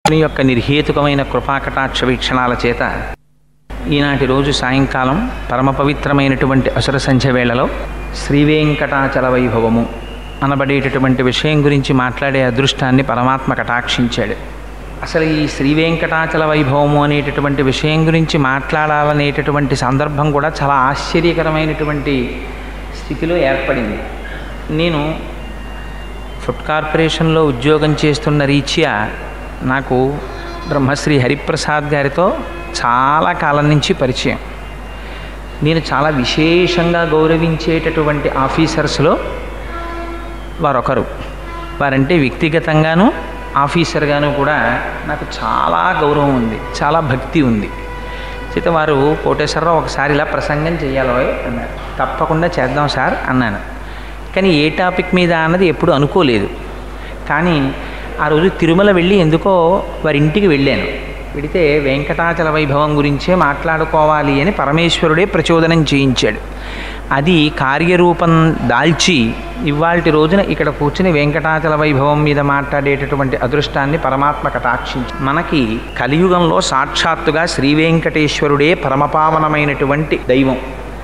దేవుని యొక్క నిర్హేతుకమైన కృపాకటాక్ష వీక్షణాల చేత ఈనాటి రోజు సాయంకాలం పరమ పవిత్రమైనటువంటి అసుర సంధ్య వేళలో శ్రీవేంకటాచల వైభవము అనబడేటటువంటి విషయం గురించి మాట్లాడే అదృష్టాన్ని పరమాత్మ కటాక్షించాడు అసలు ఈ శ్రీవేంకటాచల వైభవము అనేటటువంటి విషయం గురించి మాట్లాడాలనేటటువంటి సందర్భం కూడా చాలా ఆశ్చర్యకరమైనటువంటి స్థితిలో ఏర్పడింది నేను ఫుడ్ కార్పొరేషన్లో ఉద్యోగం చేస్తున్న రీత్యా నాకు బ్రహ్మశ్రీ హరిప్రసాద్ గారితో చాలా కాలం నుంచి పరిచయం నేను చాలా విశేషంగా గౌరవించేటటువంటి ఆఫీసర్స్లో వారొకరు వారంటే వ్యక్తిగతంగాను ఆఫీసర్గాను కూడా నాకు చాలా గౌరవం ఉంది చాలా భక్తి ఉంది చేత వారు కోటేశ్వరరావు ఒకసారి ఇలా ప్రసంగం చేయాలో అన్నారు తప్పకుండా చేద్దాం సార్ అన్నాను కానీ ఏ టాపిక్ మీద అన్నది ఎప్పుడు అనుకోలేదు కానీ ఆ రోజు తిరుమల వెళ్ళి ఎందుకో వారి ఇంటికి వెళ్ళాను వెడితే వెంకటాచల వైభవం గురించే మాట్లాడుకోవాలి అని పరమేశ్వరుడే ప్రచోదనం చేయించాడు అది కార్యరూపం దాల్చి ఇవాల్టి రోజున ఇక్కడ కూర్చుని వెంకటాచల వైభవం మీద మాట్లాడేటటువంటి అదృష్టాన్ని పరమాత్మ కటాక్షించి మనకి కలియుగంలో సాక్షాత్తుగా శ్రీ వెంకటేశ్వరుడే పరమపావనమైనటువంటి దైవం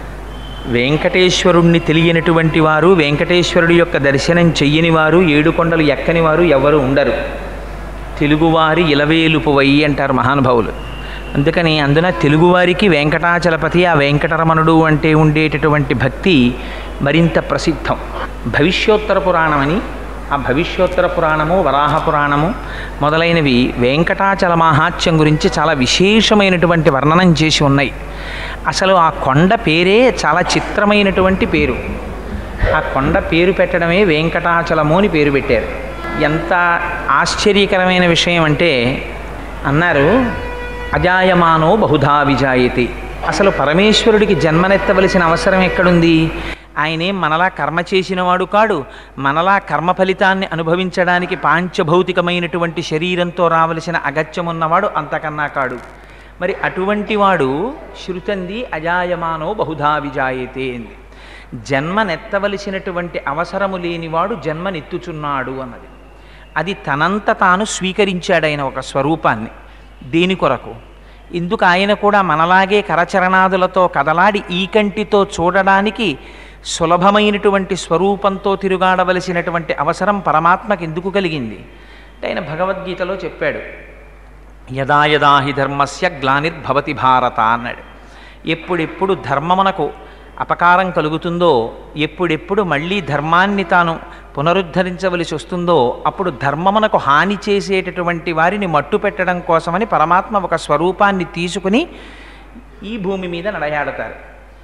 వెంకటేశ్వరుణ్ణి తెలియనటువంటి వారు వెంకటేశ్వరుడి యొక్క దర్శనం చెయ్యని వారు ఏడుకొండలు ఎక్కని వారు ఎవరు ఉండరు తెలుగువారి ఇలవేలుపువై అంటారు మహానుభావులు అందుకని అందున తెలుగువారికి వెంకటాచలపతి ఆ వెంకటరమణుడు అంటే ఉండేటటువంటి భక్తి మరింత ప్రసిద్ధం భవిష్యోత్తర పురాణమని ఆ భవిష్యోత్తర పురాణము వరాహ పురాణము మొదలైనవి వెంకటాచల మహాత్యం గురించి చాలా విశేషమైనటువంటి వర్ణనం చేసి ఉన్నాయి అసలు ఆ కొండ పేరే చాలా చిత్రమైనటువంటి పేరు ఆ కొండ పేరు పెట్టడమే వెంకటాచలము అని పేరు పెట్టారు ఎంత ఆశ్చర్యకరమైన విషయం అంటే అన్నారు అజాయమానో బహుధా విజాయతి అసలు పరమేశ్వరుడికి జన్మనెత్తవలసిన అవసరం ఎక్కడుంది ఆయనేం మనలా కర్మ చేసినవాడు కాడు మనలా కర్మ ఫలితాన్ని అనుభవించడానికి పాంచభౌతికమైనటువంటి శరీరంతో రావలసిన అగత్యమున్నవాడు అంతకన్నా కాడు మరి అటువంటి వాడు శృతంది అజాయమానో బహుధా విజాయతే అంది జన్మనెత్తవలసినటువంటి అవసరము లేనివాడు జన్మనెత్తుచున్నాడు అన్నది అది తనంత తాను స్వీకరించాడైన ఒక స్వరూపాన్ని దేని కొరకు ఇందుకు ఆయన కూడా మనలాగే కరచరణాదులతో కదలాడి ఈ కంటితో చూడడానికి సులభమైనటువంటి స్వరూపంతో తిరుగాడవలసినటువంటి అవసరం పరమాత్మకి ఎందుకు కలిగింది అంటే ఆయన భగవద్గీతలో చెప్పాడు యదా యదా హి ధర్మస్య గ్లానిర్భవతి భారత అన్నాడు ఎప్పుడెప్పుడు ధర్మమునకు అపకారం కలుగుతుందో ఎప్పుడెప్పుడు మళ్ళీ ధర్మాన్ని తాను పునరుద్ధరించవలసి వస్తుందో అప్పుడు ధర్మమునకు హాని చేసేటటువంటి వారిని మట్టు పెట్టడం కోసమని పరమాత్మ ఒక స్వరూపాన్ని తీసుకుని ఈ భూమి మీద నడయాడతారు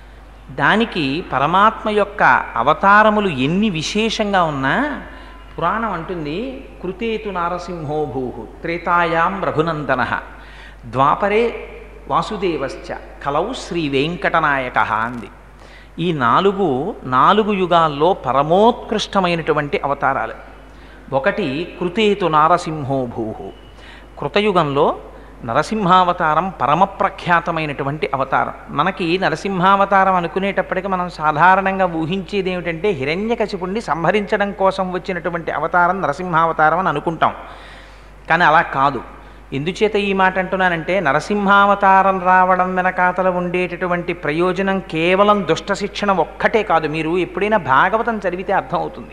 దానికి పరమాత్మ యొక్క అవతారములు ఎన్ని విశేషంగా ఉన్నా పురాణం అంటుంది కృతేతు నారసింహో భూ త్రేతాయాం రఘునందన ద్వాపరే వాసుదేవశ్చ కలౌ శ్రీ వెంకటనాయక అంది ఈ నాలుగు నాలుగు యుగాల్లో పరమోత్కృష్టమైనటువంటి అవతారాలు ఒకటి కృతేతు నారసింహో భూ కృతయుగంలో నరసింహావతారం పరమ ప్రఖ్యాతమైనటువంటి అవతారం మనకి నరసింహావతారం అనుకునేటప్పటికీ మనం సాధారణంగా ఊహించేది ఏమిటంటే హిరణ్యకశిపుణ్ణి సంహరించడం కోసం వచ్చినటువంటి అవతారం నరసింహావతారం అని అనుకుంటాం కానీ అలా కాదు ఎందుచేత ఈ మాట అంటున్నానంటే నరసింహావతారం రావడం వెనకాతల ఉండేటటువంటి ప్రయోజనం కేవలం దుష్ట శిక్షణ ఒక్కటే కాదు మీరు ఎప్పుడైనా భాగవతం చదివితే అర్థమవుతుంది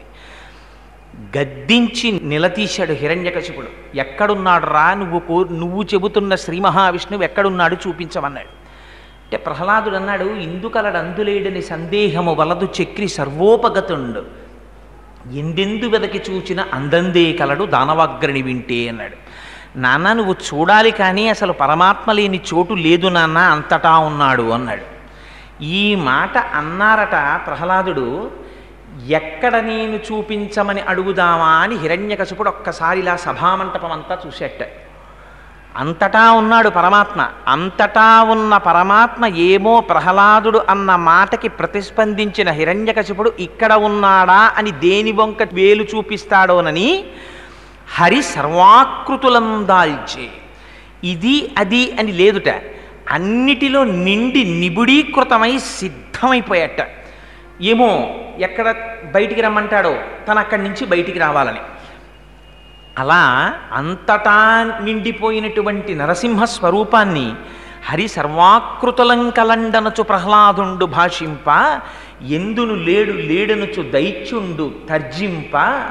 గద్దించి నిలదీశాడు హిరణ్యకశిపుడు ఎక్కడున్నాడు రా నువ్వు కో నువ్వు చెబుతున్న శ్రీ మహావిష్ణువు ఎక్కడున్నాడు చూపించమన్నాడు అంటే ప్రహ్లాదుడు అన్నాడు ఇందుకలడు అందులేడని సందేహము వలదు చక్రి సర్వోపగతుండు ఎందెందు వెదకి చూచిన అందందే కలడు దానవాగ్రణి వింటే అన్నాడు నాన్న నువ్వు చూడాలి కానీ అసలు పరమాత్మ లేని చోటు లేదు నాన్న అంతటా ఉన్నాడు అన్నాడు ఈ మాట అన్నారట ప్రహ్లాదుడు ఎక్కడ నేను చూపించమని అడుగుదామా అని హిరణ్యకశిపుడు ఒక్కసారి ఇలా సభామంటపం అంతా చూసేట అంతటా ఉన్నాడు పరమాత్మ అంతటా ఉన్న పరమాత్మ ఏమో ప్రహ్లాదుడు అన్న మాటకి ప్రతిస్పందించిన హిరణ్యకశిపుడు ఇక్కడ ఉన్నాడా అని దేని వంక వేలు చూపిస్తాడోనని హరి సర్వాకృతులం దాల్చే ఇది అది అని లేదుట అన్నిటిలో నిండి నిబుడీకృతమై సిద్ధమైపోయాట ఏమో ఎక్కడ బయటికి రమ్మంటాడో తను అక్కడి నుంచి బయటికి రావాలని అలా అంతటా నిండిపోయినటువంటి నరసింహ స్వరూపాన్ని హరి సర్వాకృతులంకలండనచు ప్రహ్లాదుండు భాషింప ఎందును లేడు లేడనుచు దైత్యుండు తర్జింప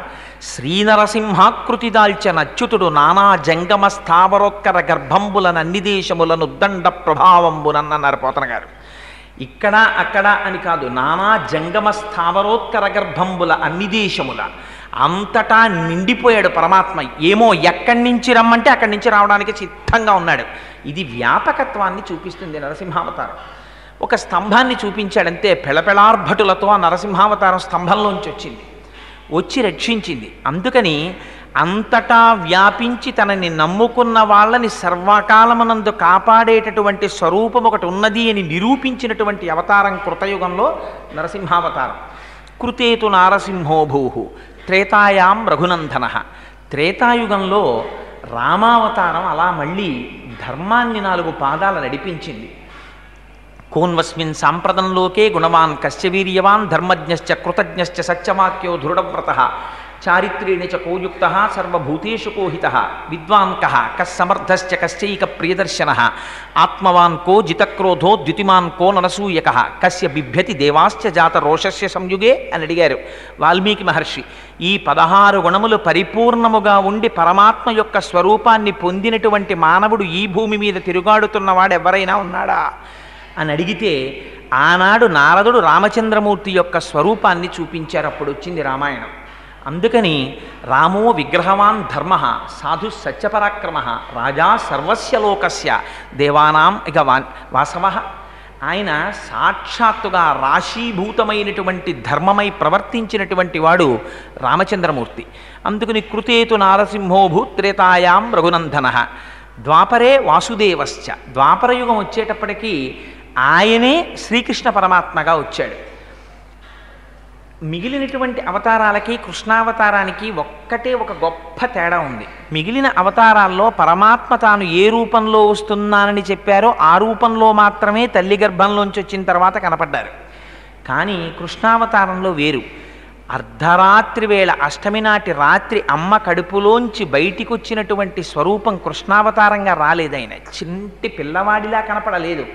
శ్రీనరసింహాకృతి దాల్చిన అచ్యుతుడు నానా జంగమ స్థావరోత్కర గర్భంబుల నన్ని దేశములను దండ ప్రభావంబునన్నారు పోతన గారు ఇక్కడ అక్కడ అని కాదు నానా జంగమ స్థావరోత్కర గర్భంబుల అన్ని దేశముల అంతటా నిండిపోయాడు పరమాత్మ ఏమో ఎక్కడి నుంచి రమ్మంటే అక్కడి నుంచి రావడానికి సిద్ధంగా ఉన్నాడు ఇది వ్యాపకత్వాన్ని చూపిస్తుంది నరసింహావతారం ఒక స్తంభాన్ని చూపించాడంతే పెళపెళార్భటులతో ఆ నరసింహావతారం స్తంభంలోంచి వచ్చింది వచ్చి రక్షించింది అందుకని అంతటా వ్యాపించి తనని నమ్ముకున్న వాళ్ళని సర్వకాలమునందు కాపాడేటటువంటి స్వరూపం ఒకటి ఉన్నది అని నిరూపించినటువంటి అవతారం కృతయుగంలో నరసింహావతారం కృతేతు నారసింహోభూ త్రేతాయాం రఘునందన త్రేతాయుగంలో రామావతారం అలా మళ్ళీ ధర్మాన్ని నాలుగు పాదాల నడిపించింది కోన్వస్మిన్ సాంప్రదంలోకే గుణవాన్ కశ్య వీర్యవాన్ ధర్మజ్ఞశ్చ కృతజ్ఞశ్చ సత్యవాక్యో దృఢవ్రత చారిత్రేణ చ కోయుక్త సర్వభూతేషు కోహిత విద్వాన్ కః కస్సమర్థశ్చ కశ్చైక ప్రియదర్శన ఆత్మవాన్ కో జితక్రోధో ద్యుతిమాన్ కో ననసూయక కస్య బిభ్యతి దేవాశ్చ జాత రోషస్య సంయుగే అని అడిగారు వాల్మీకి మహర్షి ఈ పదహారు గుణములు పరిపూర్ణముగా ఉండి పరమాత్మ యొక్క స్వరూపాన్ని పొందినటువంటి మానవుడు ఈ భూమి మీద తిరుగాడుతున్నవాడు ఎవరైనా ఉన్నాడా అని అడిగితే ఆనాడు నారదుడు రామచంద్రమూర్తి యొక్క స్వరూపాన్ని చూపించారు అప్పుడు వచ్చింది రామాయణం అందుకని రామో విగ్రహవాన్ ధర్మ సాధు సత్యపరాక్రమ రాజా సర్వస్య లోకస్య దేవానాం ఇక వా వాసవ ఆయన సాక్షాత్తుగా రాశీభూతమైనటువంటి ధర్మమై ప్రవర్తించినటువంటి వాడు రామచంద్రమూర్తి అందుకని కృతేతు నారసింహోభూ త్రేతాయాం రఘునందన ద్వాపరే వాసుదేవశ్చ ద్వాపరయుగం వచ్చేటప్పటికీ ఆయనే శ్రీకృష్ణ పరమాత్మగా వచ్చాడు మిగిలినటువంటి అవతారాలకి కృష్ణావతారానికి ఒక్కటే ఒక గొప్ప తేడా ఉంది మిగిలిన అవతారాల్లో పరమాత్మ తాను ఏ రూపంలో వస్తున్నానని చెప్పారో ఆ రూపంలో మాత్రమే తల్లి గర్భంలోంచి వచ్చిన తర్వాత కనపడ్డారు కానీ కృష్ణావతారంలో వేరు అర్ధరాత్రి వేళ అష్టమి నాటి రాత్రి అమ్మ కడుపులోంచి బయటికి వచ్చినటువంటి స్వరూపం కృష్ణావతారంగా రాలేదైన చింటి పిల్లవాడిలా కనపడలేదు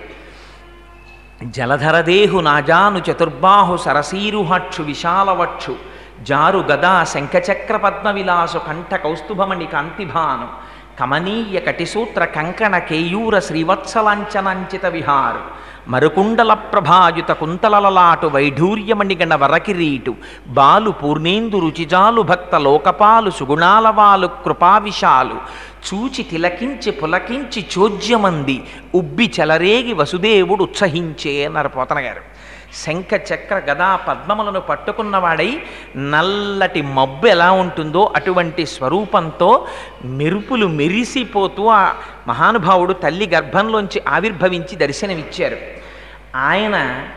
జలధరదేహు నాజాను చతుర్బాహు సరసీరుహక్షు విశాలవక్షు జారు గదా శంఖచక్ర పద్మవిలాసు కంఠ కౌస్తుభమణి కాంతిభాను కమనీయ కటిసూత్ర కంకణ కేయూర శ్రీవత్సలాంఛనంచిత విహారు మరుకుండల ప్రభాయుత కుంతలలలాటు వైఢూర్యమణిగణ వరకిరీటు బాలు పూర్ణేందు రుచిజాలు భక్త లోకపాలు సుగుణాలవాలు కృపావిశాలు చూచి తిలకించి పులకించి చోద్యమంది ఉబ్బి చెలరేగి వసుదేవుడు ఉత్సహించే అన్నారు పోతన గారు శంఖ చక్ర గదా పద్మములను పట్టుకున్నవాడై నల్లటి మబ్బు ఎలా ఉంటుందో అటువంటి స్వరూపంతో మెరుపులు మెరిసిపోతూ ఆ మహానుభావుడు తల్లి గర్భంలోంచి ఆవిర్భవించి దర్శనమిచ్చారు ఆయన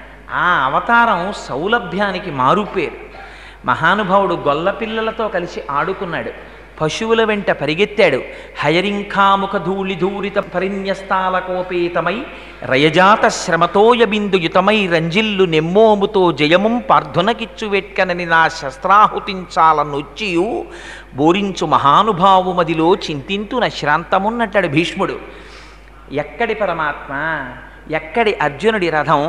ఆ అవతారం సౌలభ్యానికి మారుపేరు మహానుభావుడు గొల్లపిల్లలతో కలిసి ఆడుకున్నాడు పశువుల వెంట పరిగెత్తాడు హయరింఖాముఖ ధూళి ధూరిత పరిన్యస్తాలకోపేతమై రయజాత శ్రమతోయబిందుయుతమై రంజిల్లు నెమ్మోముతో జయముం పార్థునకిచ్చు వెట్కనని నా శస్త్రాహుతించాలనొచ్చియు బోరించు మహానుభావు మదిలో చింతింతు నశ్రాంతమున్నట్టాడు భీష్ముడు ఎక్కడి పరమాత్మ ఎక్కడి అర్జునుడి రథం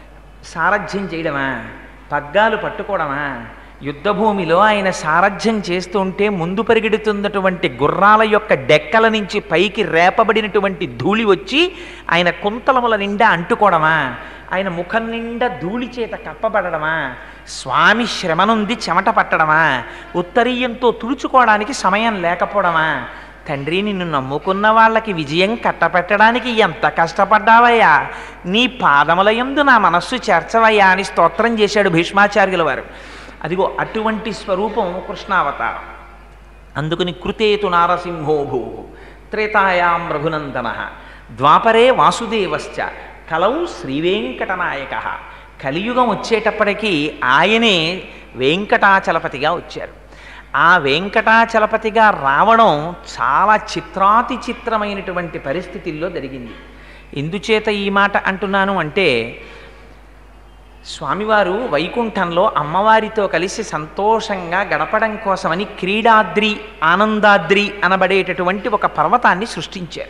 సారథ్యం చేయడమా పగ్గాలు పట్టుకోవడమా యుద్ధభూమిలో ఆయన సారథ్యం చేస్తుంటే ముందు పరిగెడుతున్నటువంటి గుర్రాల యొక్క డెక్కల నుంచి పైకి రేపబడినటువంటి ధూళి వచ్చి ఆయన కుంతలముల నిండా అంటుకోవడమా ఆయన ముఖం నిండా ధూళి చేత కప్పబడడమా స్వామి శ్రమనుంది చెమట పట్టడమా ఉత్తరీయంతో తుడుచుకోవడానికి సమయం లేకపోవడమా తండ్రి నిన్ను నమ్ముకున్న వాళ్ళకి విజయం కట్టపెట్టడానికి ఎంత కష్టపడ్డావయ్యా నీ పాదములయందు నా మనస్సు చేర్చవయ్యా అని స్తోత్రం చేశాడు భీష్మాచార్యుల వారు అదిగో అటువంటి స్వరూపం కృష్ణావతారం అందుకని కృతేతు నారసింహోభూ త్రేతాయాం రఘునందన ద్వాపరే వాసుదేవశ్చ కలౌ శ్రీవేంకటనాయక కలియుగం వచ్చేటప్పటికీ ఆయనే వెంకటాచలపతిగా వచ్చారు ఆ వెంకటాచలపతిగా రావడం చాలా చిత్రాతి చిత్రమైనటువంటి పరిస్థితుల్లో జరిగింది ఎందుచేత ఈ మాట అంటున్నాను అంటే స్వామివారు వైకుంఠంలో అమ్మవారితో కలిసి సంతోషంగా గడపడం కోసమని క్రీడాద్రి ఆనందాద్రి అనబడేటటువంటి ఒక పర్వతాన్ని సృష్టించారు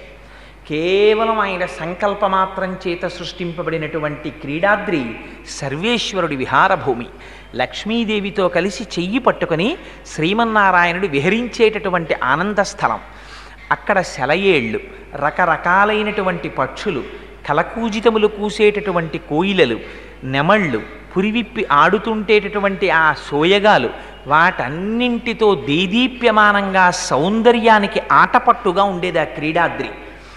కేవలం ఆయన సంకల్పమాత్రం చేత సృష్టింపబడినటువంటి క్రీడాద్రి సర్వేశ్వరుడి విహారభూమి లక్ష్మీదేవితో కలిసి చెయ్యి పట్టుకొని శ్రీమన్నారాయణుడు విహరించేటటువంటి ఆనంద స్థలం అక్కడ సెలయేళ్ళు రకరకాలైనటువంటి పక్షులు కలకూజితములు కూసేటటువంటి కోయిలలు నెమళ్ళు పురివిప్పి ఆడుతుంటేటటువంటి ఆ సోయగాలు వాటన్నింటితో దేదీప్యమానంగా సౌందర్యానికి ఆటపట్టుగా ఉండేది ఆ క్రీడాద్రి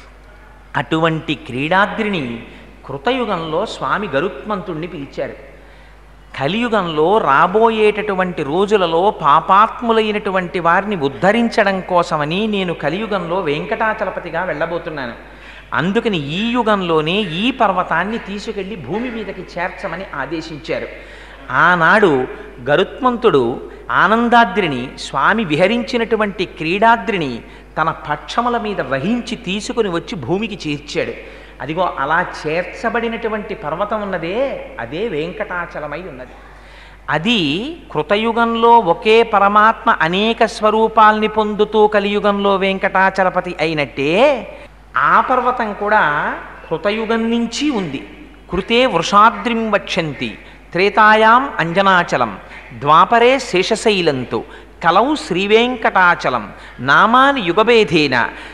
అటువంటి క్రీడాద్రిని కృతయుగంలో స్వామి గరుత్మంతుణ్ణి పిలిచారు కలియుగంలో రాబోయేటటువంటి రోజులలో పాపాత్ములైనటువంటి వారిని ఉద్ధరించడం కోసమని నేను కలియుగంలో వెంకటాచలపతిగా వెళ్ళబోతున్నాను అందుకని ఈ యుగంలోనే ఈ పర్వతాన్ని తీసుకెళ్ళి భూమి మీదకి చేర్చమని ఆదేశించారు ఆనాడు గరుత్మంతుడు ఆనందాద్రిని స్వామి విహరించినటువంటి క్రీడాద్రిని తన పక్షముల మీద వహించి తీసుకుని వచ్చి భూమికి చేర్చాడు అదిగో అలా చేర్చబడినటువంటి పర్వతం ఉన్నదే అదే వెంకటాచలమై ఉన్నది అది కృతయుగంలో ఒకే పరమాత్మ అనేక స్వరూపాల్ని పొందుతూ కలియుగంలో వెంకటాచలపతి అయినట్టే ఆ పర్వతం కూడా కృతయుగం నుంచి ఉంది కృతే వృషాద్రిం వక్షంతి త్రేతాయాం అంజనాచలం ద్వాపరే శేషశైలంతో కలౌ శ్రీవేంకటాచలం నామాని యుగభేదేన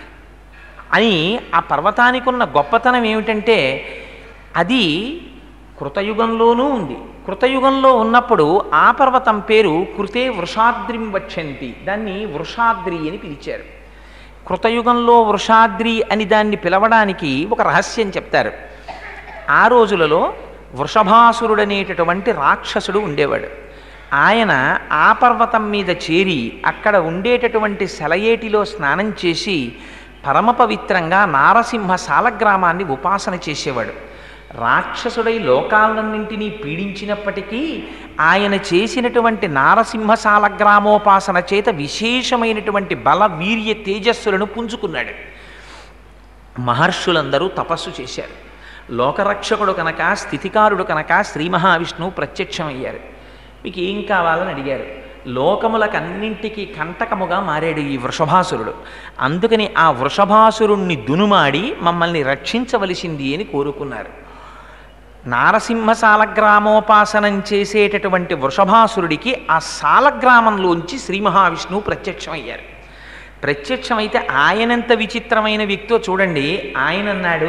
అని ఆ పర్వతానికి ఉన్న గొప్పతనం ఏమిటంటే అది కృతయుగంలోనూ ఉంది కృతయుగంలో ఉన్నప్పుడు ఆ పర్వతం పేరు కృతే వృషాద్రిం వచ్చంతి దాన్ని వృషాద్రి అని పిలిచారు కృతయుగంలో వృషాద్రి అని దాన్ని పిలవడానికి ఒక రహస్యం చెప్తారు ఆ రోజులలో వృషభాసురుడనేటటువంటి రాక్షసుడు ఉండేవాడు ఆయన ఆ పర్వతం మీద చేరి అక్కడ ఉండేటటువంటి సెలయేటిలో స్నానం చేసి పరమ పవిత్రంగా నారసింహ సాలగ్రామాన్ని ఉపాసన చేసేవాడు రాక్షసుడై లోకాలన్నింటినీ పీడించినప్పటికీ ఆయన చేసినటువంటి నారసింహ సాలగ్రామోపాసన చేత విశేషమైనటువంటి బల వీర్య తేజస్సులను పుంజుకున్నాడు మహర్షులందరూ తపస్సు చేశారు లోకరక్షకుడు కనుక స్థితికారుడు కనుక శ్రీ మహావిష్ణువు ప్రత్యక్షమయ్యారు మీకు ఏం కావాలని అడిగారు లోకములకన్నింటికీ కంటకముగా మారాడు ఈ వృషభాసురుడు అందుకని ఆ వృషభాసురుణ్ణి దునుమాడి మమ్మల్ని రక్షించవలసింది అని కోరుకున్నారు నారసింహ సాలగ్రామోపాసనం చేసేటటువంటి వృషభాసురుడికి ఆ సాలగ్రామంలోంచి శ్రీ మహావిష్ణువు ప్రత్యక్షమయ్యారు ప్రత్యక్షమైతే ఆయనంత విచిత్రమైన వ్యక్తో చూడండి ఆయన అన్నాడు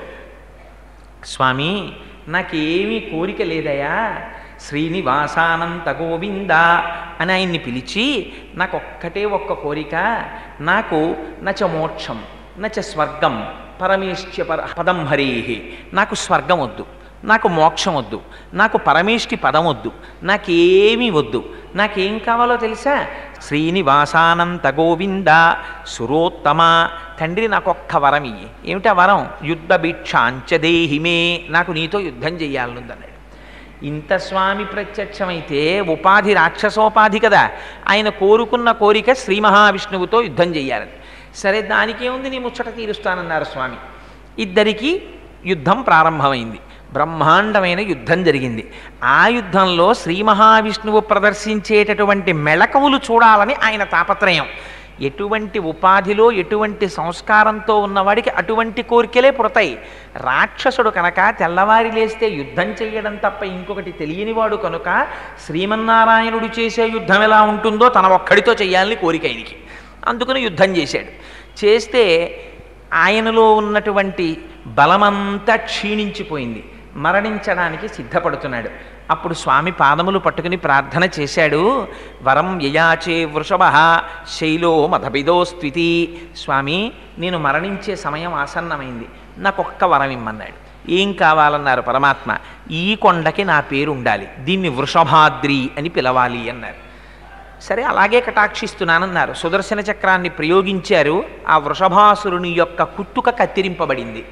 స్వామి నాకేమీ కోరిక లేదయా శ్రీనివాసానంత గోవింద అని ఆయన్ని పిలిచి నాకు ఒక్కటే ఒక్క కోరిక నాకు నచ మోక్షం నచ స్వర్గం పరమేశ్య పర పదం హరేహి నాకు స్వర్గం వద్దు నాకు మోక్షం వద్దు నాకు పరమేష్టి పదం వద్దు నాకేమీ వద్దు నాకేం కావాలో తెలుసా శ్రీనివాసానంత గోవింద సురోత్తమ తండ్రి నాకు ఒక్క వరం ఇయ్యి ఏమిటా వరం యుద్ధ భిక్షాంచదేహిమే నాకు నీతో యుద్ధం చెయ్యాలనుందన్నాడు ఇంత స్వామి ప్రత్యక్షమైతే ఉపాధి రాక్షసోపాధి కదా ఆయన కోరుకున్న కోరిక శ్రీ మహావిష్ణువుతో యుద్ధం చెయ్యాలని సరే దానికేముంది నీ ముచ్చట తీరుస్తానన్నారు స్వామి ఇద్దరికీ యుద్ధం ప్రారంభమైంది బ్రహ్మాండమైన యుద్ధం జరిగింది ఆ యుద్ధంలో శ్రీ మహావిష్ణువు ప్రదర్శించేటటువంటి మెళకవులు చూడాలని ఆయన తాపత్రయం ఎటువంటి ఉపాధిలో ఎటువంటి సంస్కారంతో ఉన్నవాడికి అటువంటి కోరికలే పుడతాయి రాక్షసుడు కనుక తెల్లవారి లేస్తే యుద్ధం చేయడం తప్ప ఇంకొకటి తెలియనివాడు కనుక శ్రీమన్నారాయణుడు చేసే యుద్ధం ఎలా ఉంటుందో తన ఒక్కడితో చేయాలని కోరిక ఆయనకి అందుకని యుద్ధం చేశాడు చేస్తే ఆయనలో ఉన్నటువంటి బలమంతా క్షీణించిపోయింది మరణించడానికి సిద్ధపడుతున్నాడు అప్పుడు స్వామి పాదములు పట్టుకుని ప్రార్థన చేశాడు వరం యయాచే వృషభ శైలో మధబిదో స్థితి స్వామి నేను మరణించే సమయం ఆసన్నమైంది నాకు ఒక్క వరం ఇమ్మన్నాడు ఏం కావాలన్నారు పరమాత్మ ఈ కొండకి నా పేరు ఉండాలి దీన్ని వృషభాద్రి అని పిలవాలి అన్నారు సరే అలాగే కటాక్షిస్తున్నానన్నారు సుదర్శన చక్రాన్ని ప్రయోగించారు ఆ వృషభాసురుని యొక్క కుట్టుక కత్తిరింపబడింది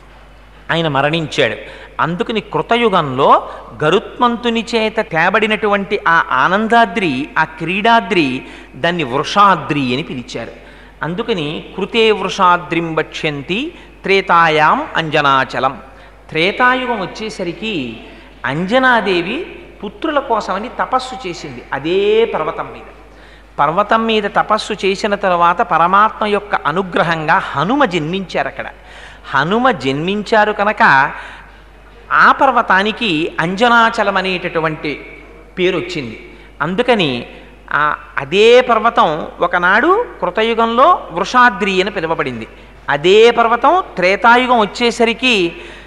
ఆయన మరణించాడు అందుకని కృతయుగంలో గరుత్మంతుని చేత తేబడినటువంటి ఆ ఆనందాద్రి ఆ క్రీడాద్రి దాన్ని వృషాద్రి అని పిలిచారు అందుకని కృతే వృషాద్రిం వక్ష్యంతి త్రేతాయాం అంజనాచలం త్రేతాయుగం వచ్చేసరికి అంజనాదేవి పుత్రుల కోసమని తపస్సు చేసింది అదే పర్వతం మీద పర్వతం మీద తపస్సు చేసిన తర్వాత పరమాత్మ యొక్క అనుగ్రహంగా హనుమ జన్మించారు అక్కడ హనుమ జన్మించారు కనుక ఆ పర్వతానికి అంజనాచలం అనేటటువంటి పేరు వచ్చింది అందుకని ఆ అదే పర్వతం ఒకనాడు కృతయుగంలో వృషాద్రి అని పిలువబడింది అదే పర్వతం త్రేతాయుగం వచ్చేసరికి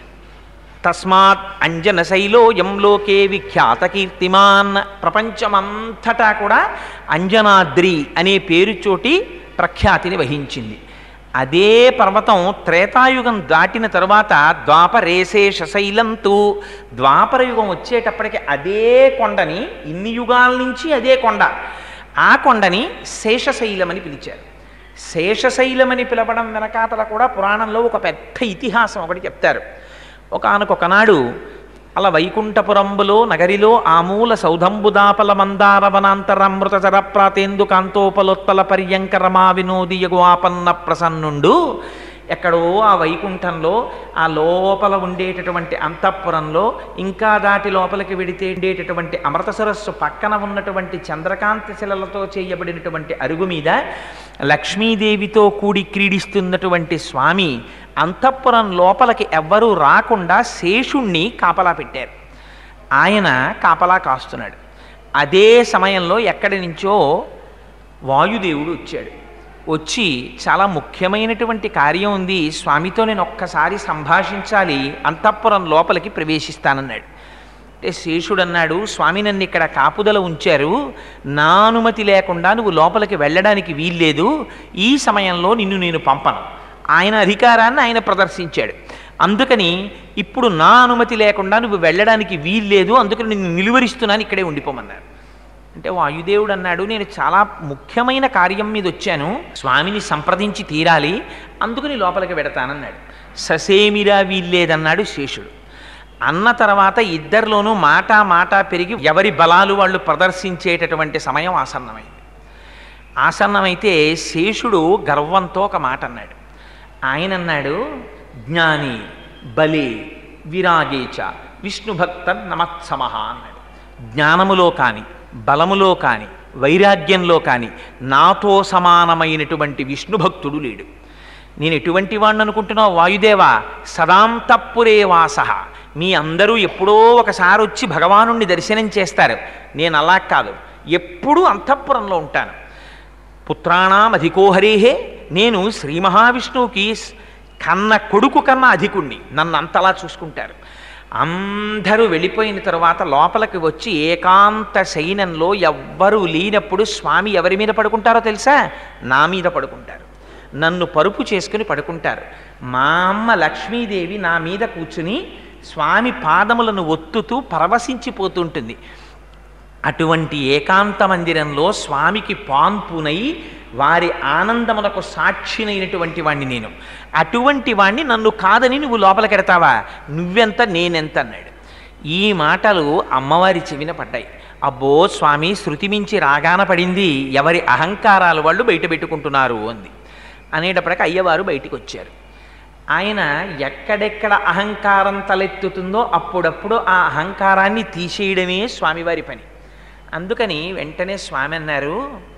తస్మాత్ అంజనశైలో లోకే విఖ్యాత కీర్తిమాన్ ప్రపంచమంతటా కూడా అంజనాద్రి అనే పేరు చోటి ప్రఖ్యాతిని వహించింది అదే పర్వతం త్రేతాయుగం దాటిన తరువాత ద్వాపరేశేష శైలంతు ద్వాపర యుగం వచ్చేటప్పటికి అదే కొండని ఇన్ని యుగాల నుంచి అదే కొండ ఆ కొండని శేషశైలమని పిలిచారు శేషశైలమని పిలవడం వెనకాతల కూడా పురాణంలో ఒక పెద్ద ఇతిహాసం ఒకటి చెప్తారు ఒకనకొకనాడు అలా వైకుంఠపురంబులో నగరిలో ఆమూల సౌధంబుదాపల మందార వనాంతరమృత జరప్రాతేందు కాంతోపలోత్పల పర్యంక రమా వినోదియగు ఆపన్న ప్రసన్నుండు ఎక్కడో ఆ వైకుంఠంలో ఆ లోపల ఉండేటటువంటి అంతఃపురంలో ఇంకా దాటి లోపలికి వెడితే ఉండేటటువంటి అమృత సరస్సు పక్కన ఉన్నటువంటి చంద్రకాంతి శిలలతో చేయబడినటువంటి అరుగు మీద లక్ష్మీదేవితో కూడి క్రీడిస్తున్నటువంటి స్వామి అంతఃపురం లోపలికి ఎవ్వరూ రాకుండా శేషుణ్ణి కాపలా పెట్టారు ఆయన కాపలా కాస్తున్నాడు అదే సమయంలో ఎక్కడి నుంచో వాయుదేవుడు వచ్చాడు వచ్చి చాలా ముఖ్యమైనటువంటి కార్యం ఉంది స్వామితో నేను ఒక్కసారి సంభాషించాలి అంతఃపురం లోపలికి ప్రవేశిస్తానన్నాడు అంటే శేషుడు అన్నాడు స్వామి నన్ను ఇక్కడ కాపుదల ఉంచారు నా అనుమతి లేకుండా నువ్వు లోపలికి వెళ్ళడానికి వీల్లేదు ఈ సమయంలో నిన్ను నేను పంపను ఆయన అధికారాన్ని ఆయన ప్రదర్శించాడు అందుకని ఇప్పుడు నా అనుమతి లేకుండా నువ్వు వెళ్ళడానికి వీల్లేదు అందుకని నిన్ను నిలువరిస్తున్నాను ఇక్కడే ఉండిపోమన్నారు అంటే వాయుదేవుడు అన్నాడు నేను చాలా ముఖ్యమైన కార్యం మీద వచ్చాను స్వామిని సంప్రదించి తీరాలి అందుకని లోపలికి వెడతానన్నాడు ససేమిరా వీల్లేదన్నాడు శేషుడు అన్న తర్వాత ఇద్దరిలోనూ మాట మాట పెరిగి ఎవరి బలాలు వాళ్ళు ప్రదర్శించేటటువంటి సమయం ఆసన్నమైంది ఆసన్నమైతే శేషుడు గర్వంతో ఒక మాట అన్నాడు ఆయన అన్నాడు జ్ఞాని బలి విరాగేచ విష్ణుభక్త నమత్సమహ అన్నాడు జ్ఞానములో కానీ బలములో కానీ వైరాగ్యంలో కానీ నాతో సమానమైనటువంటి విష్ణుభక్తుడు లేడు నేను ఎటువంటి వాడిని అనుకుంటున్నావు వాయుదేవా సదాంతప్పురే వాస మీ అందరూ ఎప్పుడో ఒకసారి వచ్చి భగవానుణ్ణి దర్శనం చేస్తారు నేను అలా కాదు ఎప్పుడూ అంతఃపురంలో ఉంటాను పుత్రాణం అధికోహరేహే నేను శ్రీ మహావిష్ణువుకి స్- కన్న కొడుకు కన్నా అధికుణ్ణి నన్ను అంతలా చూసుకుంటారు అందరూ వెళ్ళిపోయిన తర్వాత లోపలికి వచ్చి ఏకాంత శయనంలో ఎవ్వరూ లేనప్పుడు స్వామి ఎవరి మీద పడుకుంటారో తెలుసా నా మీద పడుకుంటారు నన్ను పరుపు చేసుకుని పడుకుంటారు మా అమ్మ లక్ష్మీదేవి నా మీద కూర్చుని స్వామి పాదములను ఒత్తుతూ పరవశించిపోతుంటుంది అటువంటి ఏకాంత మందిరంలో స్వామికి పాన్పునై వారి ఆనందములకు సాక్షినైనటువంటి వాణ్ణి నేను అటువంటి వాణ్ణి నన్ను కాదని నువ్వు లోపలికెడతావా నువ్వెంత నేనెంత అన్నాడు ఈ మాటలు అమ్మవారి చెవిన పడ్డాయి అబ్బో స్వామి శృతి మించి రాగాన పడింది ఎవరి అహంకారాలు వాళ్ళు బయట పెట్టుకుంటున్నారు అంది అనేటప్పటికి అయ్యవారు బయటికి వచ్చారు ఆయన ఎక్కడెక్కడ అహంకారం తలెత్తుతుందో అప్పుడప్పుడు ఆ అహంకారాన్ని తీసేయడమే స్వామివారి పని అందుకని వెంటనే స్వామి అన్నారు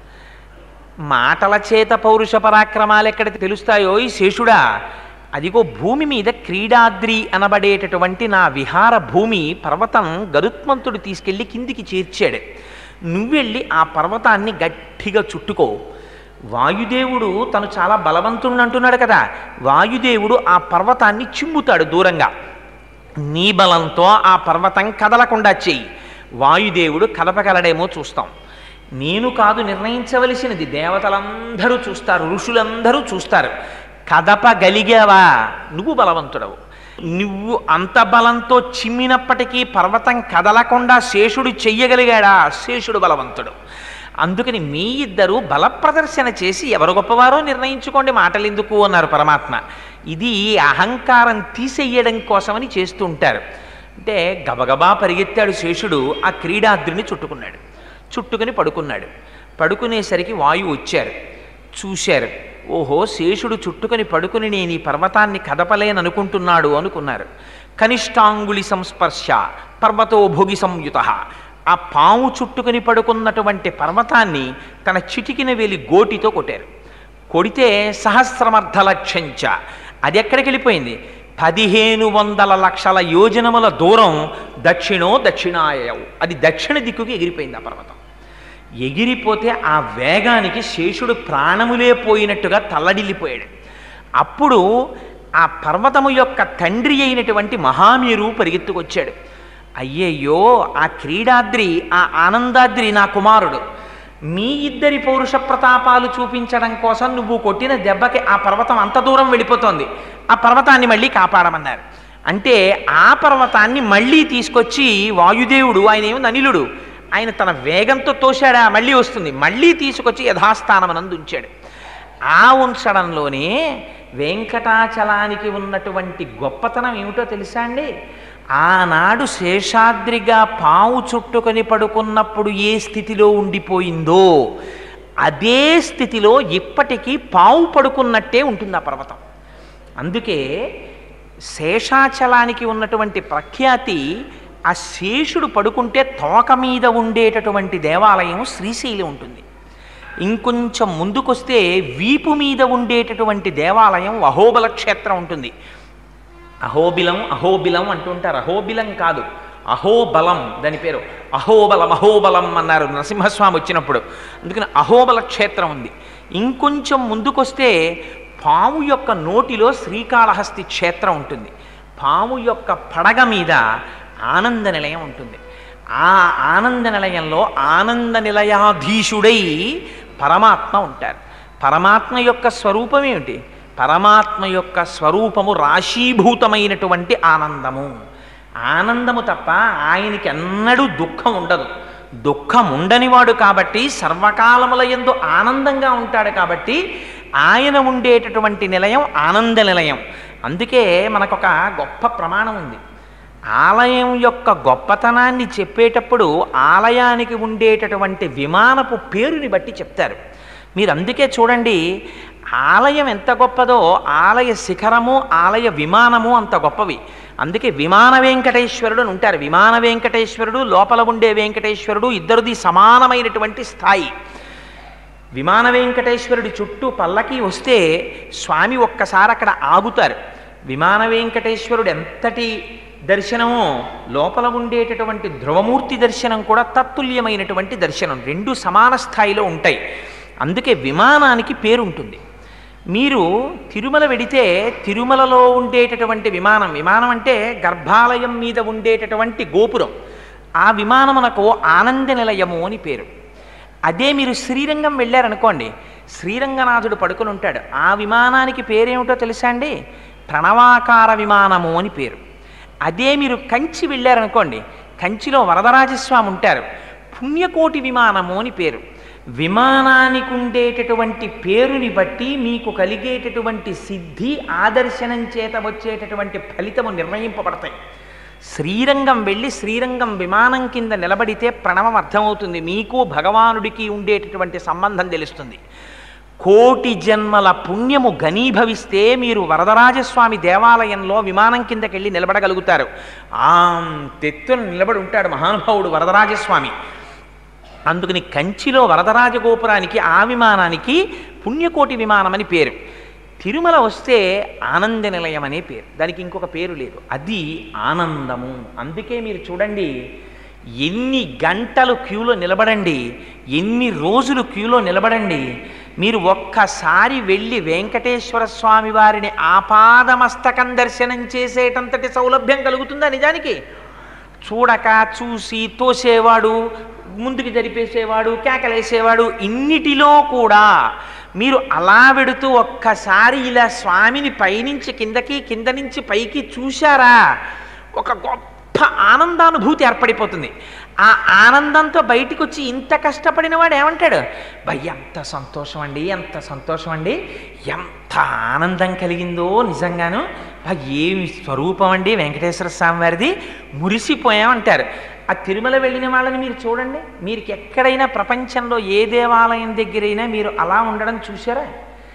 మాటల చేత పౌరుష పరాక్రమాలు ఎక్కడ తెలుస్తాయో ఈ శేషుడా అదిగో భూమి మీద క్రీడాద్రి అనబడేటటువంటి నా విహార భూమి పర్వతం గరుత్మంతుడు తీసుకెళ్ళి కిందికి చేర్చాడు నువ్వెళ్ళి ఆ పర్వతాన్ని గట్టిగా చుట్టుకో వాయుదేవుడు తను చాలా బలవంతుడు అంటున్నాడు కదా వాయుదేవుడు ఆ పర్వతాన్ని చిమ్ముతాడు దూరంగా నీ బలంతో ఆ పర్వతం కదలకుండా చెయ్యి వాయుదేవుడు కదపగలడేమో చూస్తాం నేను కాదు నిర్ణయించవలసినది దేవతలందరూ చూస్తారు ఋషులందరూ చూస్తారు కదపగలిగావా నువ్వు బలవంతుడవు నువ్వు అంత బలంతో చిమ్మినప్పటికీ పర్వతం కదలకుండా శేషుడు చెయ్యగలిగాడా శేషుడు బలవంతుడు అందుకని మీ ఇద్దరు బల ప్రదర్శన చేసి ఎవరు గొప్పవారో నిర్ణయించుకోండి మాటలు ఎందుకు అన్నారు పరమాత్మ ఇది అహంకారం తీసేయడం కోసమని చేస్తూ ఉంటారు అంటే గబగబా పరిగెత్తాడు శేషుడు ఆ క్రీడాద్రిని చుట్టుకున్నాడు చుట్టుకుని పడుకున్నాడు పడుకునేసరికి వాయువు వచ్చారు చూశారు ఓహో శేషుడు చుట్టుకొని పడుకుని నేను ఈ పర్వతాన్ని కదపలేననుకుంటున్నాడు అనుకున్నారు కనిష్టాంగులి సంస్పర్శ పర్వతో భోగి సంయుత ఆ పాము చుట్టుకుని పడుకున్నటువంటి పర్వతాన్ని తన చిటికిన వేలి గోటితో కొట్టారు కొడితే సహస్రమర్థ లక్ష్యంచ అది ఎక్కడికి వెళ్ళిపోయింది పదిహేను వందల లక్షల యోజనముల దూరం దక్షిణో దక్షిణాయవు అది దక్షిణ దిక్కుకి ఎగిరిపోయింది ఆ పర్వతం ఎగిరిపోతే ఆ వేగానికి శేషుడు ప్రాణములే పోయినట్టుగా తల్లడిల్లిపోయాడు అప్పుడు ఆ పర్వతము యొక్క తండ్రి అయినటువంటి మహామీరు పరిగెత్తుకొచ్చాడు అయ్యయ్యో ఆ క్రీడాద్రి ఆ ఆనందాద్రి నా కుమారుడు మీ ఇద్దరి పౌరుష ప్రతాపాలు చూపించడం కోసం నువ్వు కొట్టిన దెబ్బకి ఆ పర్వతం అంత దూరం వెళ్ళిపోతోంది ఆ పర్వతాన్ని మళ్ళీ కాపాడమన్నారు అంటే ఆ పర్వతాన్ని మళ్ళీ తీసుకొచ్చి వాయుదేవుడు ఆయన ఏమి అనిలుడు ఆయన తన వేగంతో తోశాడా మళ్ళీ వస్తుంది మళ్ళీ తీసుకొచ్చి యథాస్థానమనందు ఉంచాడు ఆ ఉంచడంలోనే వెంకటాచలానికి ఉన్నటువంటి గొప్పతనం ఏమిటో తెలుసా అండి ఆనాడు శేషాద్రిగా పావు చుట్టుకొని పడుకున్నప్పుడు ఏ స్థితిలో ఉండిపోయిందో అదే స్థితిలో ఇప్పటికీ పావు పడుకున్నట్టే ఉంటుంది ఆ పర్వతం అందుకే శేషాచలానికి ఉన్నటువంటి ప్రఖ్యాతి ఆ శేషుడు పడుకుంటే తోక మీద ఉండేటటువంటి దేవాలయం శ్రీశైలం ఉంటుంది ఇంకొంచెం ముందుకొస్తే వీపు మీద ఉండేటటువంటి దేవాలయం అహోబల క్షేత్రం ఉంటుంది అహోబిలం అహోబిలం అంటుంటారు అహోబిలం కాదు అహోబలం దాని పేరు అహోబలం అహోబలం అన్నారు నరసింహస్వామి వచ్చినప్పుడు అందుకని అహోబల క్షేత్రం ఉంది ఇంకొంచెం ముందుకొస్తే పాము యొక్క నోటిలో శ్రీకాళహస్తి క్షేత్రం ఉంటుంది పాము యొక్క పడగ మీద ఆనంద నిలయం ఉంటుంది ఆ ఆనంద నిలయంలో ఆనంద నిలయాధీశుడై పరమాత్మ ఉంటారు పరమాత్మ యొక్క స్వరూపం ఏమిటి పరమాత్మ యొక్క స్వరూపము రాశీభూతమైనటువంటి ఆనందము ఆనందము తప్ప ఆయనకి ఎన్నడూ దుఃఖం ఉండదు దుఃఖం ఉండనివాడు కాబట్టి సర్వకాలముల ఎందు ఆనందంగా ఉంటాడు కాబట్టి ఆయన ఉండేటటువంటి నిలయం ఆనంద నిలయం అందుకే మనకొక గొప్ప ప్రమాణం ఉంది ఆలయం యొక్క గొప్పతనాన్ని చెప్పేటప్పుడు ఆలయానికి ఉండేటటువంటి విమానపు పేరుని బట్టి చెప్తారు మీరు అందుకే చూడండి ఆలయం ఎంత గొప్పదో ఆలయ శిఖరము ఆలయ విమానము అంత గొప్పవి అందుకే విమాన వెంకటేశ్వరుడు అని ఉంటారు విమాన వెంకటేశ్వరుడు లోపల ఉండే వెంకటేశ్వరుడు ఇద్దరిది సమానమైనటువంటి స్థాయి విమాన వెంకటేశ్వరుడి చుట్టూ పల్లకి వస్తే స్వామి ఒక్కసారి అక్కడ ఆగుతారు విమాన వెంకటేశ్వరుడు ఎంతటి దర్శనమో లోపల ఉండేటటువంటి ధ్రువమూర్తి దర్శనం కూడా తత్తుల్యమైనటువంటి దర్శనం రెండు సమాన స్థాయిలో ఉంటాయి అందుకే విమానానికి పేరుంటుంది మీరు తిరుమల వెడితే తిరుమలలో ఉండేటటువంటి విమానం విమానం అంటే గర్భాలయం మీద ఉండేటటువంటి గోపురం ఆ విమానమునకు ఆనంద నిలయము అని పేరు అదే మీరు శ్రీరంగం వెళ్ళారనుకోండి శ్రీరంగనాథుడు పడుకుని ఉంటాడు ఆ విమానానికి పేరేమిటో తెలుసా అండి ప్రణవాకార విమానము అని పేరు అదే మీరు కంచి వెళ్ళారనుకోండి కంచిలో వరదరాజస్వామి ఉంటారు పుణ్యకోటి విమానము అని పేరు విమానానికి ఉండేటటువంటి పేరుని బట్టి మీకు కలిగేటటువంటి సిద్ధి ఆదర్శనం చేత వచ్చేటటువంటి ఫలితము నిర్ణయింపబడతాయి శ్రీరంగం వెళ్ళి శ్రీరంగం విమానం కింద నిలబడితే ప్రణవం అర్థమవుతుంది మీకు భగవానుడికి ఉండేటటువంటి సంబంధం తెలుస్తుంది కోటి జన్మల పుణ్యము ఘనీభవిస్తే మీరు వరదరాజస్వామి దేవాలయంలో విమానం కిందకెళ్ళి నిలబడగలుగుతారు ఆ తెత్తున నిలబడి ఉంటాడు మహానుభావుడు వరదరాజస్వామి అందుకని కంచిలో వరదరాజ గోపురానికి ఆ విమానానికి పుణ్యకోటి విమానం అని పేరు తిరుమల వస్తే ఆనంద నిలయం అనే పేరు దానికి ఇంకొక పేరు లేదు అది ఆనందము అందుకే మీరు చూడండి ఎన్ని గంటలు క్యూలో నిలబడండి ఎన్ని రోజులు క్యూలో నిలబడండి మీరు ఒక్కసారి వెళ్ళి వెంకటేశ్వర స్వామి వారిని ఆపాదమస్తకం దర్శనం చేసేటంతటి సౌలభ్యం కలుగుతుందా నిజానికి చూడక చూసి తోసేవాడు ముందుకు జరిపేసేవాడు కేకలేసేవాడు ఇన్నిటిలో కూడా మీరు అలా వెడుతూ ఒక్కసారి ఇలా స్వామిని పైనుంచి కిందకి కింద నుంచి పైకి చూశారా ఒక గొప్ప ఆనందానుభూతి ఏర్పడిపోతుంది ఆ ఆనందంతో బయటికి వచ్చి ఇంత కష్టపడిన వాడు ఏమంటాడు భయ్ ఎంత సంతోషం అండి ఎంత సంతోషం అండి ఎంత ఆనందం కలిగిందో నిజంగాను బా ఏమి స్వరూపం అండి వెంకటేశ్వర స్వామి వారిది మురిసిపోయామంటారు ఆ తిరుమల వెళ్ళిన వాళ్ళని మీరు చూడండి మీరు ఎక్కడైనా ప్రపంచంలో ఏ దేవాలయం దగ్గరైనా మీరు అలా ఉండడం చూసారా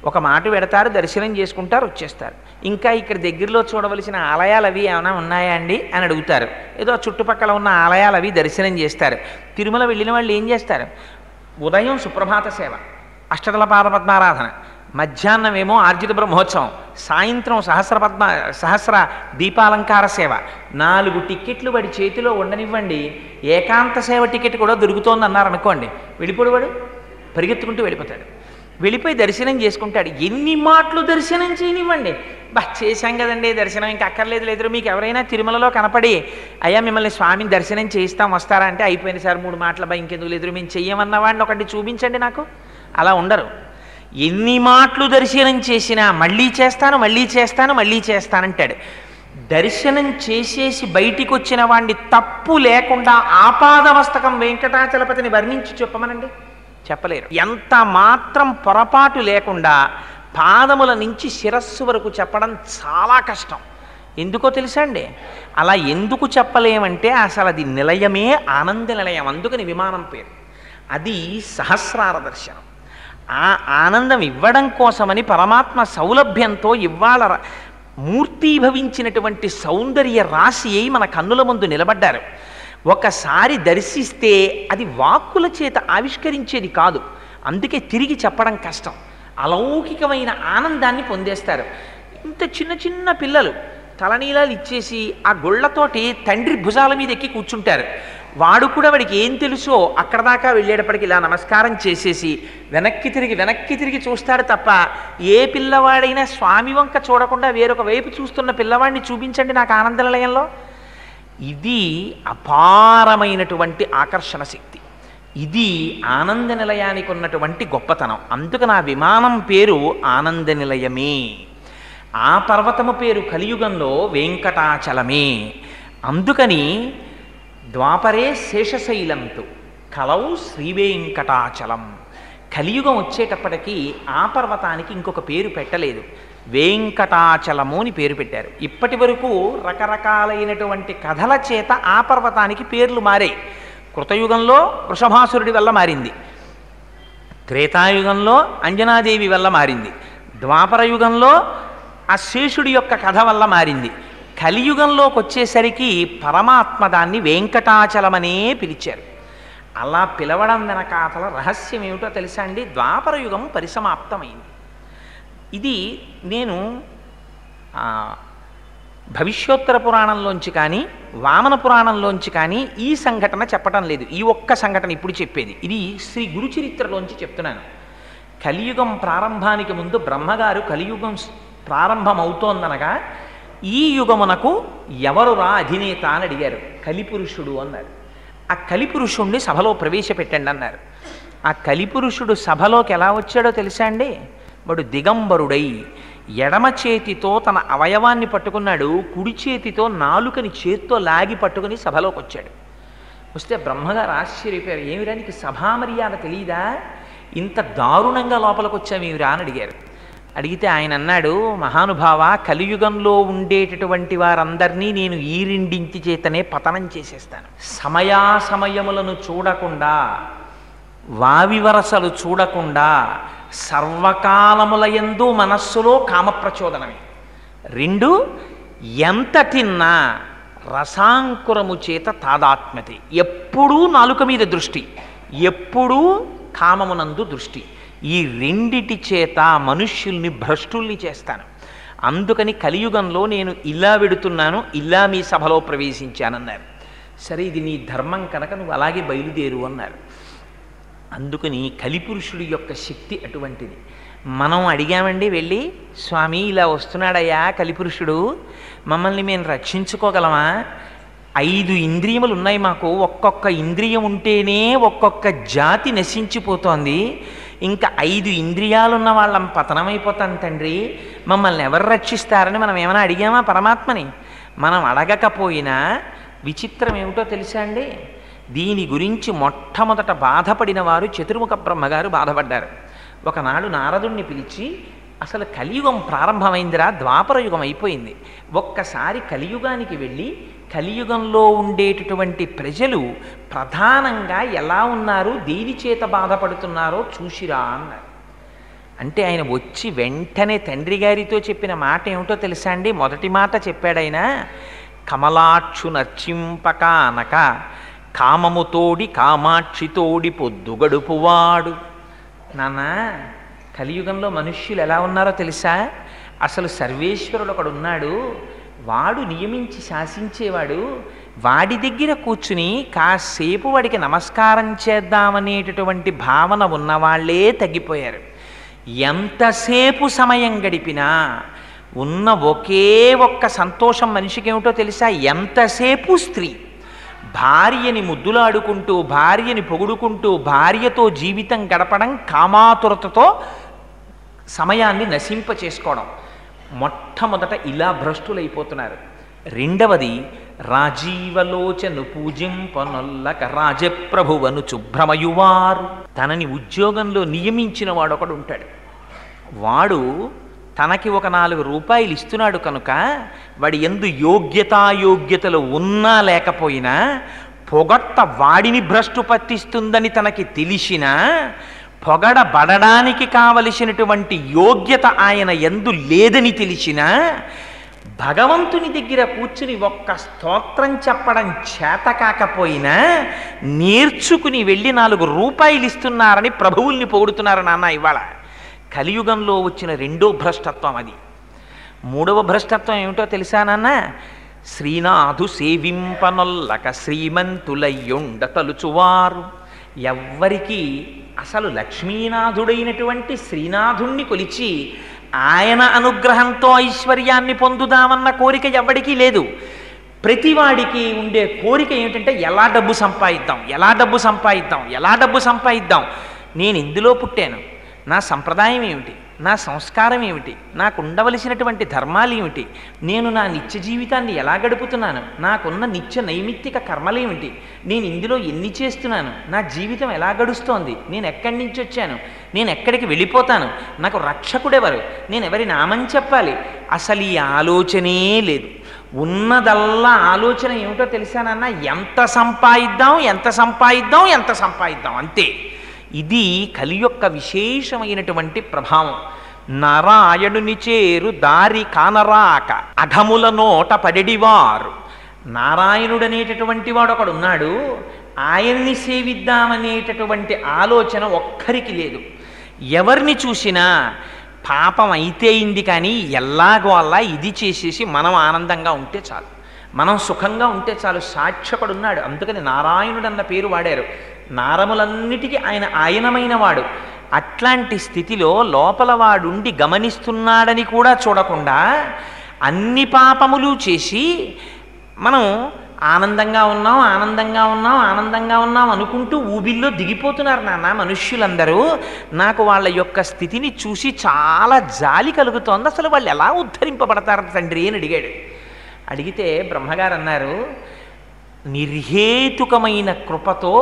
ఒక మాట పెడతారు దర్శనం చేసుకుంటారు వచ్చేస్తారు ఇంకా ఇక్కడ దగ్గరలో చూడవలసిన ఆలయాలు అవి ఏమైనా ఉన్నాయా అండి అని అడుగుతారు ఏదో చుట్టుపక్కల ఉన్న ఆలయాలు అవి దర్శనం చేస్తారు తిరుమల వెళ్ళిన వాళ్ళు ఏం చేస్తారు ఉదయం సుప్రభాత సేవ అష్టదల పాద పద్మారాధన మధ్యాహ్నం ఏమో ఆర్జిత బ్రహ్మోత్సవం సాయంత్రం సహస్ర పద్మ సహస్ర దీపాలంకార సేవ నాలుగు టిక్కెట్లు వాడి చేతిలో ఉండనివ్వండి ఏకాంత సేవ టికెట్ కూడా దొరుకుతోంది అన్నారు అనుకోండి వెళ్ళిపోడు వాడు పరిగెత్తుకుంటూ వెళ్ళిపోతాడు వెళ్ళిపోయి దర్శనం చేసుకుంటాడు ఎన్ని మాటలు దర్శనం చేయనివ్వండి బా చేశాం కదండి దర్శనం ఇంకా అక్కర్లేదు లేదు మీకు ఎవరైనా తిరుమలలో కనపడి అయ్యా మిమ్మల్ని స్వామిని దర్శనం చేయిస్తాం వస్తారా అంటే అయిపోయింది సార్ మూడు మాటల బా ఇంకెందుకు లేదు మేము చెయ్యమన్న వాడిని ఒకటి చూపించండి నాకు అలా ఉండరు ఎన్ని మాటలు దర్శనం చేసినా మళ్ళీ చేస్తాను మళ్ళీ చేస్తాను మళ్ళీ చేస్తానంటాడు దర్శనం చేసేసి బయటికి వచ్చిన వాడిని తప్పు లేకుండా ఆపాదమస్తకం వెంకటాచలపతిని వర్ణించి చెప్పమనండి చెప్పలేరు ఎంత మాత్రం పొరపాటు లేకుండా పాదముల నుంచి శిరస్సు వరకు చెప్పడం చాలా కష్టం ఎందుకో తెలుసా అండి అలా ఎందుకు చెప్పలేమంటే అసలు అది నిలయమే ఆనంద నిలయం అందుకని విమానం పేరు అది సహస్రార దర్శనం ఆ ఆనందం ఇవ్వడం కోసమని పరమాత్మ సౌలభ్యంతో ఇవాళ ర- మూర్తీభవించినటువంటి సౌందర్య రాశి అయి మన కన్నుల ముందు నిలబడ్డారు ఒకసారి దర్శిస్తే అది వాక్కుల చేత ఆవిష్కరించేది కాదు అందుకే తిరిగి చెప్పడం కష్టం అలౌకికమైన ఆనందాన్ని పొందేస్తారు ఇంత చిన్న చిన్న పిల్లలు తలనీలాలు ఇచ్చేసి ఆ గుళ్ళతోటి తండ్రి భుజాల మీద ఎక్కి కూర్చుంటారు వాడు కూడా వాడికి ఏం తెలుసో అక్కడ దాకా వెళ్ళేటప్పటికి ఇలా నమస్కారం చేసేసి వెనక్కి తిరిగి వెనక్కి తిరిగి చూస్తాడు తప్ప ఏ పిల్లవాడైనా స్వామి వంక చూడకుండా వేరొక వైపు చూస్తున్న పిల్లవాడిని చూపించండి నాకు ఆనంద నిలయంలో ఇది అపారమైనటువంటి ఆకర్షణ శక్తి ఇది ఆనంద నిలయానికి ఉన్నటువంటి గొప్పతనం అందుకు నా విమానం పేరు ఆనంద నిలయమే ఆ పర్వతము పేరు కలియుగంలో వెంకటాచలమే అందుకని ద్వాపరే శేషశైలంతు కలౌ శ్రీవేంకటాచలం కలియుగం వచ్చేటప్పటికి ఆ పర్వతానికి ఇంకొక పేరు పెట్టలేదు వెంకటాచలము అని పేరు పెట్టారు ఇప్పటి వరకు రకరకాలైనటువంటి కథల చేత ఆ పర్వతానికి పేర్లు మారాయి కృతయుగంలో వృషభాసురుడి వల్ల మారింది త్రేతాయుగంలో అంజనాదేవి వల్ల మారింది ద్వాపర యుగంలో ఆ శేషుడి యొక్క కథ వల్ల మారింది కలియుగంలోకి వచ్చేసరికి పరమాత్మ దాన్ని వెంకటాచలమనే పిలిచారు అలా పిలవడం వెనకాతల రహస్యం ఏమిటో తెలుసా అండి ద్వాపర యుగం పరిసమాప్తమైంది ఇది నేను ఆ, భవిష్యోత్తర పురాణంలోంచి కానీ వామన పురాణంలోంచి కానీ ఈ సంఘటన చెప్పటం లేదు ఈ ఒక్క సంఘటన ఇప్పుడు చెప్పేది ఇది శ్రీ గురు చరిత్రలోంచి చెప్తున్నాను కలియుగం ప్రారంభానికి ముందు బ్రహ్మగారు కలియుగం స్- ప్రారంభమవుతోందనగా ఈ యుగమునకు ఎవరురా అధినేత అని అడిగారు కలిపురుషుడు అన్నారు ఆ కలిపురుషుణ్ణి సభలో ప్రవేశపెట్టండి అన్నారు ఆ కలిపురుషుడు సభలోకి ఎలా వచ్చాడో తెలుసా అండి వాడు దిగంబరుడై ఎడమ చేతితో తన అవయవాన్ని పట్టుకున్నాడు కుడి చేతితో నాలుకని చేత్తో లాగి పట్టుకుని సభలోకి వచ్చాడు వస్తే బ్రహ్మగారు ఆశ్చర్యపోయారు ఏమిరా నీకు సభా మర్యాద తెలియదా ఇంత దారుణంగా లోపలికి వచ్చామేమిరా అని అడిగారు అడిగితే ఆయన అన్నాడు మహానుభావ కలియుగంలో ఉండేటటువంటి వారందరినీ నేను ఈ రెండింటి చేతనే పతనం చేసేస్తాను సమయాసమయములను చూడకుండా వావివరసలు చూడకుండా సర్వకాలములయందు మనస్సులో కామప్రచోదనమే రెండు ఎంత తిన్నా రసాంకురము చేత తాదాత్మ్యతే ఎప్పుడూ నాలుక మీద దృష్టి ఎప్పుడూ కామమునందు దృష్టి ఈ రెండిటి చేత మనుష్యుల్ని భ్రష్టుల్ని చేస్తాను అందుకని కలియుగంలో నేను ఇలా వెడుతున్నాను ఇలా మీ సభలో ప్రవేశించానన్నారు సరే ఇది నీ ధర్మం కనుక నువ్వు అలాగే బయలుదేరు అన్నారు అందుకని కలిపురుషుడి యొక్క శక్తి అటువంటిది మనం అడిగామండి వెళ్ళి స్వామి ఇలా వస్తున్నాడయ్యా కలిపురుషుడు మమ్మల్ని మేము రక్షించుకోగలమా ఐదు ఇంద్రియములు ఉన్నాయి మాకు ఒక్కొక్క ఇంద్రియం ఉంటేనే ఒక్కొక్క జాతి నశించిపోతోంది ఇంకా ఐదు ఇంద్రియాలున్న వాళ్ళం పతనమైపోతాం తండ్రి మమ్మల్ని ఎవరు రక్షిస్తారని మనం ఏమైనా అడిగామా పరమాత్మని మనం అడగకపోయినా విచిత్రం ఏమిటో తెలుసా అండి దీని గురించి మొట్టమొదట బాధపడిన వారు చతుర్ముఖ బ్రహ్మగారు బాధపడ్డారు ఒకనాడు నారదుణ్ణి పిలిచి అసలు కలియుగం ప్రారంభమైందిరా ద్వాపర యుగం అయిపోయింది ఒక్కసారి కలియుగానికి వెళ్ళి కలియుగంలో ఉండేటటువంటి ప్రజలు ప్రధానంగా ఎలా ఉన్నారు దేని చేత బాధపడుతున్నారో చూసిరా అన్నారు అంటే ఆయన వచ్చి వెంటనే తండ్రి గారితో చెప్పిన మాట ఏమిటో తెలుసా అండి మొదటి మాట చెప్పాడు ఆయన కమలాక్షు నర్చింపకానక కామముతోడి కామాక్షితోడి పొద్దు గడుపువాడు నాన్న కలియుగంలో మనుష్యులు ఎలా ఉన్నారో తెలుసా అసలు సర్వేశ్వరుడు ఒకడు ఉన్నాడు వాడు నియమించి శాసించేవాడు వాడి దగ్గర కూర్చుని కాసేపు వాడికి నమస్కారం చేద్దామనేటటువంటి భావన ఉన్నవాళ్లే తగ్గిపోయారు ఎంతసేపు సమయం గడిపినా ఉన్న ఒకే ఒక్క సంతోషం మనిషికి ఏమిటో తెలుసా ఎంతసేపు స్త్రీ భార్యని ముద్దులాడుకుంటూ భార్యని పొగుడుకుంటూ భార్యతో జీవితం గడపడం కామాతురతతో సమయాన్ని నశింప చేసుకోవడం మొట్టమొదట ఇలా భ్రష్టులైపోతున్నారు రెండవది రాజీవలోచను పూజింపనొల్లక రాజప్రభువను శుభ్రమయువారు తనని ఉద్యోగంలో నియమించిన వాడు ఒకడు ఉంటాడు వాడు తనకి ఒక నాలుగు రూపాయలు ఇస్తున్నాడు కనుక వాడి ఎందు యోగ్యతాయోగ్యతలు ఉన్నా లేకపోయినా పొగట్ట వాడిని భ్రష్టు పట్టిస్తుందని తనకి తెలిసినా పొగడబడడానికి కావలసినటువంటి యోగ్యత ఆయన ఎందు లేదని తెలిసినా భగవంతుని దగ్గర కూర్చుని ఒక్క స్తోత్రం చెప్పడం చేత కాకపోయినా నేర్చుకుని వెళ్ళి నాలుగు రూపాయలు ఇస్తున్నారని ప్రభువుల్ని పొగుడుతున్నారు నాన్న ఇవాళ కలియుగంలో వచ్చిన రెండో భ్రష్టత్వం అది మూడవ భ్రష్టత్వం ఏమిటో తెలుసా నాన్న శ్రీనాథు సేవింపనొల్లక శ్రీమంతులయ్యుండ తలుచువారు ఎవ్వరికి అసలు లక్ష్మీనాథుడైనటువంటి శ్రీనాథుణ్ణి కొలిచి ఆయన అనుగ్రహంతో ఐశ్వర్యాన్ని పొందుదామన్న కోరిక ఎవ్వడికి లేదు ప్రతివాడికి ఉండే కోరిక ఏమిటంటే ఎలా డబ్బు సంపాదిద్దాం ఎలా డబ్బు సంపాదిద్దాం ఎలా డబ్బు సంపాదిద్దాం నేను ఇందులో పుట్టాను నా సంప్రదాయం ఏమిటి నా సంస్కారం ఏమిటి నాకు ఉండవలసినటువంటి ధర్మాలు ఏమిటి నేను నా నిత్య జీవితాన్ని ఎలా గడుపుతున్నాను నాకున్న నిత్య నైమిత్తిక కర్మలేమిటి నేను ఇందులో ఎన్ని చేస్తున్నాను నా జీవితం ఎలా గడుస్తోంది నేను ఎక్కడి నుంచి వచ్చాను నేను ఎక్కడికి వెళ్ళిపోతాను నాకు రక్షకుడెవరు నేను ఎవరి నామం చెప్పాలి అసలు ఈ ఆలోచనే లేదు ఉన్నదల్లా ఆలోచన ఏమిటో తెలిసానన్నా ఎంత సంపాదిద్దాం ఎంత సంపాదిద్దాం ఎంత సంపాదిద్దాం అంతే ఇది కలి యొక్క విశేషమైనటువంటి ప్రభావం నారాయణుని చేరు దారి కానరాక అఘముల నోట పడెడివారు నారాయణుడనేటటువంటి వాడు ఒకడు ఉన్నాడు ఆయన్ని సేవిద్దామనేటటువంటి ఆలోచన ఒక్కరికి లేదు ఎవరిని చూసినా పాపం అయితే అయింది కానీ ఎల్లాగో అలా ఇది చేసేసి మనం ఆనందంగా ఉంటే చాలు మనం సుఖంగా ఉంటే చాలు సాక్షకుడు ఉన్నాడు అందుకని నారాయణుడు అన్న పేరు వాడారు నారములన్నిటికీ ఆయన ఆయనమైన వాడు అట్లాంటి స్థితిలో లోపల వాడుండి గమనిస్తున్నాడని కూడా చూడకుండా అన్ని పాపములు చేసి మనం ఆనందంగా ఉన్నాం ఆనందంగా ఉన్నాం ఆనందంగా ఉన్నాం అనుకుంటూ ఊబిల్లో దిగిపోతున్నారు నాన్న మనుష్యులందరూ నాకు వాళ్ళ యొక్క స్థితిని చూసి చాలా జాలి కలుగుతోంది అసలు వాళ్ళు ఎలా ఉద్ధరింపబడతారు తండ్రి అని అడిగాడు అడిగితే బ్రహ్మగారు అన్నారు నిర్హేతుకమైన కృపతో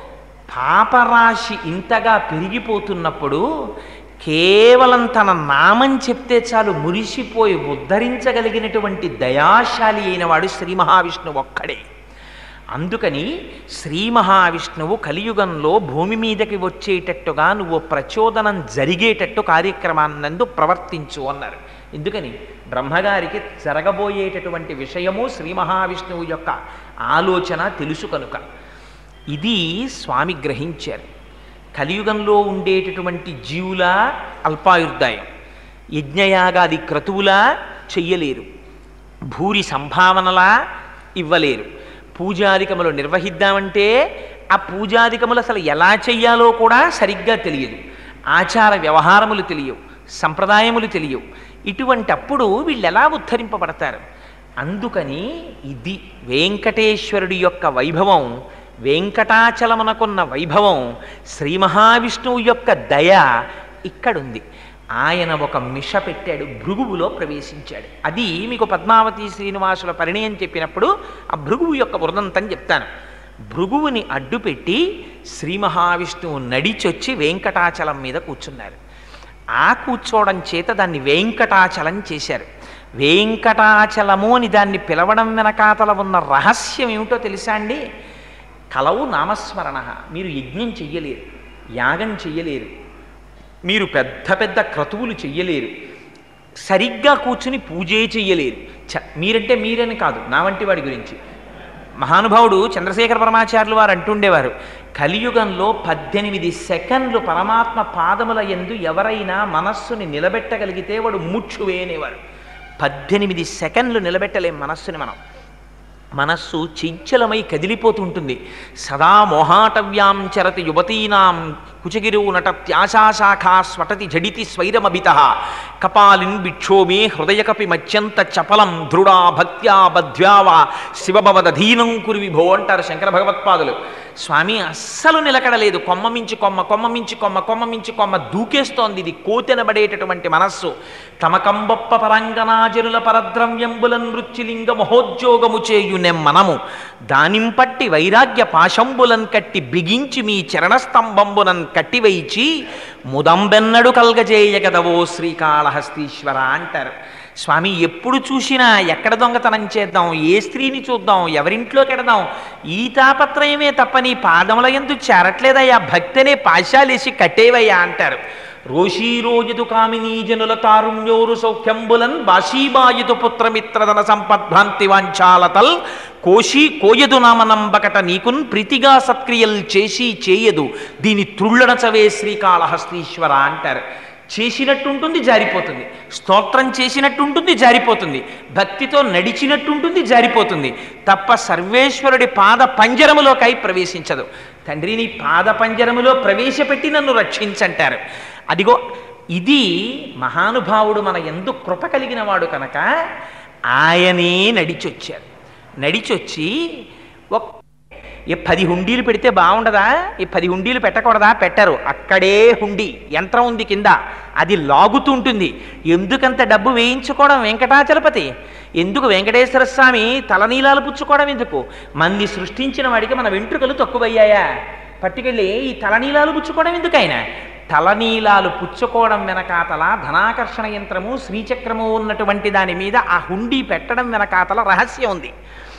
పాపరాశి ఇంతగా పెరిగిపోతున్నప్పుడు కేవలం తన నామం చెప్తే చాలు మురిసిపోయి ఉద్ధరించగలిగినటువంటి దయాశాలి అయినవాడు శ్రీ మహావిష్ణువు ఒక్కడే అందుకని శ్రీ మహావిష్ణువు కలియుగంలో భూమి మీదకి వచ్చేటట్టుగా నువ్వు ప్రచోదనం జరిగేటట్టు కార్యక్రమాన్నందు ప్రవర్తించు అన్నారు ఎందుకని బ్రహ్మగారికి జరగబోయేటటువంటి విషయము శ్రీ మహావిష్ణువు యొక్క ఆలోచన తెలుసు కనుక ఇది స్వామి గ్రహించారు కలియుగంలో ఉండేటటువంటి జీవుల అల్పాయుర్దాయం యజ్ఞయాగాది క్రతువులా చెయ్యలేరు భూరి సంభావనలా ఇవ్వలేరు పూజాధికములు నిర్వహిద్దామంటే ఆ పూజాధికములు అసలు ఎలా చెయ్యాలో కూడా సరిగ్గా తెలియదు ఆచార వ్యవహారములు తెలియవు సంప్రదాయములు తెలియవు ఇటువంటి అప్పుడు వీళ్ళు ఎలా ఉద్ధరింపబడతారు అందుకని ఇది వెంకటేశ్వరుడి యొక్క వైభవం వెంకటాచలమునకున్న వైభవం శ్రీ మహావిష్ణువు యొక్క దయ ఇక్కడుంది ఆయన ఒక మిష పెట్టాడు భృగువులో ప్రవేశించాడు అది మీకు పద్మావతి శ్రీనివాసుల పరిణయం చెప్పినప్పుడు ఆ భృగువు యొక్క వృదంతం చెప్తాను భృగువుని అడ్డుపెట్టి శ్రీ మహావిష్ణువు నడిచొచ్చి వెంకటాచలం మీద కూర్చున్నారు ఆ కూర్చోవడం చేత దాన్ని వెంకటాచలం చేశారు వెంకటాచలము అని దాన్ని పిలవడం వెనకాతల ఉన్న రహస్యం ఏమిటో తెలుసా అండి కలవు నామస్మరణ మీరు యజ్ఞం చెయ్యలేరు యాగం చెయ్యలేరు మీరు పెద్ద పెద్ద క్రతువులు చెయ్యలేరు సరిగ్గా కూర్చుని పూజే చెయ్యలేరు చ మీరంటే మీరని కాదు నా వంటి వాడి గురించి మహానుభావుడు చంద్రశేఖర పరమాచార్యులు వారు అంటుండేవారు కలియుగంలో పద్దెనిమిది సెకండ్లు పరమాత్మ పాదముల ఎందు ఎవరైనా మనస్సుని నిలబెట్టగలిగితే వాడు ముచ్చువే అనేవారు పద్దెనిమిది సెకండ్లు నిలబెట్టలేం మనస్సుని మనం మనస్సు చంచలమై కదిలిపోతుంటుంది సదా మోహాటవ్యాం చరతి యువతీనాం కుచగిరు నటత్యాశాఖా స్వటతి జడితి స్వైరమభిత కపాలిన్ బిక్షోమే హృదయకపి మత్యంత చపలం దృఢా భక్త్యా బధ్వ్యావా శివభవదధీనం కురి విభో అంటారు శంకర భగవత్పాదులు స్వామి అస్సలు నిలకడలేదు కొమ్మ మించి కొమ్మ కొమ్మ మించి కొమ్మ కొమ్మ మించి కొమ్మ దూకేస్తోంది ఇది కోతెనబడేటటువంటి మనస్సు తమకంబొప్ప పరంగనాజనుల పరద్రవ్యంబులన్ నృత్యులింగ మహోద్యోగము చేయు నెమ్మనము దానింపట్టి వైరాగ్య పాశంబులన్ కట్టి బిగించి మీ చరణస్తంభంబునన్ కట్టివైచి ముదంబెన్నడు కల్గజేయగదవో శ్రీకాళహస్తీశ్వర అంటారు స్వామి ఎప్పుడు చూసినా ఎక్కడ దొంగతనం చేద్దాం ఏ స్త్రీని చూద్దాం ఎవరింట్లోకి ఎడదాం ఈ తాపత్రయమే తప్ప నీ పాదముల ఎందు చేరట్లేదయ్యా భక్తనే పాశాలేసి కట్టేవయ్యా అంటారు రోషీరోజుతు కామినీ జనుల తారుణ్యోరు సౌఖ్యంబులన్ బాషీబాయుతు పుత్రమిత్రధన సంపద్భ్రాంతి వాంఛాలతల్ కోశీ కోయదు నామనంబకట నీకున్ ప్రీతిగా సత్క్రియల్ చేసి చేయదు దీని త్రుళ్ళడచవే శ్రీకాళహస్తీశ్వర అంటారు చేసినట్టుంటుంది జారిపోతుంది స్తోత్రం చేసినట్టుంటుంది జారిపోతుంది భక్తితో నడిచినట్టుంటుంది జారిపోతుంది తప్ప సర్వేశ్వరుడి పాద పంజరములోకై ప్రవేశించదు తండ్రి నీ పాద పంజరములో ప్రవేశపెట్టి నన్ను రక్షించంటారు అదిగో ఇది మహానుభావుడు మన ఎందు కృప కలిగిన వాడు కనుక ఆయనే నడిచొచ్చారు నడిచొచ్చి ఒక్క ఈ పది హుండీలు పెడితే బాగుండదా ఈ పది హుండీలు పెట్టకూడదా పెట్టరు అక్కడే హుండీ యంత్రం ఉంది కింద అది లాగుతుంటుంది ఎందుకంత డబ్బు వేయించుకోవడం వెంకటాచలపతి ఎందుకు వెంకటేశ్వర స్వామి తలనీలాలు పుచ్చుకోవడం ఎందుకు మంది సృష్టించిన వాడికి మన వెంట్రుకలు తక్కువయ్యాయా పట్టుకెళ్ళి ఈ తలనీలాలు పుచ్చుకోవడం ఎందుకు ఆయన తలనీలాలు పుచ్చుకోవడం వెనకాతల ధనాకర్షణ యంత్రము శ్రీచక్రము ఉన్నటువంటి దాని మీద ఆ హుండీ పెట్టడం వెనకాతల రహస్యం ఉంది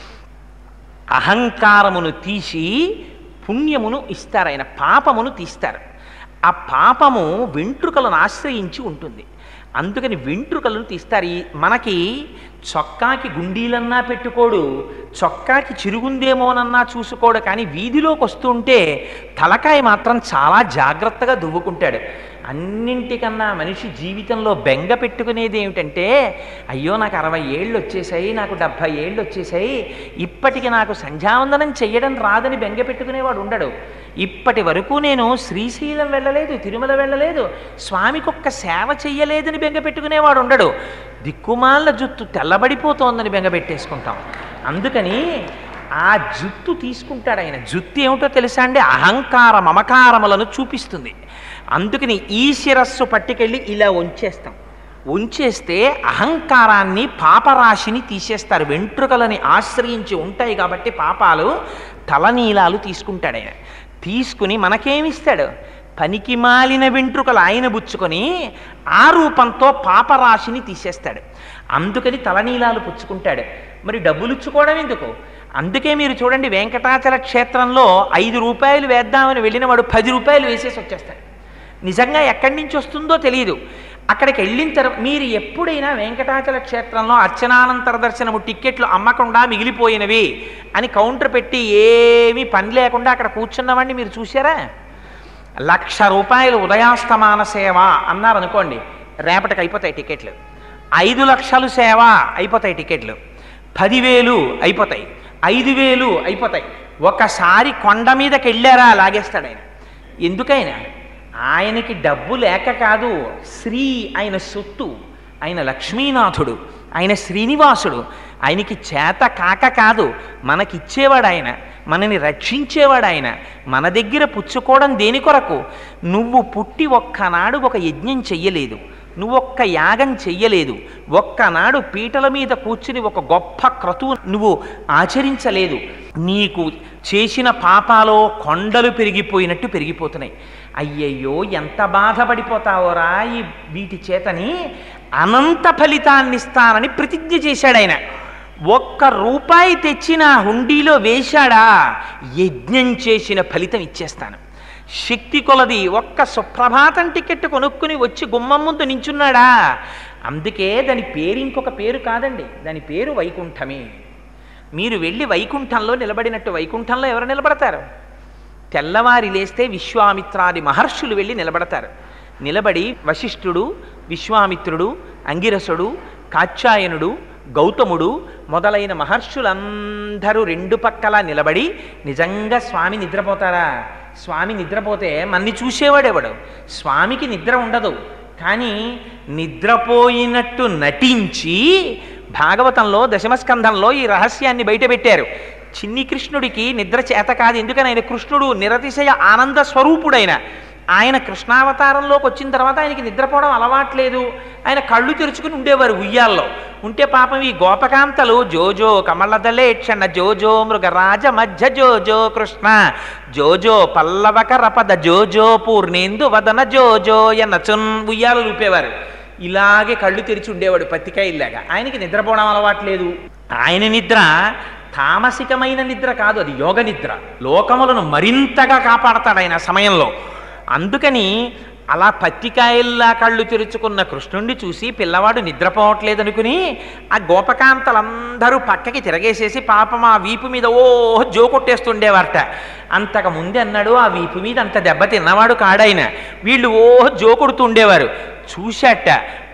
అహంకారమును తీసి పుణ్యమును ఇస్తారు ఆయన పాపమును తీస్తారు ఆ పాపము వెంట్రుకలను ఆశ్రయించి ఉంటుంది అందుకని వెంట్రుకలను తీస్తారు ఈ మనకి చొక్కాకి గుండీలన్నా పెట్టుకోడు చొక్కాకి చిరుగుందేమోనన్నా చూసుకోడు కానీ వీధిలోకి వస్తుంటే తలకాయ మాత్రం చాలా జాగ్రత్తగా దువ్వుకుంటాడు అన్నింటికన్నా మనిషి జీవితంలో బెంగ పెట్టుకునేది ఏమిటంటే అయ్యో నాకు అరవై ఏళ్ళు వచ్చేసాయి నాకు డెబ్భై ఏళ్ళు వచ్చేసాయి ఇప్పటికి నాకు సంధ్యావందనం చెయ్యడం రాదని బెంగ పెట్టుకునేవాడు ఉండడు ఇప్పటి వరకు నేను శ్రీశైలం వెళ్ళలేదు తిరుమల వెళ్ళలేదు స్వామికి ఒక్క సేవ చెయ్యలేదని బెంగ పెట్టుకునేవాడు ఉండడు దిక్కుమాల జుత్తు తెల్లబడిపోతోందని బెంగ పెట్టేసుకుంటాం అందుకని ఆ జుత్తు తీసుకుంటాడు ఆయన జుత్తు ఏమిటో తెలుసా అండి అహంకార మమకారములను చూపిస్తుంది అందుకని ఈ శిరస్సు పట్టుకెళ్ళి ఇలా ఉంచేస్తాం ఉంచేస్తే అహంకారాన్ని పాపరాశిని తీసేస్తారు వెంట్రుకలని ఆశ్రయించి ఉంటాయి కాబట్టి పాపాలు తలనీలాలు తీసుకుంటాడు ఆయన తీసుకుని మనకేమిస్తాడు పనికి మాలిన వెంట్రుకలు ఆయన బుచ్చుకొని ఆ రూపంతో పాపరాశిని తీసేస్తాడు అందుకని తలనీలాలు పుచ్చుకుంటాడు మరి డబ్బులు ఇచ్చుకోవడం ఎందుకు అందుకే మీరు చూడండి వెంకటాచల క్షేత్రంలో ఐదు రూపాయలు వేద్దామని వెళ్ళిన వాడు పది రూపాయలు వేసేసి వచ్చేస్తాడు నిజంగా ఎక్కడి నుంచి వస్తుందో తెలియదు అక్కడికి వెళ్ళిన తర్వాత మీరు ఎప్పుడైనా వెంకటాచల క్షేత్రంలో అర్చనానంతర దర్శనము టిక్కెట్లు అమ్మకుండా మిగిలిపోయినవి అని కౌంటర్ పెట్టి ఏమీ పని లేకుండా అక్కడ కూర్చున్నవాడిని మీరు చూసారా లక్ష రూపాయలు ఉదయాస్తమాన సేవ అన్నారనుకోండి రేపటికి అయిపోతాయి టికెట్లు ఐదు లక్షలు సేవ అయిపోతాయి టికెట్లు పదివేలు అయిపోతాయి ఐదు వేలు అయిపోతాయి ఒకసారి కొండ మీదకి వెళ్ళారా లాగేస్తాడు ఆయన ఎందుకైనా ఆయనకి డబ్బు లేక కాదు శ్రీ ఆయన సొత్తు ఆయన లక్ష్మీనాథుడు ఆయన శ్రీనివాసుడు ఆయనకి చేత కాక కాదు మనకిచ్చేవాడు ఆయన మనని రక్షించేవాడు ఆయన మన దగ్గర పుచ్చుకోవడం దేని కొరకు నువ్వు పుట్టి ఒక్కనాడు ఒక యజ్ఞం చెయ్యలేదు నువ్వు ఒక్క యాగం చెయ్యలేదు ఒక్కనాడు పీటల మీద కూర్చుని ఒక గొప్ప క్రతువు నువ్వు ఆచరించలేదు నీకు చేసిన పాపాలో కొండలు పెరిగిపోయినట్టు పెరిగిపోతున్నాయి అయ్యయ్యో ఎంత బాధపడిపోతావోరా ఈ వీటి చేతని అనంత ఫలితాన్ని ఇస్తానని ప్రతిజ్ఞ చేశాడు ఆయన ఒక్క రూపాయి తెచ్చి నా హుండీలో వేశాడా యజ్ఞం చేసిన ఫలితం ఇచ్చేస్తాను శక్తి కొలది ఒక్క సుప్రభాతం టికెట్ కొనుక్కుని వచ్చి గుమ్మం ముందు నించున్నాడా అందుకే దాని పేరు ఇంకొక పేరు కాదండి దాని పేరు వైకుంఠమే మీరు వెళ్ళి వైకుంఠంలో నిలబడినట్టు వైకుంఠంలో ఎవరు నిలబడతారు తెల్లవారి లేస్తే విశ్వామిత్రాది మహర్షులు వెళ్ళి నిలబడతారు నిలబడి వశిష్ఠుడు విశ్వామిత్రుడు అంగిరసుడు కాత్యాయనుడు గౌతముడు మొదలైన మహర్షులందరూ రెండు పక్కల నిలబడి నిజంగా స్వామి నిద్రపోతారా స్వామి నిద్రపోతే మన్ని చూసేవాడెవడు స్వామికి నిద్ర ఉండదు కానీ నిద్రపోయినట్టు నటించి భాగవతంలో దశమస్కంధంలో ఈ రహస్యాన్ని బయటపెట్టారు చిన్ని కృష్ణుడికి నిద్ర చేత కాదు ఎందుకని ఆయన కృష్ణుడు నిరతిశయ ఆనంద స్వరూపుడైన ఆయన కృష్ణావతారంలోకి వచ్చిన తర్వాత ఆయనకి నిద్రపోవడం అలవాట్లేదు ఆయన కళ్ళు తెరుచుకుని ఉండేవారు ఉయ్యాల్లో ఉంటే పాపం ఈ గోపకాంతలు జోజో కమలదలేక్షణ జోజో మృగరాజ మధ్య జోజో కృష్ణ జోజో పల్లవక రపద జోజో పూర్ణేందు వదన జోజో ఎన్న చున్ ఉయ్యాలు ఊపేవారు ఇలాగే కళ్ళు తెరిచి ఉండేవాడు పత్తికాయల్లాగా ఆయనకి నిద్రపోవడం అలవాట్లేదు ఆయన నిద్ర తామసికమైన నిద్ర కాదు అది యోగ నిద్ర లోకములను మరింతగా కాపాడతాడు ఆయన ఆ సమయంలో అందుకని అలా పత్తికాయల్లా కళ్ళు తెరుచుకున్న కృష్ణుణ్ణి చూసి పిల్లవాడు నిద్రపోవట్లేదనుకుని ఆ గోపకాంతలందరూ పక్కకి తిరగేసేసి పాపం ఆ వీపు మీద ఓ జో కొట్టేస్తుండేవారట అంతకు ముందే అన్నాడు ఆ వీపు మీద అంత దెబ్బ తిన్నవాడు కాడాయన వీళ్ళు ఓ జో కొడుతుండేవారు చూశాట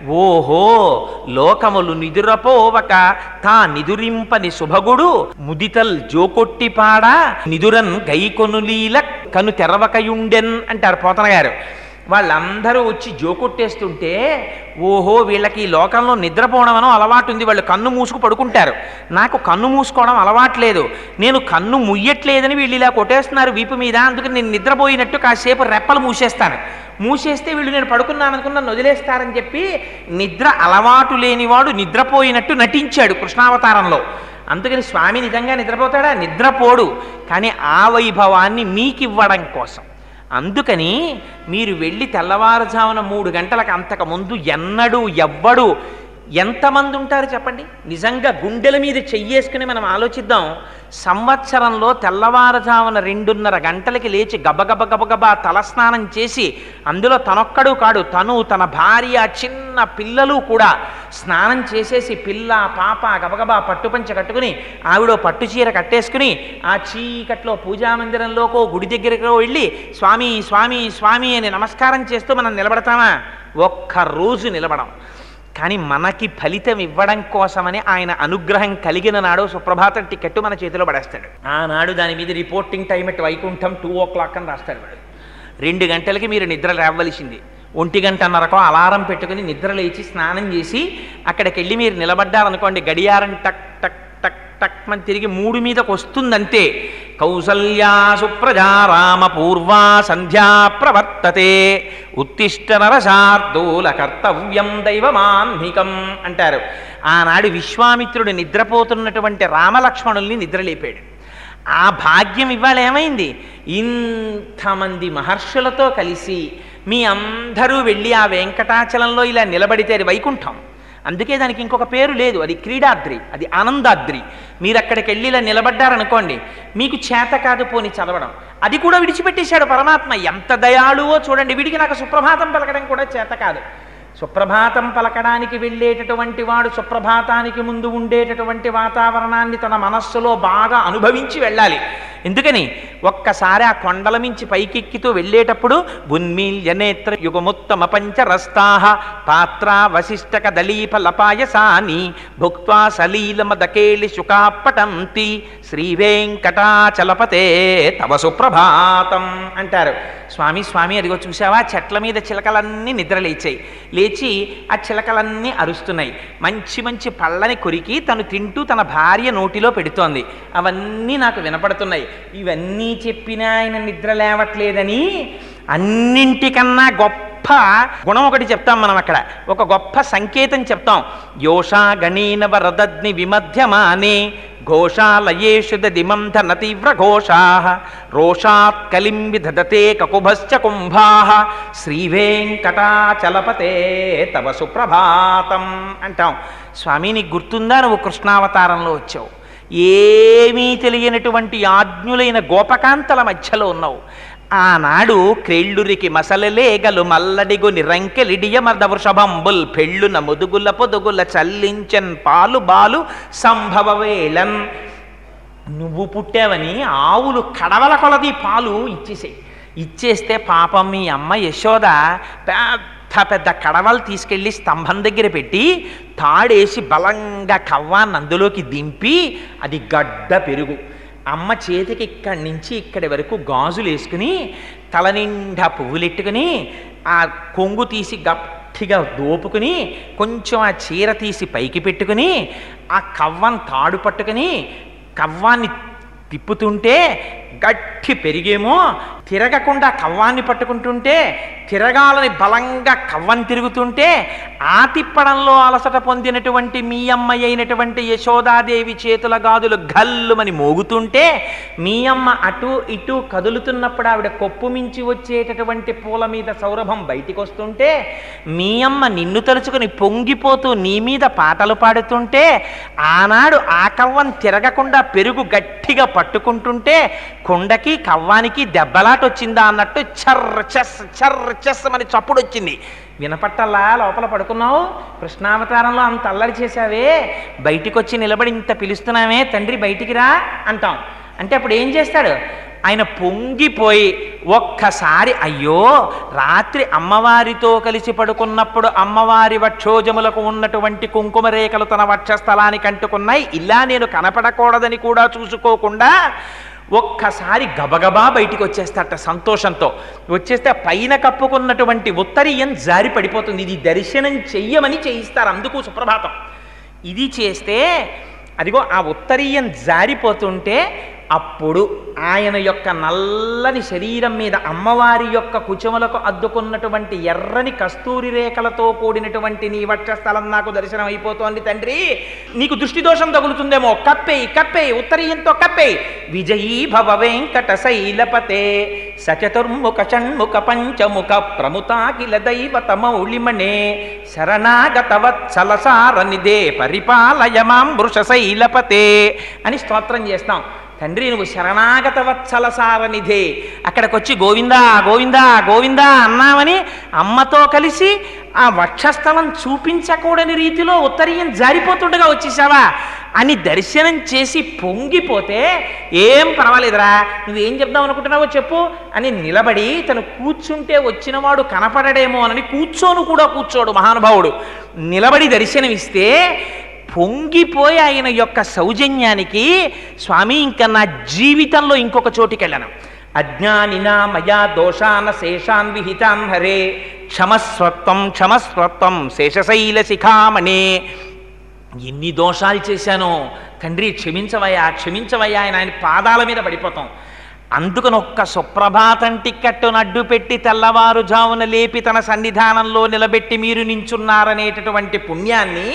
ఓహో లోకములు నిదురపోవక తా నిదురింపని శుభగుడు ముదితల్ జోకొట్టిపాడ నిదురన్ గైకొనులీల కను తెరవకయుండెన్ అంటారు పోతన గారు వాళ్ళందరూ వచ్చి జోకొట్టేస్తుంటే ఓహో వీళ్ళకి ఈ లోకంలో నిద్రపోవడం అలవాటు ఉంది వాళ్ళు కన్ను మూసుకు పడుకుంటారు నాకు కన్ను మూసుకోవడం అలవాట్లేదు నేను కన్ను ముయ్యట్లేదని వీళ్ళు ఇలా కొట్టేస్తున్నారు వీపు మీద అందుకని నేను నిద్రపోయినట్టు కాసేపు రెప్పలు మూసేస్తాను మూసేస్తే వీళ్ళు నేను పడుకున్నాను అనుకున్న నన్ను వదిలేస్తారని చెప్పి నిద్ర అలవాటు లేనివాడు నిద్రపోయినట్టు నటించాడు కృష్ణావతారంలో అందుకని స్వామి నిజంగా నిద్రపోతాడా నిద్రపోడు కానీ ఆ వైభవాన్ని మీకివ్వడం కోసం అందుకని మీరు వెళ్ళి తెల్లవారుజామున మూడు గంటలకు అంతకు ముందు ఎన్నడూ ఎవ్వడు ఎంతమంది ఉంటారు చెప్పండి నిజంగా గుండెల మీద చెయ్యేసుకుని మనం ఆలోచిద్దాం సంవత్సరంలో తెల్లవారుజామున రెండున్నర గంటలకి లేచి గబగబ గబగబా తలస్నానం చేసి అందులో తనొక్కడు కాడు తను తన భార్య చిన్న పిల్లలు కూడా స్నానం చేసేసి పిల్ల పాప గబగబా పట్టుపంచ కట్టుకుని ఆవిడో పట్టు చీర కట్టేసుకుని ఆ చీకట్లో పూజామందిరంలోకో గుడి దగ్గరకో వెళ్ళి స్వామి స్వామి స్వామి అని నమస్కారం చేస్తూ మనం నిలబడతామా ఒక్క రోజు నిలబడం కానీ మనకి ఫలితం ఇవ్వడం కోసమని ఆయన అనుగ్రహం కలిగిన నాడు సుప్రభాతం టికెట్ మన చేతిలో పడేస్తాడు ఆనాడు దాని మీద reporting time at Vaikuntham two o'clock అని రాస్తాడు వాడు రెండు గంటలకి మీరు నిద్ర లేవలసింది ఒంటి గంటన్నరకో అలారం పెట్టుకుని నిద్ర లేచి స్నానం చేసి అక్కడికి వెళ్ళి మీరు నిలబడ్డారనుకోండి గడియారం టక్ టక్ టక్ టక్ అని తిరిగి మూడు మీదకి వస్తుందంతే కౌసల్యా సుప్రజా రామ పూర్వా సంధ్యా ప్రవర్తతే ఉత్తిష్ట నరశార్దూల కర్తవ్యం దైవమాన్నికం అంటారు ఆనాడు విశ్వామిత్రుడు నిద్రపోతున్నటువంటి రామలక్ష్మణుల్ని నిద్రలేపాడు ఆ భాగ్యం ఇవాళ ఏమైంది ఇంతమంది మహర్షులతో కలిసి మీ అందరూ వెళ్ళి ఆ వెంకటాచలంలో ఇలా నిలబడితే అది వైకుంఠం అందుకే దానికి ఇంకొక పేరు లేదు అది క్రీడాద్రి అది ఆనందాద్రి మీరు అక్కడికి వెళ్ళి ఇలా నిలబడ్డారనుకోండి మీకు చేత కాదు పోని చదవడం అది కూడా విడిచిపెట్టేశాడు పరమాత్మ ఎంత దయాళువో చూడండి వీడికి నాకు సుప్రభాతం పలకడం కూడా చేత కాదు సుప్రభాతం పలకడానికి వెళ్ళేటటువంటి వాడు సుప్రభాతానికి ముందు ఉండేటటువంటి వాతావరణాన్ని తన మనస్సులో బాగా అనుభవించి వెళ్ళాలి ఎందుకని ఒక్కసారి ఆ కొండల మించి పైకెక్కితూ వెళ్ళేటప్పుడు ఉన్మీల్య నేత్ర యుగముత్తమ పంచరస్తాహ పాత్ర వశిష్టక దళీప లపాయసాని భుక్వా సలీలమదకేళి శుకాపటంతి శ్రీ వెంకటాచలపతే తవ సుప్రభాతం అంటారు స్వామి స్వామి అదిగో చూసావా చెట్ల మీద చిలకలన్నీ నిద్రలేచాయి లేచి ఆ చిలకలన్నీ అరుస్తున్నాయి మంచి మంచి పళ్ళని కొరికి తను తింటూ తన భార్య నోటిలో పెడుతోంది అవన్నీ నాకు వినపడుతున్నాయి ఇవన్నీ చెప్పినా ఆయన నిద్ర లేవట్లేదని అన్నింటికన్నా గొప్ప గుణం ఒకటి చెప్తాం మనం అక్కడ ఒక గొప్ప సంకేతం చెప్తాం యోషా గణీన వరదగ్ని విమధ్యమానే ఘోషాలయేషు దిమంధన తీవ్ర ఘోషా రోషాత్ కలిం విధదతే కకుభశ్చ కుంభా శ్రీ వెంకటాచలపతే తవ సుప్రభాతం అంటాం స్వామి నీకు గుర్తుందా నువ్వు కృష్ణావతారంలో వచ్చావు ఏమీ తెలియనటువంటి ఆజ్ఞులైన గోపకాంతల మధ్యలో ఉన్నావు ఆనాడు క్రేళ్ళురికి మసలలేగలు మల్లడిగు నిరంకెలిడియ మర్ద వృషభంబుల్ పెళ్ళున ముదుగుల పొదుగుల చల్లించన్ పాలు బాలు సంభవ వేళన్ నువ్వు పుట్టావని ఆవులు కడవల కొలది పాలు ఇచ్చేసాయి ఇచ్చేస్తే పాపం మీ అమ్మ యశోద పెద్ద పెద్ద కడవలు తీసుకెళ్ళి స్తంభం దగ్గర పెట్టి తాడేసి బలంగా కవ్వాన్ని అందులోకి దింపి అది గడ్డ పెరుగు అమ్మ చేతికి ఇక్కడి నుంచి ఇక్కడి వరకు గాజులు వేసుకుని తల నిండా పువ్వులెట్టుకుని ఆ కొంగు తీసి గట్టిగా దోపుకుని కొంచెం ఆ చీర తీసి పైకి పెట్టుకుని ఆ కవ్వం తాడు పట్టుకుని కవ్వాన్ని తిప్పుతుంటే గట్టి పెరిగేమో తిరగకుండా కవ్వాన్ని పట్టుకుంటుంటే తిరగాలని బలంగా కవ్వం తిరుగుతుంటే ఆ తిప్పడంలో అలసట పొందినటువంటి మీ అమ్మ అయినటువంటి యశోదాదేవి చేతుల గాదులు గల్లుమని మోగుతుంటే మీ అమ్మ అటు ఇటు కదులుతున్నప్పుడు ఆవిడ కొప్పు మించి వచ్చేటటువంటి పూల మీద సౌరభం బయటికి వస్తుంటే మీ అమ్మ నిన్ను తలుచుకుని పొంగిపోతూ నీ మీద పాటలు పాడుతుంటే ఆనాడు ఆ కవ్వం తిరగకుండా పెరుగు గట్టిగా పట్టుకుంటుంటే కొండకి కవ్వానికి దెబ్బలాట వచ్చిందా అన్నట్టు చర్ర చెస్ చర్ర చెస్ అని చప్పుడు వచ్చింది వినపట్టల్లా లోపల పడుకున్నావు కృష్ణావతారంలో అంత అల్లరి చేశావే బయటికి వచ్చి నిలబడి ఇంత పిలుస్తున్నామే తండ్రి బయటికి రా అంటాం అంటే అప్పుడు ఏం చేస్తాడు ఆయన పొంగిపోయి ఒక్కసారి అయ్యో రాత్రి అమ్మవారితో కలిసి పడుకున్నప్పుడు అమ్మవారి వక్షోజములకు ఉన్నటువంటి కుంకుమ రేఖలు తన వక్షస్థలానికి అంటుకున్నాయి ఇలా నేను కనపడకూడదని కూడా చూసుకోకుండా ఒక్కసారి గబగబా బయటికి వచ్చేస్తాట సంతోషంతో వచ్చేస్తే ఆ పైన కప్పుకున్నటువంటి ఉత్తరీయం జారి పడిపోతుంది ఇది దర్శనం చెయ్యమని చేయిస్తారు అందుకు సుప్రభాతం ఇది చేస్తే అదిగో ఆ ఉత్తరీయం జారిపోతుంటే అప్పుడు ఆయన యొక్క నల్లని శరీరం మీద అమ్మవారి యొక్క కుచములకు అద్దుకున్నటువంటి ఎర్రని కస్తూరి రేఖలతో కూడినటువంటి నీ వక్షస్థలం నాకు దర్శనం అయిపోతోంది తండ్రి నీకు దృష్టి దోషం తగులుతుందేమో కప్పేయి కప్పేయి ఉత్తరీయంతో కప్పేయి విజయీ భవ వెంకట శైలపతే సచతుర్ముఖ షణ్ముఖ పంచముఖ ప్రముతాకిల దైవత మౌళిమణే శరణాగత వత్సలసార నిదే పరిపాలయ మాం వృష శైలపతే అని స్తోత్రం చేస్తాం తండ్రి నువ్వు శరణాగత వత్సలసార నిధే అక్కడికి వచ్చి గోవిందా గోవిందా గోవిందా అన్నామని అమ్మతో కలిసి ఆ వక్షస్థలం చూపించకూడని రీతిలో ఉత్తరీయం జారిపోతుండగా వచ్చేసావా అని దర్శనం చేసి పొంగిపోతే ఏం పర్వాలేదురా నువ్వేం చెప్దాం అనుకుంటున్నావో చెప్పు అని నిలబడి తను కూర్చుంటే వచ్చినవాడు కనపడడేమో అని కూర్చోను కూడా కూర్చోడు మహానుభావుడు నిలబడి దర్శనమిస్తే పొంగిపోయి ఆయన యొక్క సౌజన్యానికి స్వామి ఇంకా నా జీవితంలో ఇంకొక చోటికి వెళ్ళను అజ్ఞానినా మయా దోషాన శేషాన్ విహితాన్ హరే క్షమస్వత్వం క్షమస్వత్వం శేషశైల శిఖామణే ఎన్ని దోషాలు చేశానో తండ్రి క్షమించవయ్యా క్షమించవయ్యా ఆయన ఆయన పాదాల మీద పడిపోతాం అందుకని ఒక్క సుప్రభాతం టిక్కట్టును అడ్డు పెట్టి తెల్లవారుజామున లేపి తన సన్నిధానంలో నిలబెట్టి మీరు నించున్నారనేటటువంటి పుణ్యాన్ని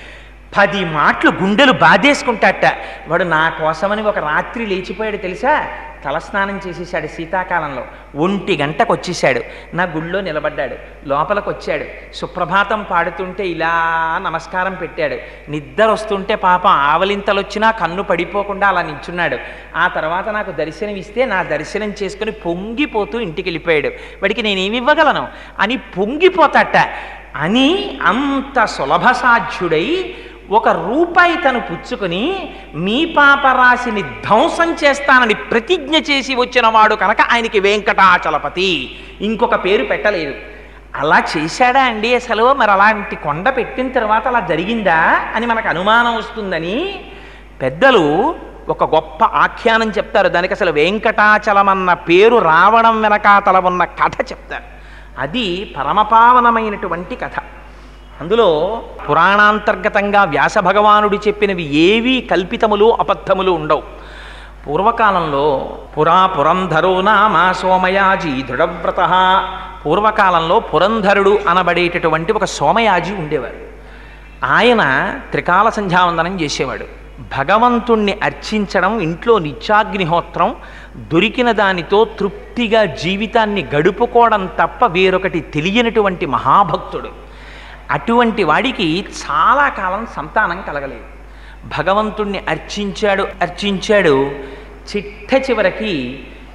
పది మాటలు గుండెలు బాధేసుకుంటాట వాడు నా కోసమని ఒక రాత్రి లేచిపోయాడు తెలుసా తలస్నానం చేసేసాడు శీతాకాలంలో ఒంటి గంటకు వచ్చేసాడు నా గుళ్ళో నిలబడ్డాడు లోపలికి వచ్చాడు సుప్రభాతం పాడుతుంటే ఇలా నమస్కారం పెట్టాడు నిద్ర వస్తుంటే పాపం ఆవలింతలు వచ్చినా కన్ను పడిపోకుండా అలా నించున్నాడు ఆ తర్వాత నాకు దర్శనం ఇస్తే నా దర్శనం చేసుకుని పొంగిపోతూ ఇంటికి వెళ్ళిపోయాడు వాడికి నేనేమి ఇవ్వగలను అని పొంగిపోతాట అని అంత సులభ సాధ్యుడై ఒక రూపాయి తను పుచ్చుకొని మీ పాపరాశిని ధ్వంసం చేస్తానని ప్రతిజ్ఞ చేసి వచ్చిన వాడు కనుక ఆయనకి వెంకటాచలపతి ఇంకొక పేరు పెట్టలేదు అలా చేశాడా అండి అసలు మరి అలాంటి కొండ పెట్టిన తర్వాత అలా జరిగిందా అని మనకు అనుమానం వస్తుందని పెద్దలు ఒక గొప్ప ఆఖ్యానం చెప్తారు దానికి అసలు వెంకటాచలం అన్న పేరు రావడం వెనకాతల ఉన్న కథ చెప్తారు అది పరమపావనమైనటువంటి కథ అందులో పురాణాంతర్గతంగా వ్యాస భగవానుడు చెప్పినవి ఏవీ కల్పితములు అబద్ధములు ఉండవు పూర్వకాలంలో పురా పురంధరో నామ సోమయాజీ దృఢవ్రత పూర్వకాలంలో పురంధరుడు అనబడేటటువంటి ఒక సోమయాజి ఉండేవారు ఆయన త్రికాల సంధ్యావందనం చేసేవాడు భగవంతుణ్ణి అర్చించడం ఇంట్లో నిత్యాగ్నిహోత్రం దొరికిన దానితో తృప్తిగా జీవితాన్ని గడుపుకోవడం తప్ప వేరొకటి తెలియనటువంటి మహాభక్తుడు అటువంటి వాడికి చాలా కాలం సంతానం కలగలేదు భగవంతుణ్ణి అర్చించాడు అర్చించాడు చిట్ట చివరికి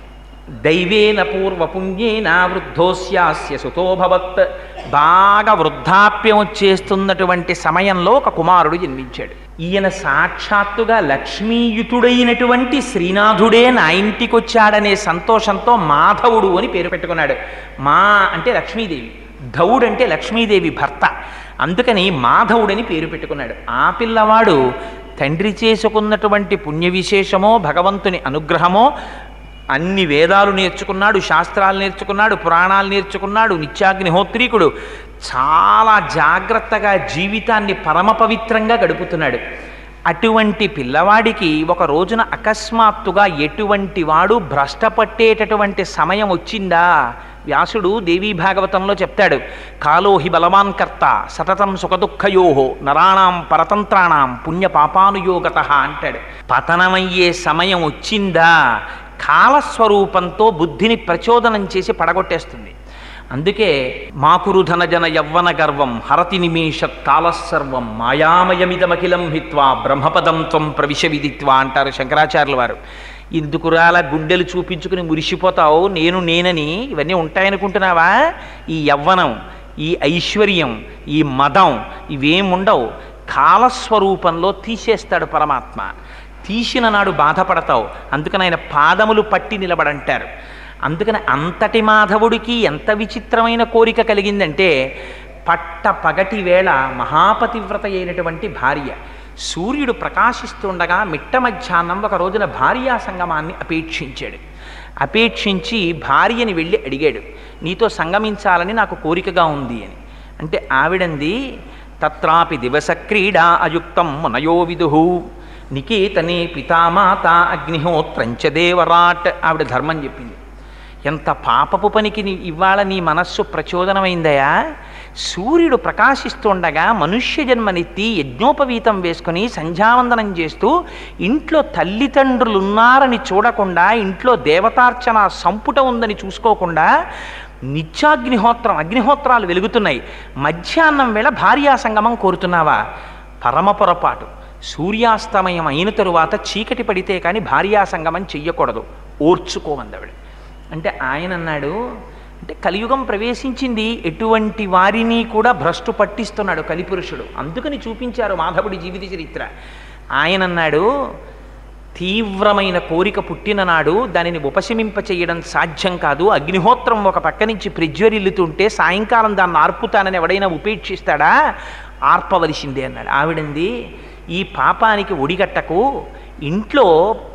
దైవేన పూర్వపుణ్యేన వృద్ధోస్యాస్య సుతోభవత్ బాగా వృద్ధాప్యం వచ్చేస్తున్నటువంటి సమయంలో ఒక కుమారుడు జన్మించాడు ఈయన సాక్షాత్తుగా లక్ష్మీయుతుడైనటువంటి శ్రీనాథుడే నా ఇంటికి వచ్చాడనే సంతోషంతో మాధవుడు అని పేరు పెట్టుకున్నాడు మా అంటే లక్ష్మీదేవి ధవుడు అంటే లక్ష్మీదేవి భర్త అందుకని మాధవుడని పేరు పెట్టుకున్నాడు ఆ పిల్లవాడు తండ్రి చేసుకున్నటువంటి పుణ్య విశేషమో భగవంతుని అనుగ్రహమో అన్ని వేదాలు నేర్చుకున్నాడు శాస్త్రాలు నేర్చుకున్నాడు పురాణాలు నేర్చుకున్నాడు నిత్యాగ్నిహోత్రీకుడు చాలా జాగ్రత్తగా జీవితాన్ని పరమ పవిత్రంగా గడుపుతున్నాడు అటువంటి పిల్లవాడికి ఒక రోజున అకస్మాత్తుగా ఎటువంటి వాడు భ్రష్టపట్టేటటువంటి సమయం వచ్చిందా వ్యాసుడు దేవీ భాగవతంలో చెప్తాడు కాలోహి బలవాన్ కర్త సతతం సుఖదుఃఖయోహో నరాణాం పరతంత్రాణం పుణ్య పాపానుయోగత అంటాడు పతనమయ్యే సమయం వచ్చిందా కాలస్వరూపంతో బుద్ధిని ప్రచోదనం చేసి పడగొట్టేస్తుంది అందుకే మాకురు ధనజన యవ్వన గర్వం హరతి నిమేషత్ కాలస్సర్వం మాయామయమిదమఖిలం హిత్వా బ్రహ్మపదం త్వం ప్రవిశ విదిత్వా అంటారు శంకరాచార్యుల వారు ఇందుకురాల గుండెలు చూపించుకుని మురిసిపోతావు నేను నేనని ఇవన్నీ ఉంటాయనుకుంటున్నావా ఈ యవ్వనం ఈ ఐశ్వర్యం ఈ మదం ఇవేముండవు కాలస్వరూపంలో తీసేస్తాడు పరమాత్మ తీసిన నాడు బాధపడతావు అందుకని ఆయన పాదములు పట్టి నిలబడంటారు అందుకని అంతటి మాధవుడికి ఎంత విచిత్రమైన కోరిక కలిగిందంటే పట్ట పగటి వేళ మహాపతివ్రత అయినటువంటి భార్య సూర్యుడు ప్రకాశిస్తుండగా మిట్ట మధ్యాహ్నం ఒక రోజున భార్యా సంగమాన్ని అపేక్షించాడు అపేక్షించి భార్యని వెళ్ళి అడిగాడు నీతో సంగమించాలని నాకు కోరికగా ఉంది అని అంటే ఆవిడంది తత్రాపి దివస క్రీడా అయుక్తం మునయో విదుహు నికేతనే పితామాత అగ్నిహోత్రంచ దేవరాట్ ఆవిడ ధర్మం చెప్పింది ఎంత పాపపు పనికి నీ ఇవాళ నీ మనస్సు ప్రచోదనమైందయా సూర్యుడు ప్రకాశిస్తుండగా మనుష్య జన్మనెత్తి యజ్ఞోపవీతం వేసుకుని సంధ్యావందనం చేస్తూ ఇంట్లో తల్లిదండ్రులు ఉన్నారని చూడకుండా ఇంట్లో దేవతార్చన సంపుట ఉందని చూసుకోకుండా నిత్యాగ్నిహోత్రం అగ్నిహోత్రాలు వెలుగుతున్నాయి మధ్యాహ్నం వేళ భార్యా సంగమం కోరుతున్నావా పరమ పొరపాటు సూర్యాస్తమయం అయిన తరువాత చీకటి పడితే కానీ భార్యా సంగమం చెయ్యకూడదు ఓర్చుకోమందవిడ అంటే ఆయన అన్నాడు అంటే కలియుగం ప్రవేశించింది ఎటువంటి వారిని కూడా భ్రష్టు పట్టిస్తున్నాడు కలిపురుషుడు అందుకని చూపించారు మాధవుడి జీవిత చరిత్ర ఆయన అన్నాడు తీవ్రమైన కోరిక పుట్టిన నాడు దానిని ఉపశమింప చేయడం సాధ్యం కాదు అగ్నిహోత్రం ఒక పక్క నుంచి ప్రజ్వరిల్లుతుంటే సాయంకాలం దాన్ని ఆర్పుతానని ఎవడైనా ఉపేక్షిస్తాడా ఆర్పవలసిందే అన్నాడు ఆవిడంది ఈ పాపానికి ఒడిగట్టకు ఇంట్లో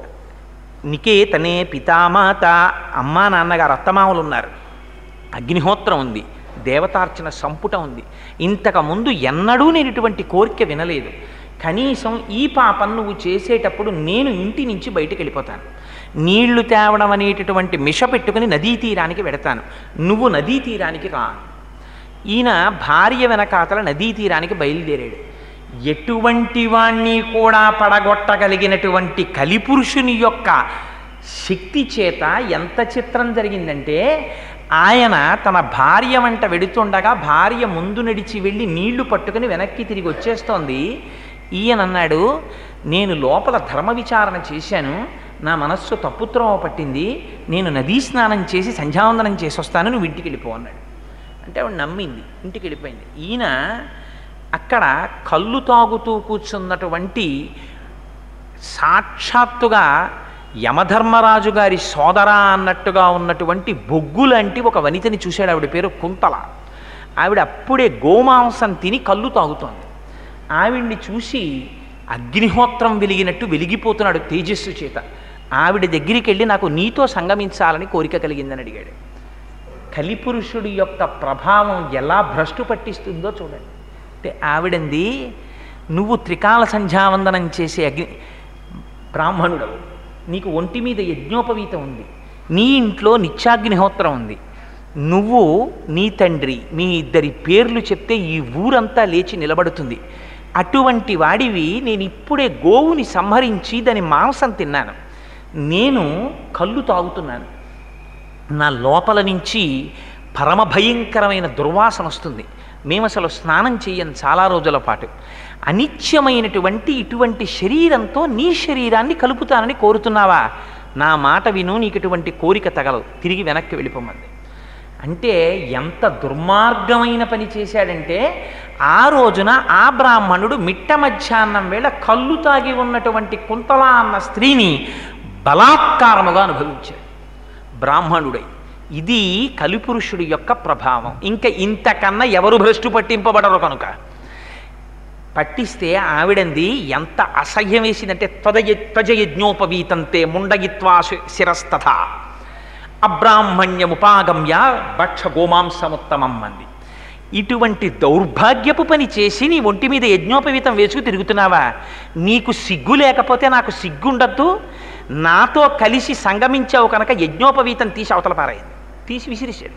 నికేతనే పితామాత అమ్మా నాన్నగారు అత్తమామలు ఉన్నారు అగ్నిహోత్రం ఉంది దేవతార్చన సంపుట ఉంది ఇంతకుముందు ఎన్నడూ నేను ఇటువంటి కోరిక వినలేదు కనీసం ఈ పాపం నువ్వు చేసేటప్పుడు నేను ఇంటి నుంచి బయటికి వెళ్ళిపోతాను నీళ్లు తేవడం అనేటటువంటి మిష పెట్టుకుని నదీ తీరానికి వెడతాను నువ్వు నదీ తీరానికి రా ఈయన భార్య వెనకాతల నదీ తీరానికి బయలుదేరాడు ఎటువంటి వాణ్ణి కూడా పడగొట్టగలిగినటువంటి కలిపురుషుని యొక్క శక్తి చేత ఎంత చిత్రం జరిగిందంటే ఆయన తన భార్య వెంట వెడుతుండగా భార్య ముందు నడిచి వెళ్ళి నీళ్లు పట్టుకుని వెనక్కి తిరిగి వచ్చేస్తోంది ఈయన అన్నాడు నేను లోపల ధర్మ విచారణ చేశాను నా మనస్సు తప్పుత్రోవ పట్టింది నేను నదీ స్నానం చేసి సంధ్యావందనం చేసి వస్తాను నువ్వు ఇంటికి వెళ్ళిపో అన్నాడు అంటే ఆవిడ నమ్మింది ఇంటికి వెళ్ళిపోయింది ఈయన అక్కడ కళ్ళు తాగుతూ కూర్చున్నటువంటి సాక్షాత్తుగా యమధర్మరాజు గారి సోదర అన్నట్టుగా ఉన్నటువంటి బొగ్గు లాంటి ఒక వనితని చూశాడు ఆవిడ పేరు కుంతల ఆవిడ అప్పుడే గోమాంసం తిని కళ్ళు తాగుతోంది ఆవిడ్ని చూసి అగ్నిహోత్రం వెలిగినట్టు వెలిగిపోతున్నాడు తేజస్సు చేత ఆవిడ దగ్గరికి వెళ్ళి నాకు నీతో సంగమించాలని కోరిక కలిగిందని అడిగాడు కలిపురుషుడి యొక్క ప్రభావం ఎలా భ్రష్టు పట్టిస్తుందో చూడండి అంటే ఆవిడంది నువ్వు త్రికాల సంధ్యావందనం చేసే అగ్ని బ్రాహ్మణుడవు నీకు ఒంటి మీద యజ్ఞోపవీతం ఉంది నీ ఇంట్లో నిత్యాగ్నిహోత్రం ఉంది నువ్వు నీ తండ్రి మీ ఇద్దరి పేర్లు చెప్తే ఈ ఊరంతా లేచి నిలబడుతుంది అటువంటి వాడివి నేను ఇప్పుడే గోవుని సంహరించి దాని మాంసం తిన్నాను నేను కళ్ళు తాగుతున్నాను నా లోపల నుంచి పరమ భయంకరమైన దుర్వాసన వస్తుంది మేము అసలు స్నానం చెయ్యం చాలా రోజుల పాటు అనిత్యమైనటువంటి ఇటువంటి శరీరంతో నీ శరీరాన్ని కలుపుతానని కోరుతున్నావా నా మాట విను నీకు ఇటువంటి కోరిక తగలదు తిరిగి వెనక్కి వెళ్ళిపోమంది అంటే ఎంత దుర్మార్గమైన పని చేశాడంటే ఆ రోజున ఆ బ్రాహ్మణుడు మిట్ట మధ్యాహ్నం వేళ కళ్ళు తాగి ఉన్నటువంటి కుంతల అన్న స్త్రీని బలాత్కారముగా అనుభవించాడు బ్రాహ్మణుడై ఇది కలిపురుషుడి యొక్క ప్రభావం ఇంకా ఇంతకన్నా ఎవరు భ్రష్టు పట్టింపబడరు కనుక పట్టిస్తే ఆవిడంది ఎంత అసహ్యం వేసిందంటే త్వదయ త్వజయజ్ఞోపవీతంతే ముండగిత్వా శి- శిరస్తథ అబ్రాహ్మణ్యముపాగమ్య భక్ష గోమాంసముత్తమం అంది ఇటువంటి దౌర్భాగ్యపు పని చేసి నీ ఒంటి మీద యజ్ఞోపవీతం వేసుకు తిరుగుతున్నావా నీకు సిగ్గు లేకపోతే నాకు సిగ్గుండద్దు నాతో కలిసి సంగమించావు కనుక యజ్ఞోపవీతం తీసి అవతల పారాయింది తీసి విసిరిశాడు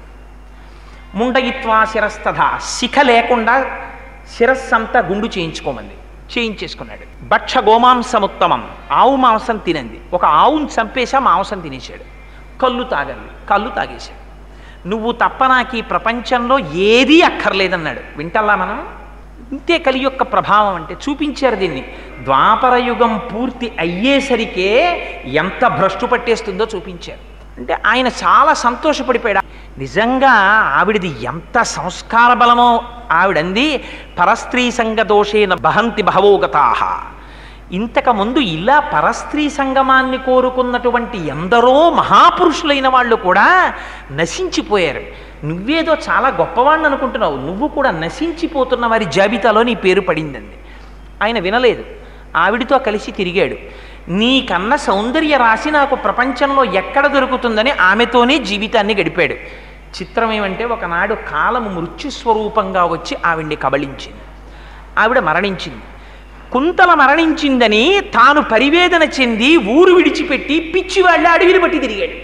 ముండయిత్వా శిరస్తథ శిఖ లేకుండా శిరస్సంతా గుండు చేయించుకోమంది చేయించేసుకున్నాడు భక్ష గోమాంసముత్తమం ఆవు మాంసం తినంది ఒక ఆవుని చంపేశా మాంసం తినేశాడు కళ్ళు తాగండి కళ్ళు తాగేశాడు నువ్వు తప్ప నాకు ఈ ప్రపంచంలో ఏదీ అక్కర్లేదన్నాడు వింటల్లా మనం ఇంతే కలి యొక్క ప్రభావం అంటే చూపించారు దీన్ని ద్వాపర యుగం పూర్తి అయ్యేసరికే ఎంత భ్రష్టు పట్టేస్తుందో చూపించారు అంటే ఆయన చాలా సంతోషపడిపోయాడు నిజంగా ఆవిడిది ఎంత సంస్కార బలమో ఆవిడంది పరస్త్రీ సంగ దోషేన బహంతి బహవోగతాహ ఇంతకుముందు ఇలా పరస్త్రీ సంగమాన్ని కోరుకున్నటువంటి ఎందరో మహాపురుషులైన వాళ్ళు కూడా నశించిపోయారు నువ్వేదో చాలా గొప్పవాణ్ణి అనుకుంటున్నావు నువ్వు కూడా నశించిపోతున్న వారి జాబితాలో నీ పేరు పడిందండి ఆయన వినలేదు ఆవిడితో కలిసి తిరిగాడు నీకన్న సౌందర్య రాశి నాకు ప్రపంచంలో ఎక్కడ దొరుకుతుందని ఆమెతోనే జీవితాన్ని గడిపాడు చిత్రం ఏమంటే ఒకనాడు కాలము మృత్యుస్వరూపంగా వచ్చి ఆవిడ్ని కబళించింది ఆవిడ మరణించింది కుంతల మరణించిందని తాను పరివేదన చెంది ఊరు విడిచిపెట్టి పిచ్చివాళ్ళ అడవిని బట్టి తిరిగాడు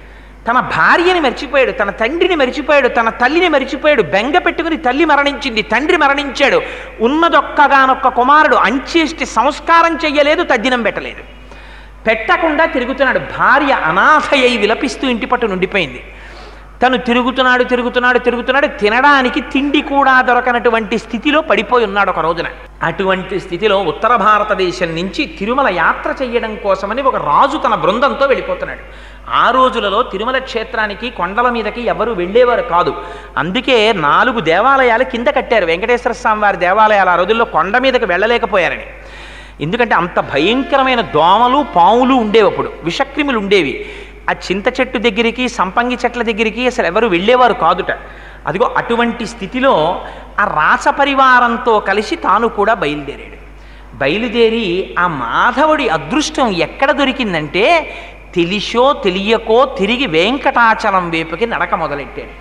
తన భార్యని మర్చిపోయాడు తన తండ్రిని మర్చిపోయాడు తన తల్లిని మర్చిపోయాడు బెంగ పెట్టుకుని తల్లి మరణించింది తండ్రి మరణించాడు ఉన్నదొక్కగానొక్క కుమారుడు అంచేష్టి సంస్కారం చెయ్యలేదు తద్దినం పెట్టలేదు పెట్టకుండా తిరుగుతున్నాడు భార్య అనాథయ్యి విలపిస్తూ ఇంటి పట్టు నుండిపోయింది తను తిరుగుతున్నాడు తిరుగుతున్నాడు తిరుగుతున్నాడు తినడానికి తిండి కూడా దొరకనటువంటి స్థితిలో పడిపోయి ఉన్నాడు ఒక రోజున అటువంటి స్థితిలో ఉత్తర భారతదేశం నుంచి తిరుమల యాత్ర చెయ్యడం కోసమని ఒక రాజు తన బృందంతో వెళ్ళిపోతున్నాడు ఆ రోజులలో తిరుమల క్షేత్రానికి కొండల మీదకి ఎవరు వెళ్ళేవారు కాదు అందుకే నాలుగు దేవాలయాలు కింద కట్టారు వెంకటేశ్వర స్వామి వారి దేవాలయాలు ఆ రోజుల్లో కొండ మీదకి వెళ్ళలేకపోయారని ఎందుకంటే అంత భయంకరమైన దోమలు పాములు ఉండేవి అప్పుడు విషక్రిములు ఉండేవి ఆ చింత చెట్టు దగ్గరికి సంపంగి చెట్ల దగ్గరికి అసలు ఎవరు వెళ్ళేవారు కాదుట అదిగో అటువంటి స్థితిలో ఆ రాస పరివారంతో కలిసి తాను కూడా బయలుదేరాడు బయలుదేరి ఆ మాధవుడి అదృష్టం ఎక్కడ దొరికిందంటే తెలిసో తెలియకో తిరిగి వెంకటాచలం వైపుకి నడక మొదలెట్టాడు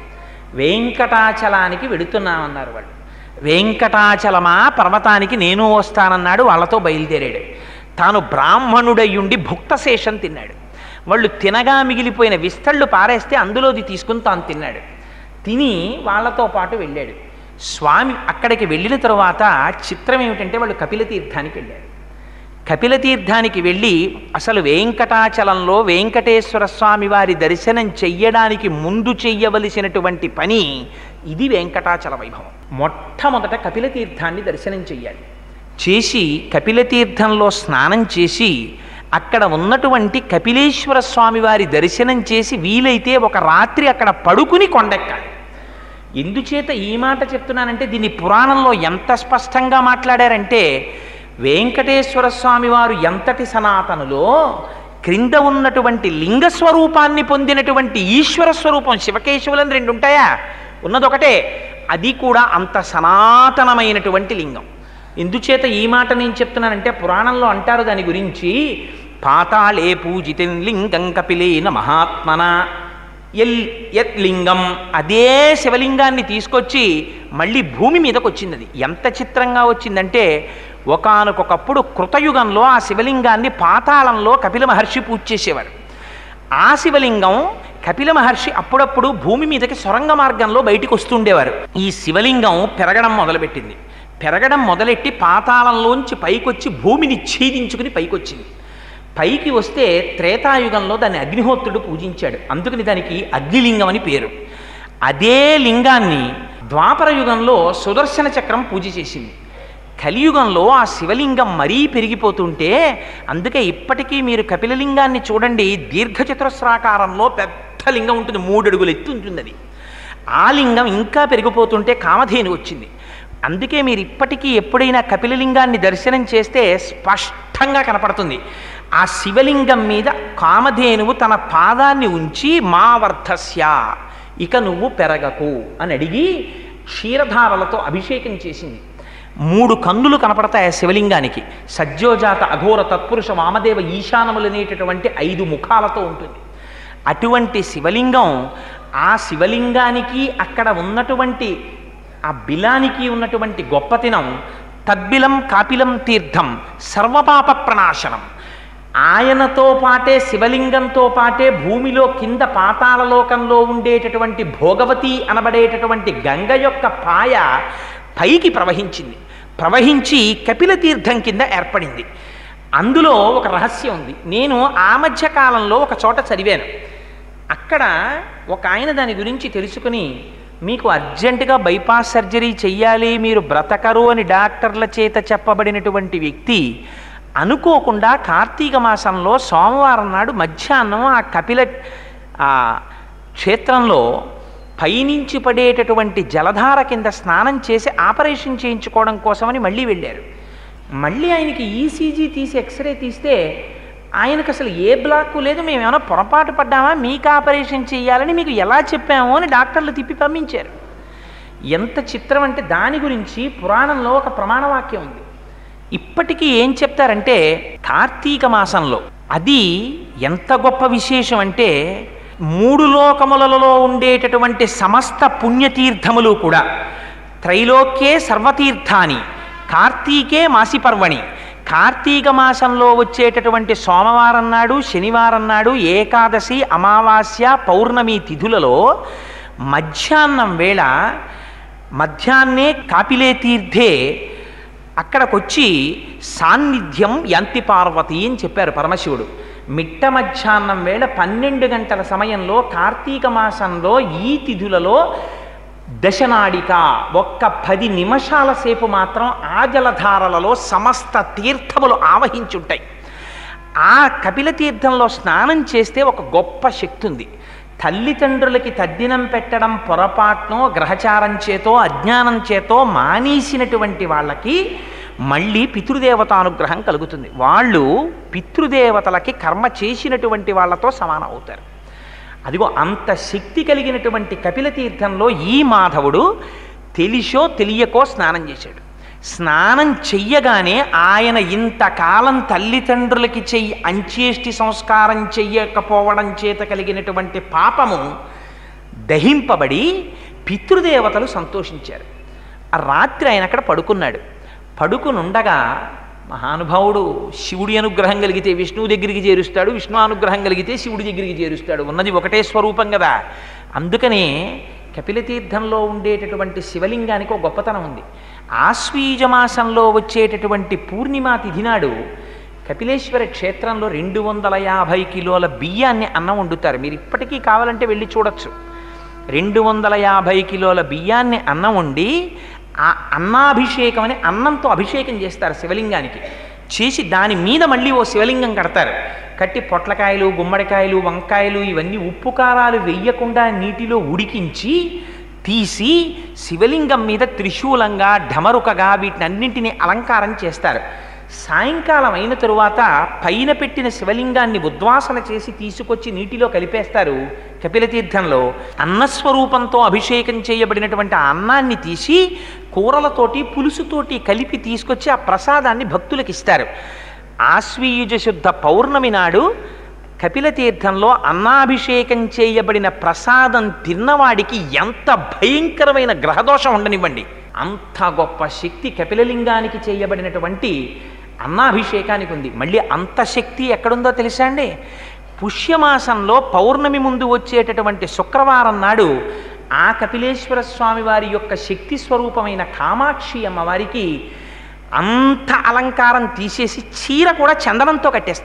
వెంకటాచలానికి వెడుతున్నామన్నారు వాళ్ళు వెంకటాచలమా పర్వతానికి నేను వస్తానన్నాడు వాళ్ళతో బయలుదేరాడు తాను బ్రాహ్మణుడయ్యుండి భుక్తశేషం తిన్నాడు వాళ్ళు తినగా మిగిలిపోయిన విస్తళ్ళు పారేస్తే అందులోది తీసుకుని తాను తిన్నాడు తిని వాళ్ళతో పాటు వెళ్ళాడు స్వామి అక్కడికి వెళ్ళిన తరువాత చిత్రం ఏమిటంటే వాళ్ళు కపిలతీర్థానికి వెళ్ళారు కపిలతీర్థానికి వెళ్ళి అసలు వెంకటాచలంలో వెంకటేశ్వర స్వామి వారి దర్శనం చెయ్యడానికి ముందు చెయ్యవలసినటువంటి పని ఇది వెంకటాచల వైభవం మొట్టమొదట కపిలతీర్థాన్ని దర్శనం చెయ్యాలి చేసి కపిలతీర్థంలో స్నానం చేసి అక్కడ ఉన్నటువంటి కపిలేశ్వర స్వామి వారి దర్శనం చేసి వీలైతే ఒక రాత్రి అక్కడ పడుకుని కొండెక్కాలి ఎందుచేత ఈ మాట చెప్తున్నానంటే దీన్ని పురాణంలో ఎంత స్పష్టంగా మాట్లాడారంటే వెంకటేశ్వర స్వామి వారు ఎంతటి సనాతనులో క్రింద ఉన్నటువంటి లింగ స్వరూపాన్ని పొందినటువంటి ఈశ్వర స్వరూపం శివకేశవులని రెండు ఉంటాయా ఉన్నదొకటే అది కూడా అంత సనాతనమైనటువంటి లింగం ఎందుచేత ఈ మాట నేను చెప్తున్నానంటే పురాణంలో అంటారు దాని గురించి పాతాళే పూజితం లింగం కపిలేన మహాత్మన ఎల్ యత్ లింగం అదే శివలింగాన్ని తీసుకొచ్చి మళ్ళీ భూమి మీదకి వచ్చింది అది ఎంత చిత్రంగా వచ్చిందంటే ఒకానొకప్పుడు కృతయుగంలో ఆ శివలింగాన్ని పాతాళంలో కపిల మహర్షి పూజ చేసేవారు ఆ శివలింగం కపిల మహర్షి అప్పుడప్పుడు భూమి మీదకి సొరంగ మార్గంలో బయటికి వస్తుండేవారు ఈ శివలింగం పెరగడం మొదలుపెట్టింది పెరగడం మొదలెట్టి పాతాళంలోంచి పైకొచ్చి భూమిని ఛేదించుకుని పైకొచ్చింది పైకి వస్తే త్రేతాయుగంలో దాన్ని అగ్నిహోత్రుడు పూజించాడు అందుకని దానికి అగ్నిలింగం అని పేరు అదే లింగాన్ని ద్వాపర యుగంలో సుదర్శన చక్రం పూజ చేసింది కలియుగంలో ఆ శివలింగం మరీ పెరిగిపోతుంటే అందుకే ఇప్పటికీ మీరు కపిలలింగాన్ని చూడండి దీర్ఘచతురస్రాకారంలో పెద్ద లింగం ఉంటుంది మూడు అడుగులు ఎత్తు ఉంటుంది అది ఆ లింగం ఇంకా పెరిగిపోతుంటే కామధేను వచ్చింది అందుకే మీరు ఇప్పటికీ ఎప్పుడైనా కపిలలింగాన్ని దర్శనం చేస్తే స్పష్టంగా కనపడుతుంది ఆ శివలింగం మీద కామధేనువు తన పాదాన్ని ఉంచి మా వర్ధస్య ఇక నువ్వు పెరగకు అని అడిగి క్షీరధారలతో అభిషేకం చేసింది మూడు కన్నులు కనపడతాయి ఆ శివలింగానికి సజ్జోజాత అఘోర తత్పురుష వామదేవ ఈశానములనేటటువంటి ఐదు ముఖాలతో ఉంటుంది అటువంటి శివలింగం ఆ శివలింగానికి అక్కడ ఉన్నటువంటి ఆ బిలానికి ఉన్నటువంటి గొప్పతనం తద్బిలం కాపిలం తీర్థం సర్వపాప ప్రణాశనం ఆయనతో పాటే శివలింగంతో పాటే భూమిలో కింద పాతాళలోకంలో ఉండేటటువంటి భోగవతి అనబడేటటువంటి గంగ యొక్క పాయ పైకి ప్రవహించింది ప్రవహించి కపిల తీర్థం కింద ఏర్పడింది అందులో ఒక రహస్యం ఉంది నేను ఆ మధ్య కాలంలో ఒక చోట చదివాను అక్కడ ఒక ఆయన దాని గురించి తెలుసుకుని మీకు అర్జెంటుగా బైపాస్ సర్జరీ చెయ్యాలి మీరు బ్రతకరు అని డాక్టర్ల చేత చెప్పబడినటువంటి వ్యక్తి అనుకోకుండా కార్తీక మాసంలో సోమవారం నాడు మధ్యాహ్నం ఆ కపిల ఆ క్షేత్రంలో పైనుంచి పడేటటువంటి జలధార కింద స్నానం చేసి ఆపరేషన్ చేయించుకోవడం కోసమని మళ్ళీ వెళ్ళారు మళ్ళీ ఆయనకి ఈసీజీ తీసి ఎక్స్రే తీస్తే ఆయనకు అసలు ఏ బ్లాక్ లేదు మేము ఏమైనా పొరపాటు పడ్డామా మీకు ఆపరేషన్ చేయాలని మీకు ఎలా చెప్పాము అని డాక్టర్లు తిప్పి పంపించారు ఎంత చిత్రం అంటే దాని గురించి పురాణంలో ఒక ప్రమాణవాక్యం ఉంది ఇప్పటికీ ఏం చెప్తారంటే కార్తీక మాసంలో అది ఎంత గొప్ప విశేషం అంటే మూడు లోకములలో ఉండేటటువంటి సమస్త పుణ్యతీర్థములు కూడా త్రైలోక్యే సర్వతీర్థాని కార్తీకే మాసిపర్వణి కార్తీక మాసంలో వచ్చేటటువంటి సోమవారం నాడు శనివారం నాడు ఏకాదశి అమావాస్య పౌర్ణమి తిథులలో మధ్యాహ్నం వేళ మధ్యాహ్నే కాపిలే తీర్థే అక్కడికొచ్చి సాన్నిధ్యం యంతి పార్వతి అని చెప్పారు పరమశివుడు మిట్ట మధ్యాహ్నం వేళ పన్నెండు గంటల సమయంలో కార్తీక మాసంలో ఈ తిథులలో దశనాడిక ఒక్క పది నిమిషాల సేపు మాత్రం ఆ జలధారలలో సమస్త తీర్థములు ఆవహించుంటాయి ఆ కపిల తీర్థంలో స్నానం చేస్తే ఒక గొప్ప శక్తి ఉంది తల్లిదండ్రులకి తద్దినం పెట్టడం పొరపాటునో గ్రహచారం చేతో అజ్ఞానం చేతో మానేసినటువంటి వాళ్ళకి మళ్ళీ పితృదేవతానుగ్రహం కలుగుతుంది వాళ్ళు పితృదేవతలకి కర్మ చేసినటువంటి వాళ్ళతో సమానం అవుతారు అదిగో అంత శక్తి కలిగినటువంటి కపిల తీర్థంలో ఈ మాధవుడు తెలిసో తెలియకో స్నానం చేశాడు స్నానం చెయ్యగానే ఆయన ఇంతకాలం తల్లిదండ్రులకి చెయ్యి అంచేష్టి సంస్కారం చెయ్యకపోవడం చేత కలిగినటువంటి పాపము దహింపబడి పితృదేవతలు సంతోషించారు ఆ రాత్రి ఆయన అక్కడ పడుకున్నాడు పడుకునుండగా మహానుభావుడు శివుడి అనుగ్రహం కలిగితే విష్ణువు దగ్గరికి చేరుస్తాడు విష్ణు అనుగ్రహం కలిగితే శివుడి దగ్గరికి చేరుస్తాడు ఉన్నది ఒకటే స్వరూపం కదా అందుకనే కపిలతీర్థంలో ఉండేటటువంటి శివలింగానికి ఒక గొప్పతనం ఉంది ఆశ్వీజ మాసంలో వచ్చేటటువంటి పూర్ణిమా తిథి నాడు కపిలేశ్వర క్షేత్రంలో రెండు వందల యాభై కిలోల బియ్యాన్ని అన్నం వండుతారు మీరు ఇప్పటికీ కావాలంటే వెళ్ళి చూడొచ్చు రెండు వందల యాభై కిలోల బియ్యాన్ని అన్నం వండి ఆ అన్నాభిషేకం అని అన్నంతో అభిషేకం చేస్తారు శివలింగానికి చేసి దాని మీద మళ్ళీ ఓ శివలింగం కడతారు కట్టి పొట్లకాయలు గుమ్మడికాయలు వంకాయలు ఇవన్నీ ఉప్పు కారాలు వెయ్యకుండా నీటిలో ఉడికించి తీసి శివలింగం మీద త్రిశూలంగా ఢమరుకగా వీటిని అన్నింటినీ అలంకారం చేస్తారు సాయంకాలం అయిన తరువాత పైన పెట్టిన శివలింగాన్ని ఉద్వాసన చేసి తీసుకొచ్చి నీటిలో కలిపేస్తారు కపిలతీర్థంలో అన్నస్వరూపంతో అభిషేకం చేయబడినటువంటి ఆ అన్నాన్ని తీసి కూరలతోటి పులుసుతోటి కలిపి తీసుకొచ్చి ఆ ప్రసాదాన్ని భక్తులకు ఇస్తారు ఆశ్వీయుజ శుద్ధ పౌర్ణమి నాడు కపిలతీర్థంలో అన్నాభిషేకం చేయబడిన ప్రసాదం తిన్నవాడికి ఎంత భయంకరమైన గ్రహదోషం ఉండనివ్వండి అంత గొప్ప శక్తి కపిలలింగానికి చేయబడినటువంటి అన్నాభిషేకానికి ఉంది మళ్ళీ అంత శక్తి ఎక్కడుందో తెలుసా అండి పుష్యమాసంలో పౌర్ణమి ముందు వచ్చేటటువంటి శుక్రవారం నాడు ఆ కపిలేశ్వర స్వామి వారి యొక్క శక్తి స్వరూపమైన కామాక్షి అమ్మవారికి అంత అలంకారం తీసేసి చీర కూడా చందనంతో కట్టేస్తారు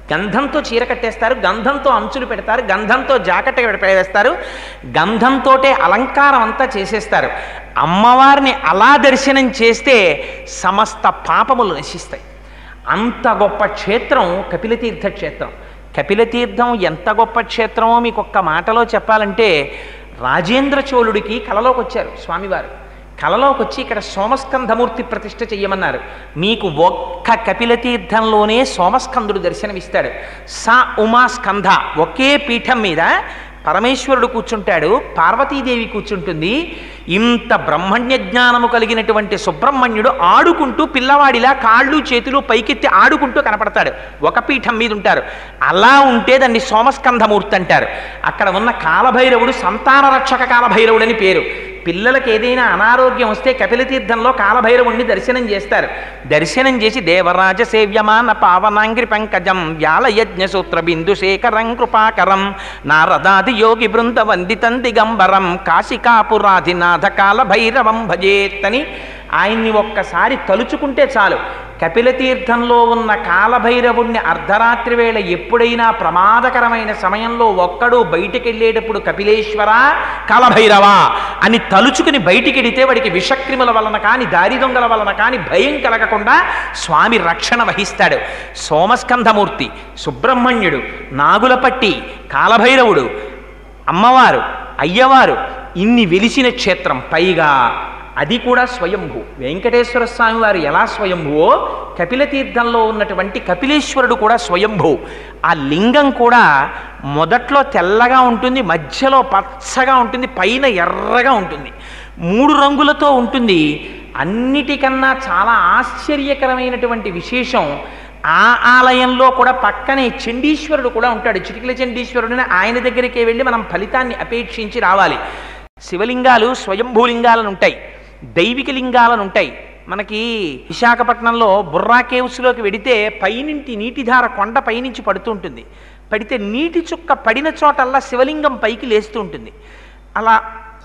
గంధంతో చీర కట్టేస్తారు గంధంతో అంచులు పెడతారు గంధంతో జాకెట్ వేస్తారు గంధంతోటే అలంకారం అంతా చేసేస్తారు అమ్మవారిని అలా దర్శనం చేస్తే సమస్త పాపములు నశిస్తాయి అంత గొప్ప క్షేత్రం కపిలతీర్థ క్షేత్రం కపిలతీర్థం ఎంత గొప్ప క్షేత్రమో మీకు ఒక్క మాటలో చెప్పాలంటే రాజేంద్ర చోళుడికి కలలోకి వచ్చారు స్వామివారు కలలోకి వచ్చి ఇక్కడ సోమస్కంధమూర్తి ప్రతిష్ఠ చెయ్యమన్నారు మీకు ఒక్క కపిలతీర్థంలోనే సోమస్కందుడు దర్శనమిస్తాడు సా ఉమా స్కంధ ఒకే పీఠం మీద పరమేశ్వరుడు కూర్చుంటాడు పార్వతీదేవి కూర్చుంటుంది ఇంత బ్రహ్మణ్య జ్ఞానము కలిగినటువంటి సుబ్రహ్మణ్యుడు ఆడుకుంటూ పిల్లవాడిలా కాళ్ళు చేతులు పైకెత్తి ఆడుకుంటూ కనపడతాడు ఒక పీఠం మీద ఉంటారు అలా ఉంటే దాన్ని సోమస్కంధమూర్తి అంటారు అక్కడ ఉన్న కాలభైరవుడు సంతాన రక్షక కాలభైరవుడని పేరు పిల్లలకి ఏదైనా అనారోగ్యం వస్తే కపిలతీర్థంలో కాలభైరవుణ్ణి దర్శనం చేస్తారు దర్శనం చేసి దేవరాజ సేవ్యమాన పావనాంగ్రి పంకజం వ్యాళయజ్ఞ సూత్ర బిందు శేఖరం కృపాకరం నారదాది యోగి బృంద వందితం దిగంబరం కాశికాపురాధినాథ కాలభైరవం భజేత్తని ఆయన్ని ఒక్కసారి తలుచుకుంటే చాలు కపిలతీర్థంలో ఉన్న కాలభైరవుణ్ణి అర్ధరాత్రి వేళ ఎప్పుడైనా ప్రమాదకరమైన సమయంలో ఒక్కడు బయటికి వెళ్ళేటప్పుడు కపిలేశ్వర కాలభైరవా అని తలుచుకుని బయటికి వెడితే వాడికి విషక్రిముల వలన కానీ దారి దొంగల వలన కానీ భయం కలగకుండా స్వామి రక్షణ వహిస్తాడు సోమస్కంధమూర్తి సుబ్రహ్మణ్యుడు నాగులపట్టి కాలభైరవుడు అమ్మవారు అయ్యవారు ఇన్ని వెలిసిన క్షేత్రం పైగా అది కూడా స్వయంభూ వెంకటేశ్వర స్వామి వారు ఎలా స్వయంభువో కపిలతీర్థంలో ఉన్నటువంటి కపిలేశ్వరుడు కూడా స్వయంభూ ఆ లింగం కూడా మొదట్లో తెల్లగా ఉంటుంది మధ్యలో పచ్చగా ఉంటుంది పైన ఎర్రగా ఉంటుంది మూడు రంగులతో ఉంటుంది అన్నిటికన్నా చాలా ఆశ్చర్యకరమైనటువంటి విశేషం ఆ ఆలయంలో కూడా పక్కనే చండీశ్వరుడు కూడా ఉంటాడు చిటికల చండీశ్వరుడిని ఆయన దగ్గరికి వెళ్ళి మనం ఫలితాన్ని అపేక్షించి రావాలి శివలింగాలు స్వయంభూలింగాలను ఉంటాయి దైవిక లింగాలను ఉంటాయి మనకి విశాఖపట్నంలో బుర్రా కేవ్స్లోకి వెడితే పైనింటి నీటిధార కొండ పైనుంచి పడుతూ ఉంటుంది పడితే నీటి చుక్క పడిన చోటల్లా శివలింగం పైకి లేస్తూ ఉంటుంది అలా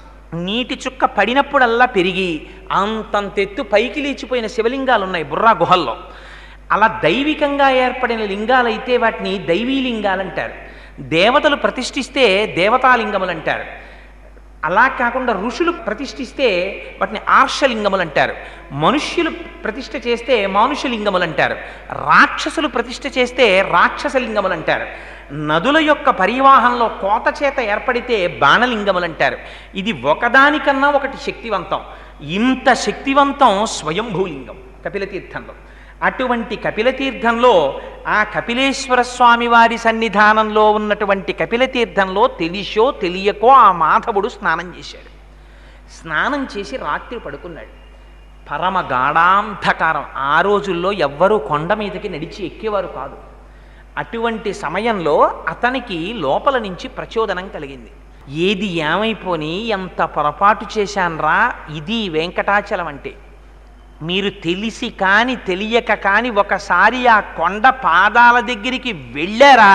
నీటి చుక్క పడినప్పుడల్లా పెరిగి అంతంతెత్తు పైకి లేచిపోయిన శివలింగాలు ఉన్నాయి బుర్రా గుహల్లో అలా దైవికంగా ఏర్పడిన లింగాలైతే వాటిని దైవీ లింగాలు అంటారు దేవతలు ప్రతిష్ఠిస్తే దేవతాలింగములు అంటారు అలా కాకుండా ఋషులు ప్రతిష్ఠిస్తే వాటిని ఆర్షలింగములు అంటారు మనుష్యులు ప్రతిష్ఠ చేస్తే మానుషలింగములు అంటారు రాక్షసులు ప్రతిష్ఠ చేస్తే రాక్షసలింగములు అంటారు నదుల యొక్క పరివాహంలో కోత చేత ఏర్పడితే బాణలింగములు అంటారు ఇది ఒకదానికన్నా ఒకటి శక్తివంతం ఇంత శక్తివంతం స్వయంభూలింగం కపిలతీర్థంలో అటువంటి కపిలతీర్థంలో ఆ కపిలేశ్వర స్వామి వారి సన్నిధానంలో ఉన్నటువంటి కపిలతీర్థంలో తెలిసో తెలియకో ఆ మాధవుడు స్నానం చేశాడు స్నానం చేసి రాత్రి పడుకున్నాడు పరమ గాఢాంధకారం ఆ రోజుల్లో ఎవ్వరూ కొండ మీదకి నడిచి ఎక్కేవారు కాదు అటువంటి సమయంలో అతనికి లోపల నుంచి ప్రచోదనం కలిగింది ఏది ఏమైపోని ఎంత పొరపాటు చేశాన్రా ఇది వెంకటాచలం అంటే మీరు తెలిసి కాని తెలియక కాని ఒకసారి ఆ కొండ పాదాల దగ్గరికి వెళ్ళారా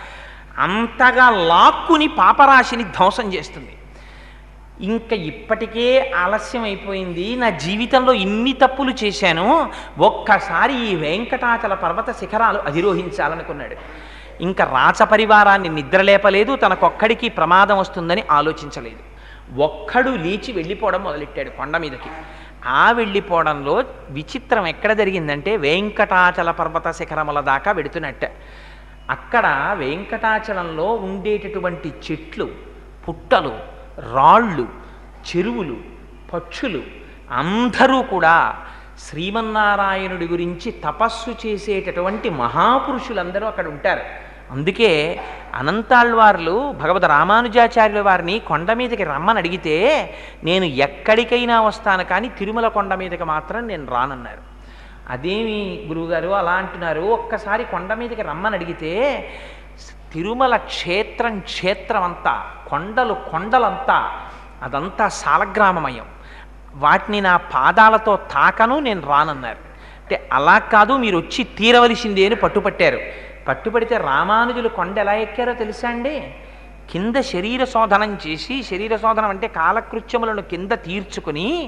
అంతగా లాక్కుని పాపరాశిని ధ్వంసం చేస్తుంది ఇంకా ఇప్పటికే ఆలస్యం అయిపోయింది నా జీవితంలో ఇన్ని తప్పులు చేశాను ఒక్కసారి ఈ వెంకటాచల పర్వత శిఖరాలు అధిరోహించాలనుకున్నాడు ఇంకా రాచ పరివారాన్ని నిద్రలేపలేదు తనకొక్కడికి ప్రమాదం వస్తుందని ఆలోచించలేదు ఒక్కడు లేచి వెళ్ళిపోవడం మొదలెట్టాడు కొండ మీదకి ఆ వెళ్ళిపోవడంలో విచిత్రం ఎక్కడ జరిగిందంటే వెంకటాచల పర్వత శిఖరముల దాకా వెడుతున్నట్ట అక్కడ వెంకటాచలంలో ఉండేటటువంటి చెట్లు పుట్టలు రాళ్ళు చెరువులు పక్షులు అందరూ కూడా శ్రీమన్నారాయణుడి గురించి తపస్సు చేసేటటువంటి మహాపురుషులందరూ అక్కడ ఉంటారు అందుకే అనంతాళ్వార్లు భగవద్ రామానుజాచార్యుల వారిని కొండ మీదకి రమ్మని అడిగితే నేను ఎక్కడికైనా వస్తాను కానీ తిరుమల కొండ మీదకి మాత్రం నేను రానన్నారు అదేమి గురువుగారు అలా అంటున్నారు ఒక్కసారి కొండ మీదకి రమ్మని అడిగితే తిరుమల క్షేత్రం క్షేత్రం అంతా కొండలు కొండలంతా అదంతా సాలగ్రామమయం వాటిని నా పాదాలతో తాకను నేను రానన్నారు అంటే అలా కాదు మీరు వచ్చి తీరవలసిందే అని పట్టుపట్టారు పట్టుపడితే రామానుజులు కొండ ఎలా ఎక్కారో తెలుసా అండి కింద శరీర శోధనం చేసి శరీర శోధనం అంటే కాలకృత్యములను కింద తీర్చుకుని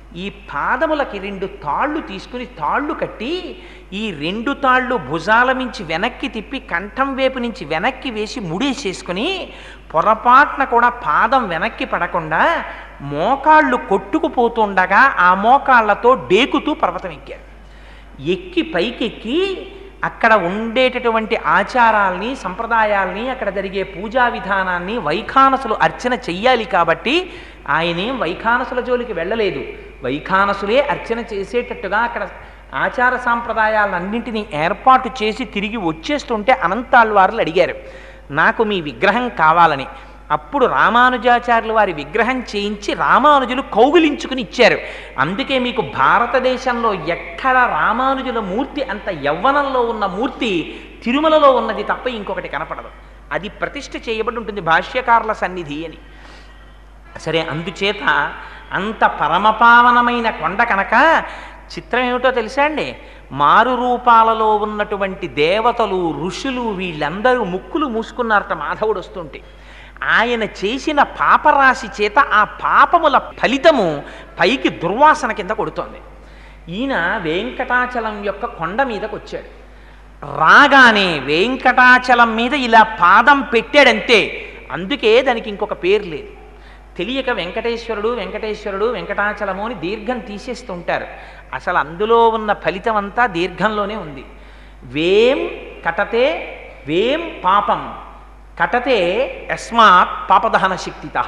ఈ పాదములకి రెండు తాళ్ళు తీసుకుని తాళ్ళు కట్టి ఈ రెండు తాళ్ళు భుజాల నుంచి వెనక్కి తిప్పి కంఠం వైపు నుంచి వెనక్కి వేసి ముడేసేసుకుని పొరపాటున కూడా పాదం వెనక్కి పడకుండా మోకాళ్ళు కొట్టుకుపోతుండగా ఆ మోకాళ్ళతో డేకుతూ పర్వతం ఎక్కారు ఎక్కి పైకెక్కి అక్కడ ఉండేటటువంటి ఆచారాల్ని సంప్రదాయాల్ని అక్కడ జరిగే పూజా విధానాన్ని వైఖానసులు అర్చన చెయ్యాలి కాబట్టి ఆయనేం వైఖానసుల జోలికి వెళ్ళలేదు వైఖానసులే అర్చన చేసేటట్టుగా అక్కడ ఆచార సాంప్రదాయాలన్నింటినీ ఏర్పాటు చేసి తిరిగి వచ్చేస్తుంటే అనంతాళ్వార్లు అడిగారు నాకు మీ విగ్రహం కావాలని అప్పుడు రామానుజాచార్యులు వారి విగ్రహం చేయించి రామానుజులు కౌగిలించుకుని ఇచ్చారు అందుకే మీకు భారతదేశంలో ఎక్కడ రామానుజుల మూర్తి అంత యవ్వనంలో ఉన్న మూర్తి తిరుమలలో ఉన్నది తప్ప ఇంకొకటి కనపడదు అది ప్రతిష్ఠ చేయబడి ఉంటుంది భాష్యకారుల సన్నిధి అని సరే అందుచేత అంత పరమపావనమైన కొండ కనుక చిత్రం ఏమిటో తెలుసా అండి మారు రూపాలలో ఉన్నటువంటి దేవతలు ఋషులు వీళ్ళందరూ ముక్కులు మూసుకున్నారట మాధవుడు వస్తుంటే ఆయన చేసిన పాపరాశి చేత ఆ పాపముల ఫలితము పైకి దుర్వాసన కింద కొడుతోంది ఈయన వెంకటాచలం యొక్క కొండ మీదకి వచ్చాడు రాగానే వెంకటాచలం మీద ఇలా పాదం పెట్టాడంతే అందుకే దానికి ఇంకొక పేరు లేదు తెలియక వెంకటేశ్వరుడు వెంకటేశ్వరుడు వెంకటాచలము అని దీర్ఘం తీసేస్తుంటారు అసలు అందులో ఉన్న ఫలితం అంతా దీర్ఘంలోనే ఉంది వేం కటతే వేం పాపం కటతే యస్మాత్ పాపదహన శక్తిత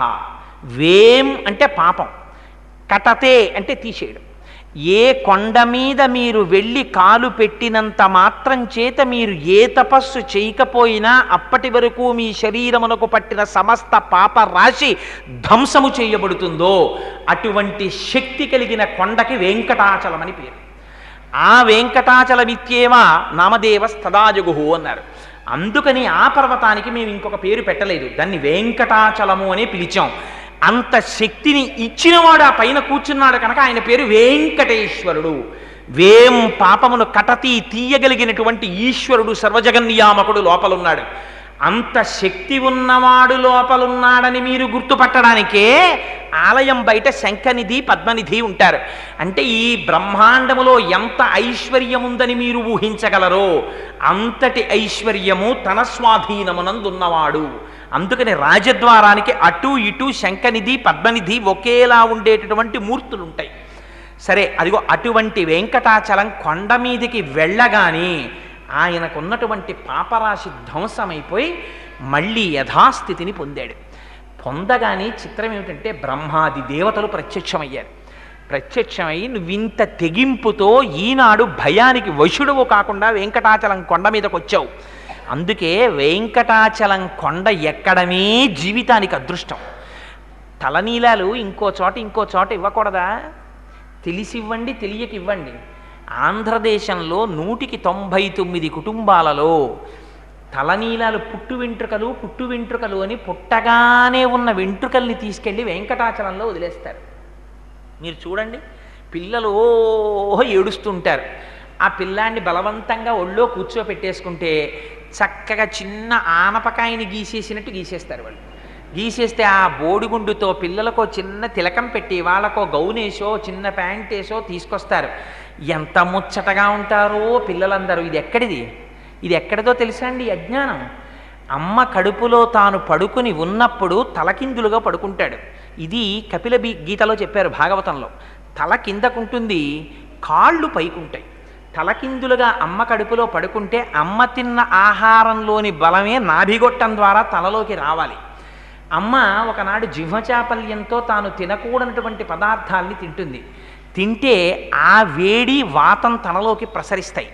వేం అంటే పాపం కటతే అంటే తీసేయడం ఏ కొండ మీద మీరు వెళ్ళి కాలు పెట్టినంత మాత్రం చేత మీరు ఏ తపస్సు చేయకపోయినా అప్పటి వరకు మీ శరీరమునకు పట్టిన సమస్త పాప రాశి ధ్వంసము చేయబడుతుందో అటువంటి శక్తి కలిగిన కొండకి వెంకటాచలం అని పేరు ఆ వెంకటాచలమిత్యేవ నామదేవ స్తదాజగుహు అన్నారు అందుకని ఆ పర్వతానికి మేము ఇంకొక పేరు పెట్టలేదు దాన్ని వెంకటాచలము అనే పిలిచాం అంత శక్తిని ఇచ్చినవాడు ఆ పైన కూర్చున్నాడు కనుక ఆయన పేరు వెంకటేశ్వరుడు వేం పాపమును కటతి తీయగలిగినటువంటి ఈశ్వరుడు సర్వజగన్నియామకుడు లోపలున్నాడు అంత శక్తి ఉన్నవాడు లోపలున్నాడని మీరు గుర్తుపట్టడానికే ఆలయం బయట శంఖనిధి పద్మనిధి ఉంటారు అంటే ఈ బ్రహ్మాండములో ఎంత ఐశ్వర్యం ఉందని మీరు ఊహించగలరో అంతటి ఐశ్వర్యము తన స్వాధీనమునందున్నవాడు అందుకని రాజద్వారానికి అటు ఇటు శంఖనిధి పద్మనిధి ఒకేలా ఉండేటటువంటి మూర్తులు ఉంటాయి సరే అదిగో అటువంటి వెంకటాచలం కొండ మీదికి వెళ్ళగానే ఆయనకున్నటువంటి పాపరాశి ధ్వంసమైపోయి మళ్ళీ యథాస్థితిని పొందాడు పొందగానే చిత్రం ఏమిటంటే బ్రహ్మాది దేవతలు ప్రత్యక్షమయ్యారు ప్రత్యక్షమై నువ్వింత తెగింపుతో ఈనాడు భయానికి వశుడువు కాకుండా వెంకటాచలం కొండ మీదకి వచ్చావు అందుకే వెంకటాచలం కొండ ఎక్కడమే జీవితానికి అదృష్టం తలనీలాలు ఇంకో చోట ఇంకో చోట ఇవ్వకూడదా తెలిసి ఇవ్వండి తెలియక ఇవ్వండి ఆంధ్రదేశంలో నూటికి తొంభై తొమ్మిది కుటుంబాలలో తలనీలాలు పుట్టు వెంట్రుకలు పుట్టు వెంట్రుకలు అని పుట్టగానే ఉన్న వెంట్రుకల్ని తీసుకెళ్ళి వెంకటాచలంలో వదిలేస్తారు మీరు చూడండి పిల్లలు ఓహో ఏడుస్తుంటారు ఆ పిల్లాన్ని బలవంతంగా ఒళ్ళో కూర్చోపెట్టేసుకుంటే చక్కగా చిన్న ఆనపకాయని గీసేసినట్టు గీసేస్తారు వాళ్ళు గీసేస్తే ఆ బోడిగుండుతో పిల్లలకో చిన్న తిలకం పెట్టి వాళ్ళకో గౌనేసో చిన్న ప్యాంటేసో తీసుకొస్తారు ఎంత ముచ్చటగా ఉంటారో పిల్లలందరూ ఇది ఎక్కడిది ఇది ఎక్కడిదో తెలుసా అండి ఈ అజ్ఞానం అమ్మ కడుపులో తాను పడుకుని ఉన్నప్పుడు తలకిందులుగా పడుకుంటాడు ఇది కపిల బీ గీతలో చెప్పారు భాగవతంలో తల కిందకుంటుంది కాళ్ళు పైకుంటాయి తలకిందులుగా అమ్మ కడుపులో పడుకుంటే అమ్మ తిన్న ఆహారంలోని బలమే నాభిగొట్టం ద్వారా తలలోకి రావాలి అమ్మ ఒకనాడు జిహ్వచాపల్యంతో తాను తినకూడనటువంటి పదార్థాల్ని తింటుంది తింటే ఆ వేడి వాతం తనలోకి ప్రసరిస్తాయి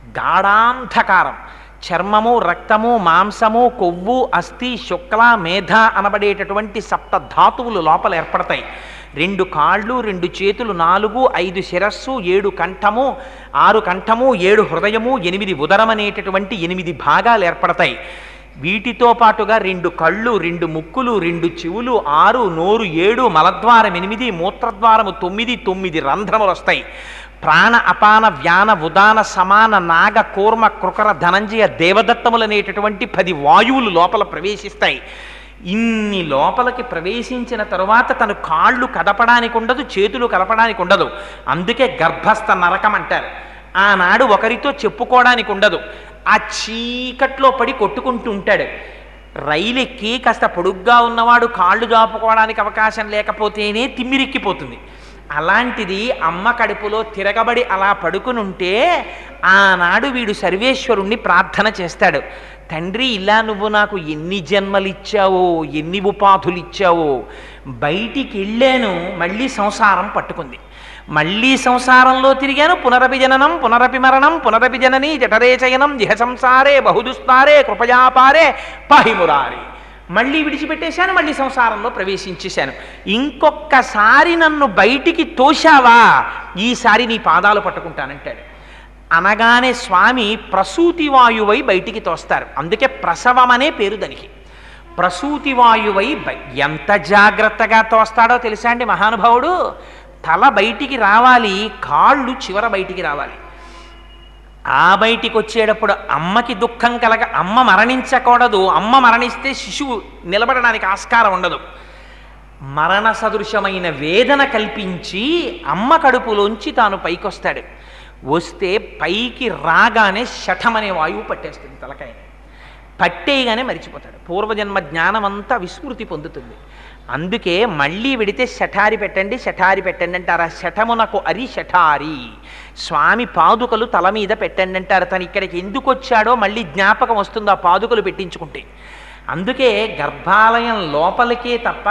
గాఢాంధకారం చర్మము రక్తము మాంసము కొవ్వు అస్థి శుక్ల మేధ అనబడేటటువంటి సప్త ధాతువులు లోపల ఏర్పడతాయి రెండు కాళ్ళు రెండు చేతులు నాలుగు ఐదు శిరస్సు ఏడు కంఠము ఆరు కంఠము ఏడు హృదయము ఎనిమిది ఉదరం అనేటటువంటి ఎనిమిది భాగాలు ఏర్పడతాయి వీటితో పాటుగా రెండు కళ్ళు రెండు ముక్కులు రెండు చెవులు ఆరు నోరు ఏడు మలద్వారం ఎనిమిది మూత్రద్వారము తొమ్మిది తొమ్మిది రంధ్రములు వస్తాయి ప్రాణ అపాన వ్యాన ఉదాన సమాన నాగ కూర్మ కృకర ధనంజయ దేవదత్తములనేటటువంటి పది వాయువులు లోపల ప్రవేశిస్తాయి ఇన్ని లోపలికి ప్రవేశించిన తరువాత తను కాళ్ళు కదపడానికి ఉండదు చేతులు కలపడానికి ఉండదు అందుకే గర్భస్థ నరకం అంటారు ఆనాడు ఒకరితో చెప్పుకోవడానికి ఉండదు ఆ చీకట్లో పడి కొట్టుకుంటూ ఉంటాడు రైలు ఎక్కి కాస్త పొడుగ్గా ఉన్నవాడు కాళ్ళు జాపుకోవడానికి అవకాశం లేకపోతేనే తిమ్మిరెక్కిపోతుంది అలాంటిది అమ్మ కడుపులో తిరగబడి అలా పడుకుని ఉంటే ఆనాడు వీడు సర్వేశ్వరుణ్ణి ప్రార్థన చేస్తాడు తండ్రి ఇలా నువ్వు నాకు ఎన్ని జన్మలు ఇచ్చావో ఎన్ని ఉపాధులు ఇచ్చావో బయటికి వెళ్ళాను మళ్ళీ సంసారం పట్టుకుంది మళ్ళీ సంసారంలో తిరిగాను పునరపి జననం పునరపి మరణం పునరపి జనని జఠరే చయనం జిహ సంసారే బహుదుస్తారే కృపయాపారే పాహిమురారి మళ్ళీ విడిచిపెట్టేశాను మళ్ళీ సంసారంలో ప్రవేశించేశాను ఇంకొక్కసారి నన్ను బయటికి తోశావా ఈసారి నీ పాదాలు పట్టుకుంటానంటాడు అనగానే స్వామి ప్రసూతి వాయువై బయటికి తోస్తారు అందుకే ప్రసవం అనే పేరు దానికి ప్రసూతి వాయువై బై- ఎంత జాగ్రత్తగా తోస్తాడో తెలుసా అండి మహానుభావుడు తల బయటికి రావాలి కాళ్ళు చివర బయటికి రావాలి ఆ బయటికి వచ్చేటప్పుడు అమ్మకి దుఃఖం కలగ అమ్మ మరణించకూడదు అమ్మ మరణిస్తే శిశువు నిలబడడానికి ఆస్కారం ఉండదు మరణ సదృశమైన వేదన కల్పించి అమ్మ కడుపులోంచి తాను పైకొస్తాడు వస్తే పైకి రాగానే శఠమనే వాయువు పట్టేస్తుంది తలకాయ పట్టేయగానే మరిచిపోతాడు పూర్వజన్మ జ్ఞానం అంతా విస్మృతి పొందుతుంది అందుకే మళ్ళీ వెడితే శఠారి పెట్టండి శఠారి పెట్టండి అంటారు ఆ శఠమునకు అరి శఠారి స్వామి పాదుకలు తల మీద పెట్టండి అంటారు తను ఇక్కడికి ఎందుకు వచ్చాడో మళ్ళీ జ్ఞాపకం వస్తుంది ఆ పాదుకలు పెట్టించుకుంటే అందుకే గర్భాలయం లోపలికే తప్ప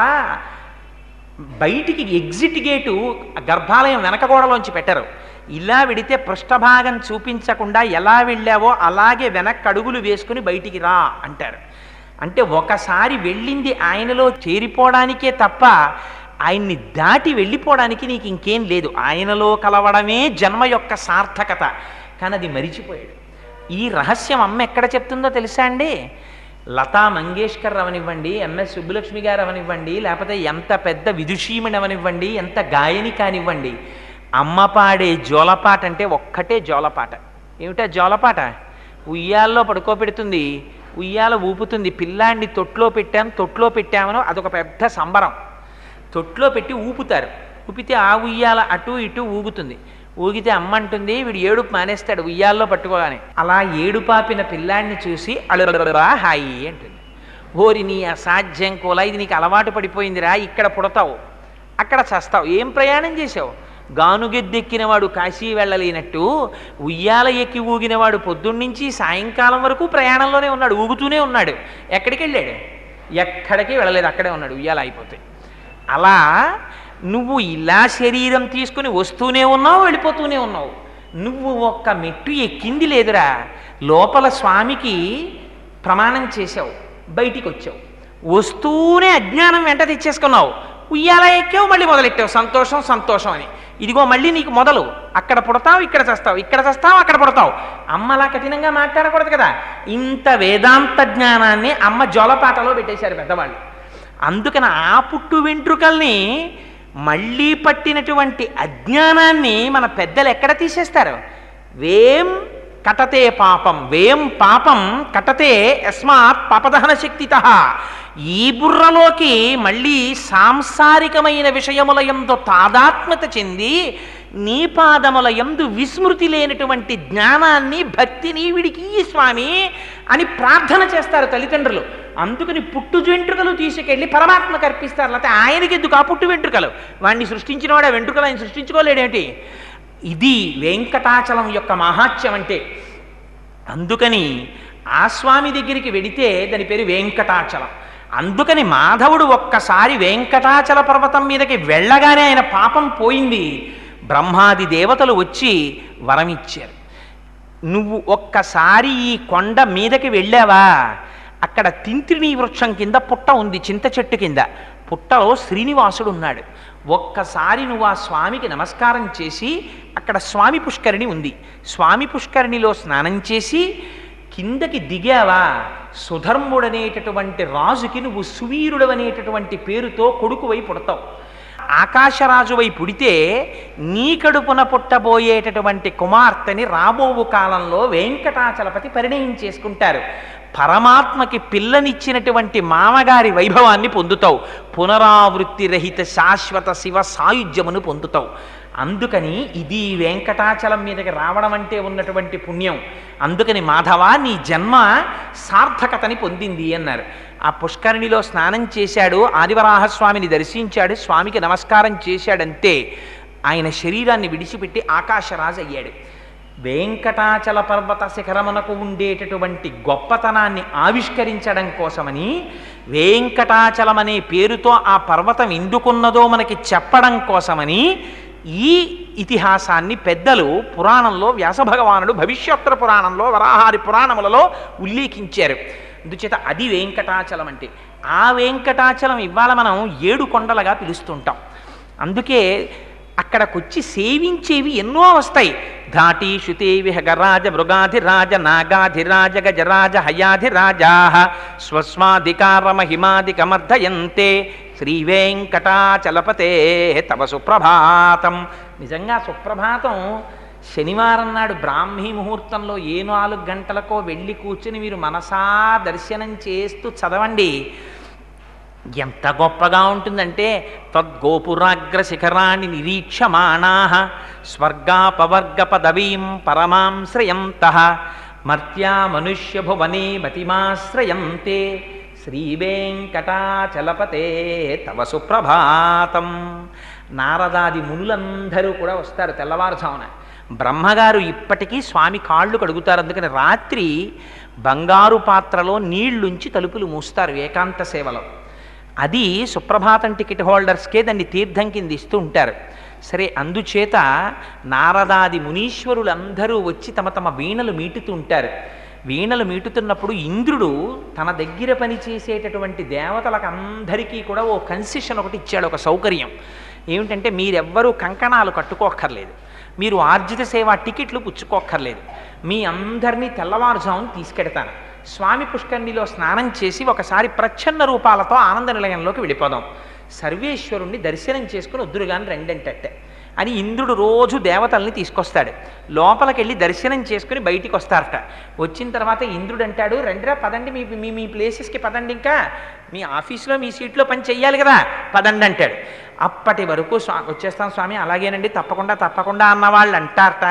బయటికి ఎగ్జిట్ గేటు ఆ గర్భాలయం వెనక గోడలోంచి పెట్టరు ఇలా వెడితే పృష్ఠభాగం చూపించకుండా ఎలా వెళ్ళావో అలాగే వెనక్కి అడుగులు వేసుకుని బయటికి రా అంటారు అంటే ఒకసారి వెళ్ళింది ఆయనలో చేరిపోవడానికే తప్ప ఆయన్ని దాటి వెళ్ళిపోవడానికి నీకు ఇంకేం లేదు ఆయనలో కలవడమే జన్మ యొక్క సార్థకత కానీ అది మరిచిపోయాడు ఈ రహస్యం అమ్మ ఎక్కడ చెప్తుందో తెలుసా అండి లతా మంగేష్కర్ అవనివ్వండి ఎంఎస్ సుబ్బులక్ష్మి గారు అవనివ్వండి లేకపోతే ఎంత పెద్ద విదుషీమణి అవనివ్వండి ఎంత గాయని కానివ్వండి అమ్మ పాడే జోలపాట అంటే ఒక్కటే జోలపాట ఏమిటా జోలపాట ఉయ్యాల్లో పడుకోబెడుతుంది ఉయ్యాల ఊపుతుంది పిల్లాన్ని తొట్లో పెట్టాం తొట్లో పెట్టామనో అదొక పెద్ద సంబరం తొట్లో పెట్టి ఊపుతారు ఊపితే ఆ ఉయ్యాల అటు ఇటు ఊగుతుంది ఊగితే అమ్మ అంటుంది వీడు ఏడుపు మానేస్తాడు ఉయ్యాల్లో పట్టుకోగానే అలా ఏడుపాపిన పిల్లాన్ని చూసి అళరా హాయి అంటుంది ఓరి నీ అసాధ్యం కూడా ఇది నీకు అలవాటు పడిపోయిందిరా ఇక్కడ పుడతావు అక్కడ చస్తావు ఏం ప్రయాణం చేసావు గానుగెద్దెక్కినవాడు కాశీ వెళ్ళలేనట్టు ఉయ్యాల ఎక్కి ఊగినవాడు పొద్దున్నుంచి సాయంకాలం వరకు ప్రయాణంలోనే ఉన్నాడు ఊగుతూనే ఉన్నాడు ఎక్కడికి వెళ్ళాడు ఎక్కడికి వెళ్ళలేదు అక్కడే ఉన్నాడు ఉయ్యాల అయిపోతే అలా నువ్వు ఇలా శరీరం తీసుకుని వస్తూనే ఉన్నావు వెళ్ళిపోతూనే ఉన్నావు నువ్వు ఒక్క మెట్టు ఎక్కింది లేదురా లోపల స్వామికి ప్రమాణం చేసావు బయటికి వచ్చావు వస్తూనే అజ్ఞానం వెంట తెచ్చేసుకున్నావు ఉయ్యాల ఎక్కావు మళ్ళీ మొదలెట్టావు సంతోషం సంతోషం అని ఇదిగో మళ్ళీ నీకు మొదలు అక్కడ పుడతావు ఇక్కడ చస్తావు ఇక్కడ చస్తావు అక్కడ పుడతావు అమ్మ అలా కఠినంగా మాట్లాడకూడదు కదా ఇంత వేదాంత జ్ఞానాన్ని అమ్మ జోలపాటలో పెట్టేశారు పెద్దవాళ్ళు అందుకని ఆ పుట్టు వెంట్రుకల్ని మళ్ళీ పట్టినటువంటి అజ్ఞానాన్ని మన పెద్దలు ఎక్కడ తీసేస్తారు వేం కటతే పాపం వేం పాపం కటతే యస్మాత్ పాపదహన శక్తిత ఈ బుర్రలోకి మళ్ళీ సాంసారికమైన విషయముల యందు తాదాత్మ్యత చెంది నీ పాదముల యందు విస్మృతి లేనటువంటి జ్ఞానాన్ని భక్తిని వీడికి ఈ స్వామి అని ప్రార్థన చేస్తారు తల్లిదండ్రులు అందుకని పుట్టు వెంట్రుకలు తీసుకెళ్ళి పరమాత్మకు అర్పిస్తారు లేకపోతే ఆయనకి ఎందుకు ఆ పుట్టు వెంట్రుకలు వాడిని సృష్టించిన వాడు ఆ వెంట్రుకలు ఆయన సృష్టించుకోలేడేంటి ఇది వెంకటాచలం యొక్క మహాత్యం అంటే అందుకని ఆ స్వామి దగ్గరికి వెడితే దాని పేరు వెంకటాచలం అందుకని మాధవుడు ఒక్కసారి వెంకటాచల పర్వతం మీదకి వెళ్ళగానే ఆయన పాపం పోయింది బ్రహ్మాది దేవతలు వచ్చి వరమిచ్చారు నువ్వు ఒక్కసారి ఈ కొండ మీదకి వెళ్ళావా అక్కడ తింత్రిణీ వృక్షం కింద పుట్ట ఉంది చింత చెట్టు కింద పుట్టలో శ్రీనివాసుడు ఉన్నాడు ఒక్కసారి నువ్వు ఆ స్వామికి నమస్కారం చేసి అక్కడ స్వామి పుష్కరిణి ఉంది స్వామి పుష్కరిణిలో స్నానం చేసి కిందకి దిగావా సుధర్ముడనేటటువంటి రాజుకి నువ్వు సువీరుడనేటటువంటి పేరుతో కొడుకువై పుడతావు ఆకాశరాజువై పుడితే నీ కడుపున పుట్టబోయేటటువంటి కుమార్తెని రాబోవు కాలంలో వెంకటాచలపతి పరిణయం చేసుకుంటారు పరమాత్మకి పిల్లనిచ్చినటువంటి మామగారి వైభవాన్ని పొందుతావు పునరావృత్తి రహిత శాశ్వత శివ సాయుధ్యమును పొందుతావు అందుకని ఇది వెంకటాచలం మీదకి రావడం అంటే ఉన్నటువంటి పుణ్యం అందుకని మాధవ నీ జన్మ సార్థకతని పొందింది అన్నారు ఆ పుష్కరిణిలో స్నానం చేశాడు ఆదివరాహస్వామిని దర్శించాడు స్వామికి నమస్కారం చేశాడంతే ఆయన శరీరాన్ని విడిచిపెట్టి ఆకాశరాజు అయ్యాడు వెంకటాచల పర్వత శిఖరమునకు ఉండేటటువంటి గొప్పతనాన్ని ఆవిష్కరించడం కోసమని వెంకటాచలం అనే పేరుతో ఆ పర్వతం ఎందుకున్నదో మనకి చెప్పడం కోసమని ఈ ఇతిహాసాన్ని పెద్దలు పురాణంలో వ్యాసభగవానుడు భవిష్యోత్తర పురాణంలో వరాహారి పురాణములలో ఉల్లేఖించారు అందుచేత అది వెంకటాచలం అంటే ఆ వెంకటాచలం ఇవాళ మనం ఏడు కొండలుగా పిలుస్తుంటాం అందుకే అక్కడికొచ్చి సేవించేవి ఎన్నో వస్తాయి ధాటి శృతి విహగరాజ మృగాధిరాజ నాగాధిరాజ గజరాజ హయాధిరాజా స్వస్మాధికార మహిమాధికమర్ధయంతే శ్రీ వెంకటాచలపతే తవ సుప్రభాతం నిజంగా సుప్రభాతం శనివారం నాడు బ్రాహ్మీ ముహూర్తంలో ఏ నాలుగు గంటలకో వెళ్ళి కూర్చుని మీరు మనసా దర్శనం చేస్తూ చదవండి ఎంత గొప్పగా ఉంటుందంటే తద్గోపురాగ్ర శిఖరాన్ని నిరీక్షమాణా స్వర్గాపవర్గ పదవీం పరమాం శ్రయంత మర్త్యా మనుష్య భువనే మతిమాశ్రయంతే శ్రీ వెంకటాచలపతే తవ సుప్రభాతం నారదాది మునులందరూ కూడా వస్తారు తెల్లవారుజామున బ్రహ్మగారు ఇప్పటికీ స్వామి కాళ్ళు కడుగుతారు అందుకని రాత్రి బంగారు పాత్రలో నీళ్లుంచి తలుపులు మూస్తారు ఏకాంత సేవలో అది సుప్రభాతం టికెట్ హోల్డర్స్కే దాన్ని తీర్థం కింద ఇస్తూ ఉంటారు సరే అందుచేత నారదాది మునీశ్వరులందరూ వచ్చి తమ తమ వీణలు మీటుతూ ఉంటారు వీణలు మీటుతున్నప్పుడు ఇంద్రుడు తన దగ్గర పనిచేసేటటువంటి దేవతలకు అందరికీ కూడా ఓ కన్సెషన్ ఒకటి ఇచ్చాడు ఒక సౌకర్యం ఏమిటంటే మీరెవ్వరూ కంకణాలు కట్టుకోక్కర్లేదు మీరు ఆర్జిత సేవ టికెట్లు పుచ్చుకోక్కర్లేదు మీ అందరినీ తెల్లవారుజామున తీసుకెడతాను స్వామి పుష్కరిణిలో స్నానం చేసి ఒకసారి ప్రచ్ఛన్న రూపాలతో ఆనంద నిలయంలోకి వెళ్ళిపోదాం సర్వేశ్వరుణ్ణి దర్శనం చేసుకుని వద్దురుగాని రెండంటట్టే అని ఇంద్రుడు రోజు దేవతల్ని తీసుకొస్తాడు లోపలికి వెళ్ళి దర్శనం చేసుకుని బయటికి వస్తారట వచ్చిన తర్వాత ఇంద్రుడు అంటాడు రండిరా పదండి మీ మీ మీ ప్లేసెస్కి పదండి ఇంకా మీ ఆఫీస్లో మీ సీట్లో పని చెయ్యాలి కదా పదండి అంటాడు అప్పటి వరకు స్వా వచ్చేస్తాం స్వామి అలాగేనండి తప్పకుండా తప్పకుండా అన్న వాళ్ళు అంటారట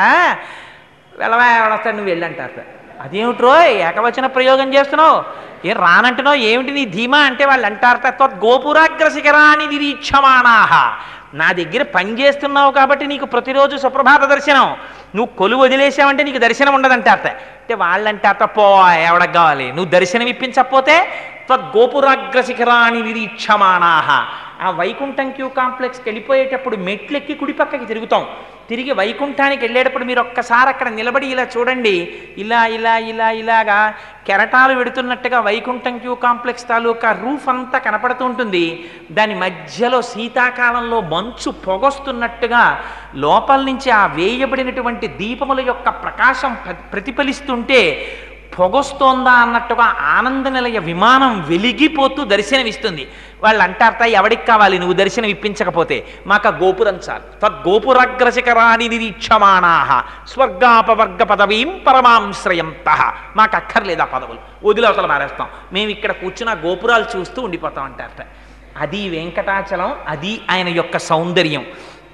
వెళ్ళవా ఎవడొస్తాడు నువ్వు వెళ్ళి అంటారట అదేమిట్రో ఏకవచన ప్రయోగం చేస్తున్నావు ఏం రానంటున్నావు ఏమిటి నీ ధీమా అంటే వాళ్ళు అంటారట త్వత్ గోపురాగ్ర శిఖరాన్ని నిరీక్షమాణాహ నా దగ్గర పని చేస్తున్నావు కాబట్టి నీకు ప్రతిరోజు సుప్రభాత దర్శనం నువ్వు కొలు వదిలేసావంటే నీకు దర్శనం ఉండదంటారట అంటే వాళ్ళంటారట పో ఎవడకు కావాలి నువ్వు దర్శనం ఇప్పించకపోతే త్వద్గోపురాగ్ర శిఖరాన్ని నిరీక్షమాణాహ ఆ వైకుంఠం క్యూ కాంప్లెక్స్కి వెళ్ళిపోయేటప్పుడు మెట్లెక్కి కుడి పక్కకి తిరుగుతాం తిరిగి వైకుంఠానికి వెళ్ళేటప్పుడు మీరు ఒక్కసారి అక్కడ నిలబడి ఇలా చూడండి ఇలా ఇలా ఇలా ఇలాగా కెరటాలు వెడుతున్నట్టుగా వైకుంఠం క్యూ కాంప్లెక్స్ తాలూకా రూఫ్ అంతా కనపడుతూ ఉంటుంది దాని మధ్యలో శీతాకాలంలో మంచు పొగొస్తున్నట్టుగా లోపల నుంచి ఆ వేయబడినటువంటి దీపముల యొక్క ప్రకాశం ప్ర- ప్రతిఫలిస్తుంటే పొగొస్తోందా అన్నట్టుగా ఆనంద నిలయ విమానం వెలిగిపోతూ దర్శనమిస్తుంది వాళ్ళు అంటారట ఎవడికి కావాలి నువ్వు దర్శనం ఇప్పించకపోతే మాకు ఆ గోపురం చాలు తద్గోపురాగ్రశిఖరాని నిరీక్షమాణాహ స్వర్గాపవర్గ పదవీం పరమాంశ్రయంత మాకు అక్కర్లేదు ఆ పదవులు వదిలవతల మారేస్తాం మేము ఇక్కడ కూర్చున్న గోపురాలు చూస్తూ ఉండిపోతాం అంటారట అది వెంకటాచలం అది ఆయన యొక్క సౌందర్యం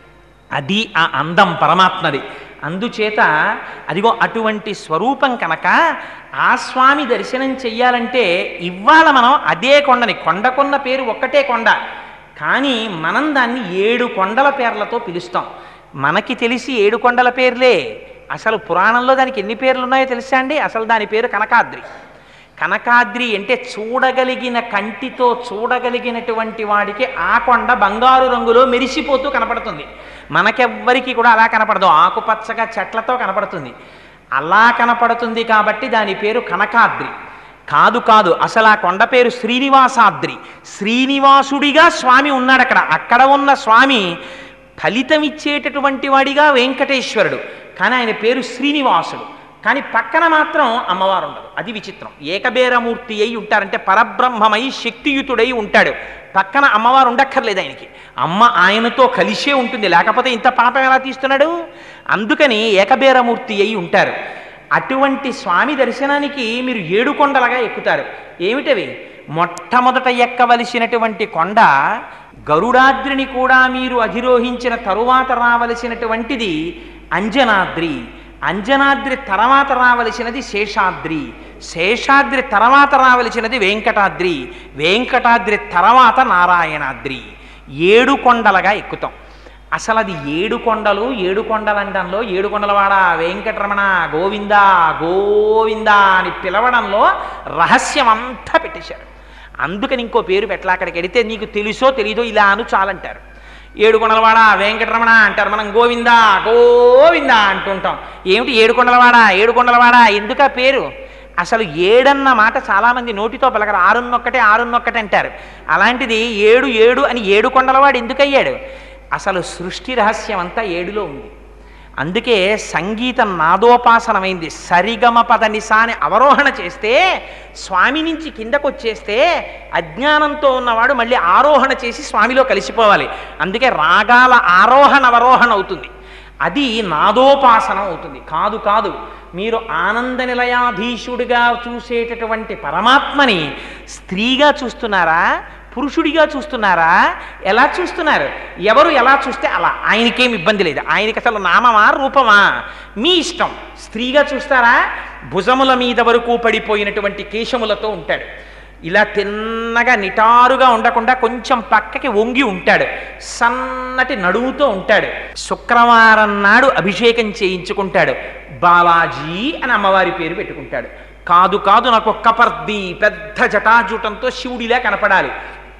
అది ఆ అందం పరమాత్మది అందుచేత అదిగో అటువంటి స్వరూపం కనుక ఆ స్వామి దర్శనం చెయ్యాలంటే ఇవాళ మనం అదే కొండని కొండకొన్న పేరు ఒక్కటే కొండ కానీ మనం దాన్ని ఏడు కొండల పేర్లతో పిలుస్తాం మనకి తెలిసి ఏడు కొండల పేర్లే అసలు పురాణంలో దానికి ఎన్ని పేర్లు ఉన్నాయో తెలుసా అండి అసలు దాని పేరు కనకాద్రి కనకాద్రి అంటే చూడగలిగిన కంటితో చూడగలిగినటువంటి వాడికి ఆ కొండ బంగారు రంగులో మెరిసిపోతూ కనపడుతుంది మనకెవ్వరికి కూడా అలా కనపడదు ఆకుపచ్చగా చెట్లతో కనపడుతుంది అలా కనపడుతుంది కాబట్టి దాని పేరు కనకాద్రి కాదు కాదు అసలు ఆ కొండ పేరు శ్రీనివాసాద్రి శ్రీనివాసుడిగా స్వామి ఉన్నాడు అక్కడ అక్కడ ఉన్న స్వామి ఫలితం ఇచ్చేటటువంటి వాడిగా వెంకటేశ్వరుడు కానీ ఆయన పేరు శ్రీనివాసుడు కానీ పక్కన మాత్రం అమ్మవారు ఉండదు అది విచిత్రం ఏకబేరమూర్తి అయి ఉంటారంటే పరబ్రహ్మమై శక్తియుతుడై ఉంటాడు పక్కన అమ్మవారు ఉండక్కర్లేదు ఆయనకి అమ్మ ఆయనతో కలిసే ఉంటుంది లేకపోతే ఇంత పాపం ఎలా తీస్తున్నాడు అందుకని ఏకబేరమూర్తి అయి ఉంటారు అటువంటి స్వామి దర్శనానికి మీరు ఏడు కొండలుగా ఎక్కుతారు ఏమిటవి మొట్టమొదట ఎక్కవలసినటువంటి కొండ గరుడాద్రిని కూడా మీరు అధిరోహించిన తరువాత రావలసినటువంటిది అంజనాద్రి అంజనాద్రి తర్వాత రావలసినది శేషాద్రి శేషాద్రి తర్వాత రావలసినది వెంకటాద్రి వెంకటాద్రి తర్వాత నారాయణాద్రి ఏడు కొండలుగా ఎక్కుతాం అసలు అది ఏడు కొండలు ఏడు కొండలు అనడంలో ఏడు కొండలవాడ వెంకటరమణ గోవింద గోవింద అని పిలవడంలో రహస్యం అంతా పెట్టేశారు అందుకని ఇంకో పేరు పెట్టలా అక్కడికి వెడితే నీకు తెలుసో తెలీదో ఇలా అను చాలంటారు ఏడు కొండలవాడ వెంకటరమణ అంటారు మనం గోవింద గోవింద అంటుంటాం ఏమిటి ఏడు కొండలవాడ ఏడు కొండలవాడ ఎందుక పేరు అసలు ఏడన్న మాట చాలామంది నోటితో పలకరు ఆరున్నొక్కటే ఆరున్నొక్కటే అంటారు అలాంటిది ఏడు ఏడు అని ఏడు కొండలవాడు ఎందుకు అయ్యాడు అసలు సృష్టి రహస్యం అంతా ఏడులో ఉంది అందుకే సంగీతం నాదోపాసనమైంది సరిగమ పద నిసాని అవరోహణ చేస్తే స్వామి నుంచి కిందకు వచ్చేస్తే అజ్ఞానంతో ఉన్నవాడు మళ్ళీ ఆరోహణ చేసి స్వామిలో కలిసిపోవాలి అందుకే రాగాల ఆరోహణ అవరోహణ అవుతుంది అది నాదోపాసన అవుతుంది కాదు కాదు మీరు ఆనంద నిలయాధీశుడిగా చూసేటటువంటి పరమాత్మని స్త్రీగా చూస్తున్నారా పురుషుడిగా చూస్తున్నారా ఎలా చూస్తున్నారు ఎవరు ఎలా చూస్తే అలా ఆయనకేం ఇబ్బంది లేదు ఆయనకి అసలు నామమా రూపమా మీ ఇష్టం స్త్రీగా చూస్తారా భుజముల మీద వరకు పడిపోయినటువంటి కేశములతో ఉంటాడు ఇలా తిన్నగా నిటారుగా ఉండకుండా కొంచెం పక్కకి వంగి ఉంటాడు సన్నటి నడువుతో ఉంటాడు శుక్రవారం నాడు అభిషేకం చేయించుకుంటాడు బాలాజీ అని అమ్మవారి పేరు పెట్టుకుంటాడు కాదు కాదు నాకు కపర్ది పెద్ద జటాజూటంతో శివుడిలా కనపడాలి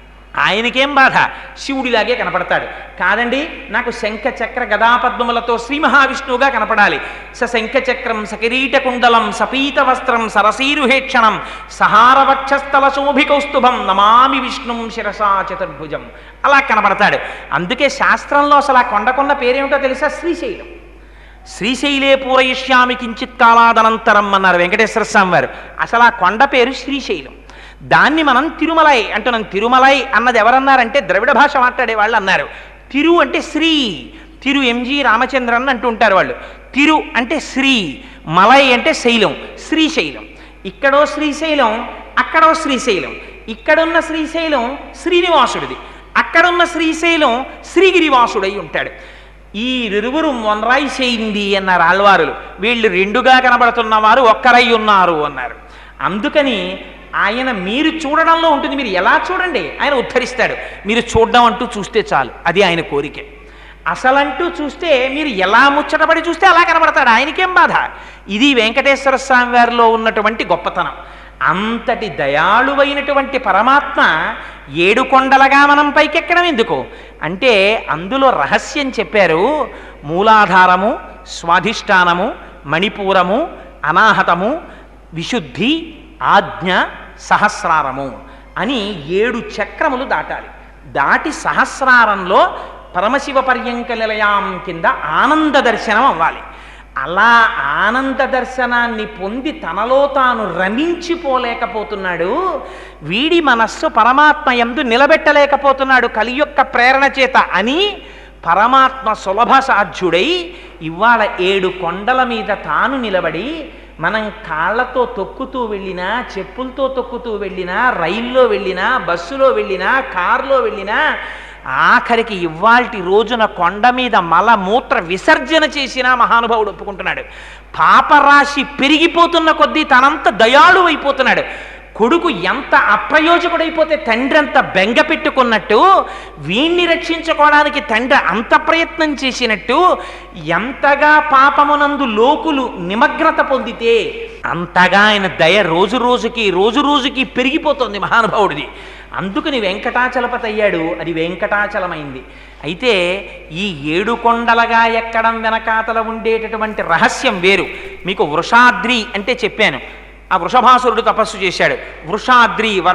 ఆయనకేం బాధ శివుడిలాగే కనపడతాడు కాదండి నాకు శంఖ చక్ర గదాపద్మములతో శ్రీ మహావిష్ణువుగా కనపడాలి స శంఖ చక్రం సకిరీట కుండలం సపీత వస్త్రం సరసీరుహేక్షణం సహారవక్షస్థల శోభికౌస్తుభం నమామి విష్ణుం శిరసా చతుర్భుజం అలా కనపడతాడు అందుకే శాస్త్రంలో అసలు ఆ కొండకున్న పేరేమిటో తెలుసా శ్రీశైలం శ్రీశైలే పూరయిష్యామి కించిత్ కాలాదనంతరం అన్నారు వెంకటేశ్వర స్వామి వారు అసలు ఆ కొండ పేరు శ్రీశైలం దాన్ని మనం తిరుమలై అంటున్నాం తిరుమలై అన్నది ఎవరన్నారంటే ద్రవిడ భాష మాట్లాడే వాళ్ళు అన్నారు తిరు అంటే శ్రీ తిరు ఎంజి రామచంద్రన్ అంటూ ఉంటారు వాళ్ళు తిరు అంటే శ్రీ మలై అంటే శైలం శ్రీశైలం ఇక్కడో శ్రీశైలం అక్కడో శ్రీశైలం ఇక్కడున్న శ్రీశైలం శ్రీనివాసుడిది అక్కడున్న శ్రీశైలం శ్రీగిరివాసుడై ఉంటాడు ఈ ఇరువురు మొనరాయి చేయింది అన్నారు ఆళ్వారులు వీళ్ళు రెండుగా కనబడుతున్న వారు ఒక్కరై ఉన్నారు అన్నారు అందుకని ఆయన మీరు చూడడంలో ఉంటుంది మీరు ఎలా చూడండి ఆయన ఉద్ధరిస్తాడు మీరు చూడడం అంటూ చూస్తే చాలు అది ఆయన కోరిక అసలంటూ చూస్తే మీరు ఎలా ముచ్చటపడి చూస్తే అలా కనబడతాడు ఆయనకేం బాధ ఇది వెంకటేశ్వర స్వామి వారిలో ఉన్నటువంటి గొప్పతనం అంతటి దయాళువైనటువంటి పరమాత్మ ఏడు కొండలగా మనం పైకెక్కడం ఎందుకు అంటే అందులో రహస్యం చెప్పారు మూలాధారము స్వాధిష్టానము మణిపూరము అనాహతము విశుద్ధి ఆజ్ఞ సహస్రారము అని ఏడు చక్రములు దాటాలి దాటి సహస్రారంలో పరమశివ పర్యంక నిలయం కింద ఆనంద దర్శనం అవ్వాలి అలా ఆనంద దర్శనాన్ని పొంది తనలో తాను రమించిపోలేకపోతున్నాడు వీడి మనస్సు పరమాత్మ ఎందు నిలబెట్టలేకపోతున్నాడు కలి యొక్క ప్రేరణ చేత అని పరమాత్మ సులభ సాధ్యుడై ఇవాళ ఏడు కొండల మీద తాను నిలబడి మనం కాళ్ళతో తొక్కుతూ వెళ్ళినా చెప్పులతో తొక్కుతూ వెళ్ళినా రైల్లో వెళ్ళినా బస్సులో వెళ్ళినా కారులో వెళ్ళినా ఆఖరికి ఇవాల్టి రోజున కొండ మీద మల మూత్ర విసర్జన చేసినా మహానుభావుడు ఒప్పుకుంటున్నాడు పాపరాశి పెరిగిపోతున్న కొద్దీ తనంత దయాళు అయిపోతున్నాడు కొడుకు ఎంత అప్రయోజకుడైపోతే తండ్రి అంత బెంగ పెట్టుకున్నట్టు వీణ్ణి రక్షించుకోవడానికి తండ్రి అంత ప్రయత్నం చేసినట్టు ఎంతగా పాపమునందు లోకులు నిమగ్నత పొందితే అంతగా ఆయన దయ రోజు రోజుకి రోజు రోజుకి పెరిగిపోతుంది మహానుభావుడిది అందుకని వెంకటాచలపతి అయ్యాడు అది వెంకటాచలమైంది అయితే ఈ ఏడు కొండలగా ఎక్కడం వెనకాతల ఉండేటటువంటి రహస్యం వేరు మీకు వృషాద్రి అంటే చెప్పాను ఆ వృషభాసురుడు తపస్సు చేశాడు వృషాద్రి వర్ష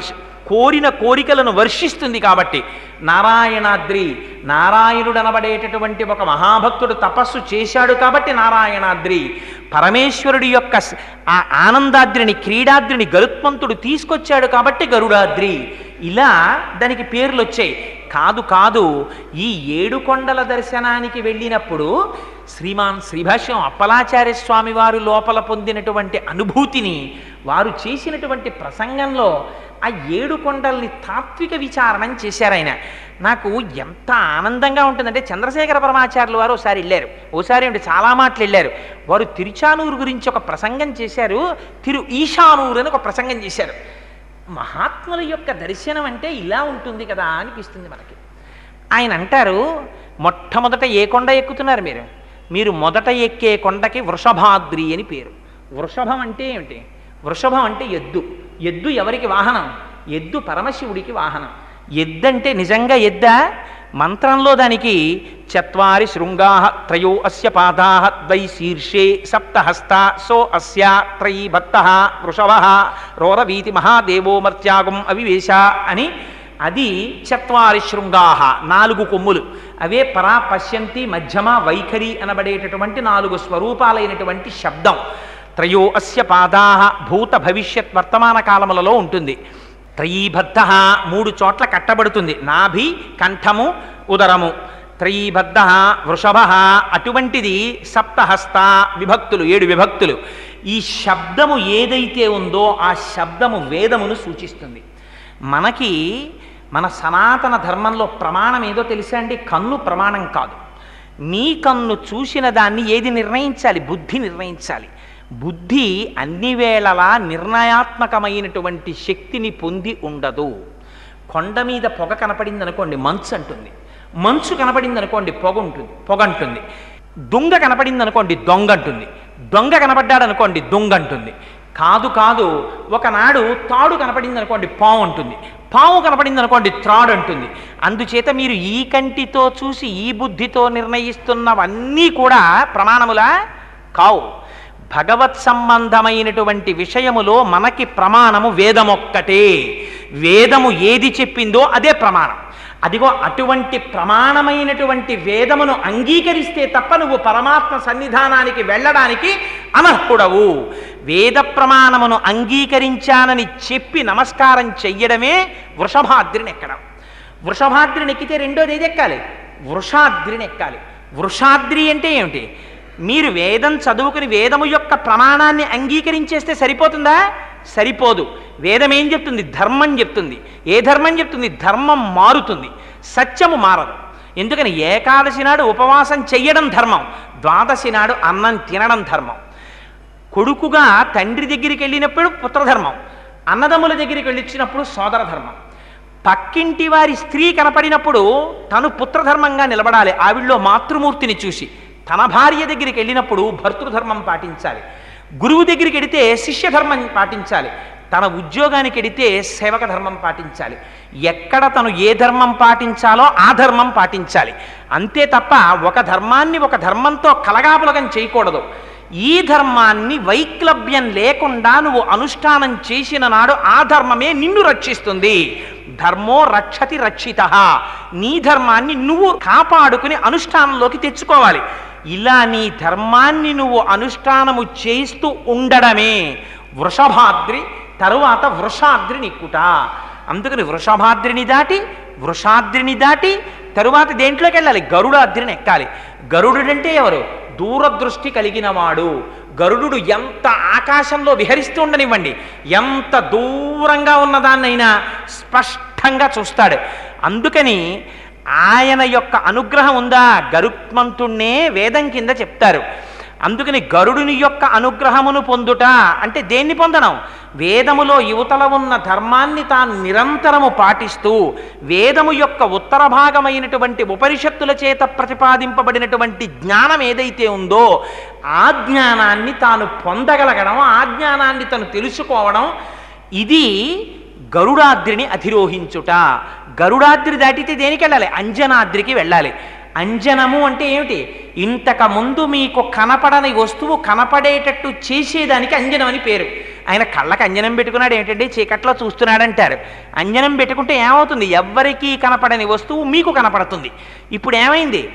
కోరిన కోరికలను వర్షిస్తుంది కాబట్టి నారాయణాద్రి నారాయణుడు అనబడేటటువంటి ఒక మహాభక్తుడు తపస్సు చేశాడు కాబట్టి నారాయణాద్రి పరమేశ్వరుడి యొక్క స- ఆ ఆనందాద్రిని క్రీడాద్రిని గరుత్మంతుడు తీసుకొచ్చాడు కాబట్టి గరుడాద్రి ఇలా దానికి పేర్లు వచ్చాయి కాదు కాదు ఈ ఏడు కొండల దర్శనానికి వెళ్ళినప్పుడు శ్రీమాన్ శ్రీభాష్యం అప్పలాచార్య స్వామి వారు లోపల పొందినటువంటి అనుభూతిని వారు చేసినటువంటి ప్రసంగంలో ఆ ఏడు కొండల్ని తాత్విక విచారణం చేశారు ఆయన నాకు ఎంత ఆనందంగా ఉంటుందంటే చంద్రశేఖర పరమాచార్యులు వారు ఒకసారి వెళ్ళారు ఓసారి అంటే చాలా మాటలు వెళ్ళారు వారు తిరుచానూరు గురించి ఒక ప్రసంగం చేశారు తిరు ఈశానూరు అని ఒక ప్రసంగం చేశారు మహాత్ముల యొక్క దర్శనం అంటే ఇలా ఉంటుంది కదా అనిపిస్తుంది మనకి ఆయన అంటారు మొట్టమొదట ఏ కొండ ఎక్కుతున్నారు మీరు మీరు మొదట ఎక్కే కొండకి వృషభాద్రి అని పేరు వృషభం అంటే ఏమిటి వృషభం అంటే ఎద్దు ఎద్దు ఎవరికి వాహనం ఎద్దు పరమశివుడికి వాహనం ఎద్దంటే నిజంగా ఎద్దా మంత్రంలో దానికి చత్వారి శృంగా త్రయో అస్య పాదా ద్వై శీర్షే సప్తహస్త సో అస్య త్రయీ భక్త వృషభ రోరవీతి మహాదేవో మర్త్యాగం అవివేశ అని అది చత్వారి శృంగాహ నాలుగు కొమ్ములు అవే పరా పశ్యంతి మధ్యమ వైఖరి అనబడేటటువంటి నాలుగు స్వరూపాలైనటువంటి శబ్దం త్రయో అస్య పాదా భూత భవిష్యత్ వర్తమాన కాలములలో ఉంటుంది త్రయీబద్ధ మూడు చోట్ల కట్టబడుతుంది నాభి కంఠము ఉదరము త్రయీబద్ధ వృషభ అటువంటిది సప్తహస్త విభక్తులు ఏడు విభక్తులు ఈ శబ్దము ఏదైతే ఉందో ఆ శబ్దము వేదమును సూచిస్తుంది మనకి మన సనాతన ధర్మంలో ప్రమాణం ఏదో తెలుసా అండి కన్ను ప్రమాణం కాదు నీ కన్ను చూసిన దాన్ని ఏది నిర్ణయించాలి బుద్ధి నిర్ణయించాలి బుద్ధి అన్ని వేళలా నిర్ణయాత్మకమైనటువంటి శక్తిని పొంది ఉండదు కొండ మీద పొగ కనపడింది అనుకోండి మంచు అంటుంది మంచు కనపడింది అనుకోండి పొగ ఉంటుంది పొగ అంటుంది దొంగ కనపడింది అనుకోండి దొంగ అంటుంది దొంగ కనపడ్డాడు అనుకోండి దొంగ అంటుంది కాదు కాదు ఒకనాడు తాడు కనపడింది అనుకోండి పాము ఉంటుంది పాము కనపడింది అనుకోండి త్రాడు అంటుంది అందుచేత మీరు ఈ కంటితో చూసి ఈ బుద్ధితో నిర్ణయిస్తున్నవన్నీ కూడా ప్రమాణములా కావు భగవత్ సంబంధమైనటువంటి విషయములో మనకి ప్రమాణము వేదమొక్కటే వేదము ఏది చెప్పిందో అదే ప్రమాణం అదిగో అటువంటి ప్రమాణమైనటువంటి వేదమును అంగీకరిస్తే తప్ప నువ్వు పరమాత్మ సన్నిధానానికి వెళ్ళడానికి అనర్హుడవు వేద ప్రమాణమును అంగీకరించానని చెప్పి నమస్కారం చెయ్యడమే వృషభాద్రిని ఎక్కడం వృషభాద్రిని ఎక్కితే రెండోది ఏది ఎక్కాలి వృషాద్రిని ఎక్కాలి వృషాద్రి అంటే ఏమిటి మీరు వేదం చదువుకుని వేదము యొక్క ప్రమాణాన్ని అంగీకరించేస్తే సరిపోతుందా సరిపోదు వేదం ఏం చెప్తుంది ధర్మం చెప్తుంది ఏ ధర్మం చెప్తుంది ధర్మం మారుతుంది సత్యము మారదు ఎందుకని ఏకాదశి నాడు ఉపవాసం చెయ్యడం ధర్మం ద్వాదశి నాడు అన్నం తినడం ధర్మం కొడుకుగా తండ్రి దగ్గరికి వెళ్ళినప్పుడు పుత్రధర్మం అన్నదమ్ముల దగ్గరికి వెళ్ళిచ్చినప్పుడు సోదర ధర్మం పక్కింటి వారి స్త్రీ కనపడినప్పుడు తను పుత్రధర్మంగా నిలబడాలి ఆవిడలో మాతృమూర్తిని చూసి తన భార్య దగ్గరికి వెళ్ళినప్పుడు భర్తృధర్మం పాటించాలి గురువు దగ్గరికి వెడితే శిష్యధర్మం పాటించాలి తన ఉద్యోగానికి వెడితే సేవక ధర్మం పాటించాలి ఎక్కడ తను ఏ ధర్మం పాటించాలో ఆ ధర్మం పాటించాలి అంతే తప్ప ఒక ధర్మాన్ని ఒక ధర్మంతో కలగాపులగం చేయకూడదు ఈ ధర్మాన్ని వైక్లభ్యం లేకుండా నువ్వు అనుష్ఠానం చేసిన నాడు ఆ ధర్మమే నిన్ను రక్షిస్తుంది ధర్మో రక్షతి రక్షిత నీ ధర్మాన్ని నువ్వు కాపాడుకుని అనుష్ఠానంలోకి తెచ్చుకోవాలి ఇలా నీ ధర్మాన్ని నువ్వు అనుష్ఠానము చేస్తూ ఉండడమే వృషభాద్రి తరువాత వృషాద్రి నిక్కుట అందుకని వృషభాద్రిని దాటి వృషాద్రిని దాటి తరువాత దేంట్లోకి వెళ్ళాలి గరుడాద్రిని ఎక్కాలి గరుడుడంటే ఎవరు దూరదృష్టి కలిగిన వాడు గరుడు ఎంత ఆకాశంలో విహరిస్తూ ఉండనివ్వండి ఎంత దూరంగా ఉన్నదాన్నైనా స్పష్టంగా చూస్తాడు అందుకని ఆయన యొక్క అనుగ్రహం ఉందా గరుత్మంతుణ్ణే వేదం కింద చెప్తారు అందుకని గరుడుని యొక్క అనుగ్రహమును పొందుట అంటే దేన్ని పొందడం వేదములో యువతల ఉన్న ధర్మాన్ని తాను నిరంతరము పాటిస్తూ వేదము యొక్క ఉత్తర భాగమైనటువంటి ఉపనిషత్తుల చేత ప్రతిపాదింపబడినటువంటి జ్ఞానం ఏదైతే ఉందో ఆ జ్ఞానాన్ని తాను పొందగలగడం ఆ జ్ఞానాన్ని తను తెలుసుకోవడం ఇది గరుడాద్రిని అధిరోహించుట గరుడాద్రి దాటితే దేనికి వెళ్ళాలి అంజనాద్రికి వెళ్ళాలి అంజనము అంటే ఏమిటి ఇంతకు ముందు మీకు కనపడని వస్తువు కనపడేటట్టు చేసేదానికి అంజనం అని పేరు ఆయన కళ్ళకి అంజనం పెట్టుకున్నాడు ఏమిటండి చీకట్లో చూస్తున్నాడంటారు అంజనం పెట్టుకుంటే ఏమవుతుంది ఎవ్వరికీ కనపడని వస్తువు మీకు కనపడుతుంది ఇప్పుడు ఏమైంది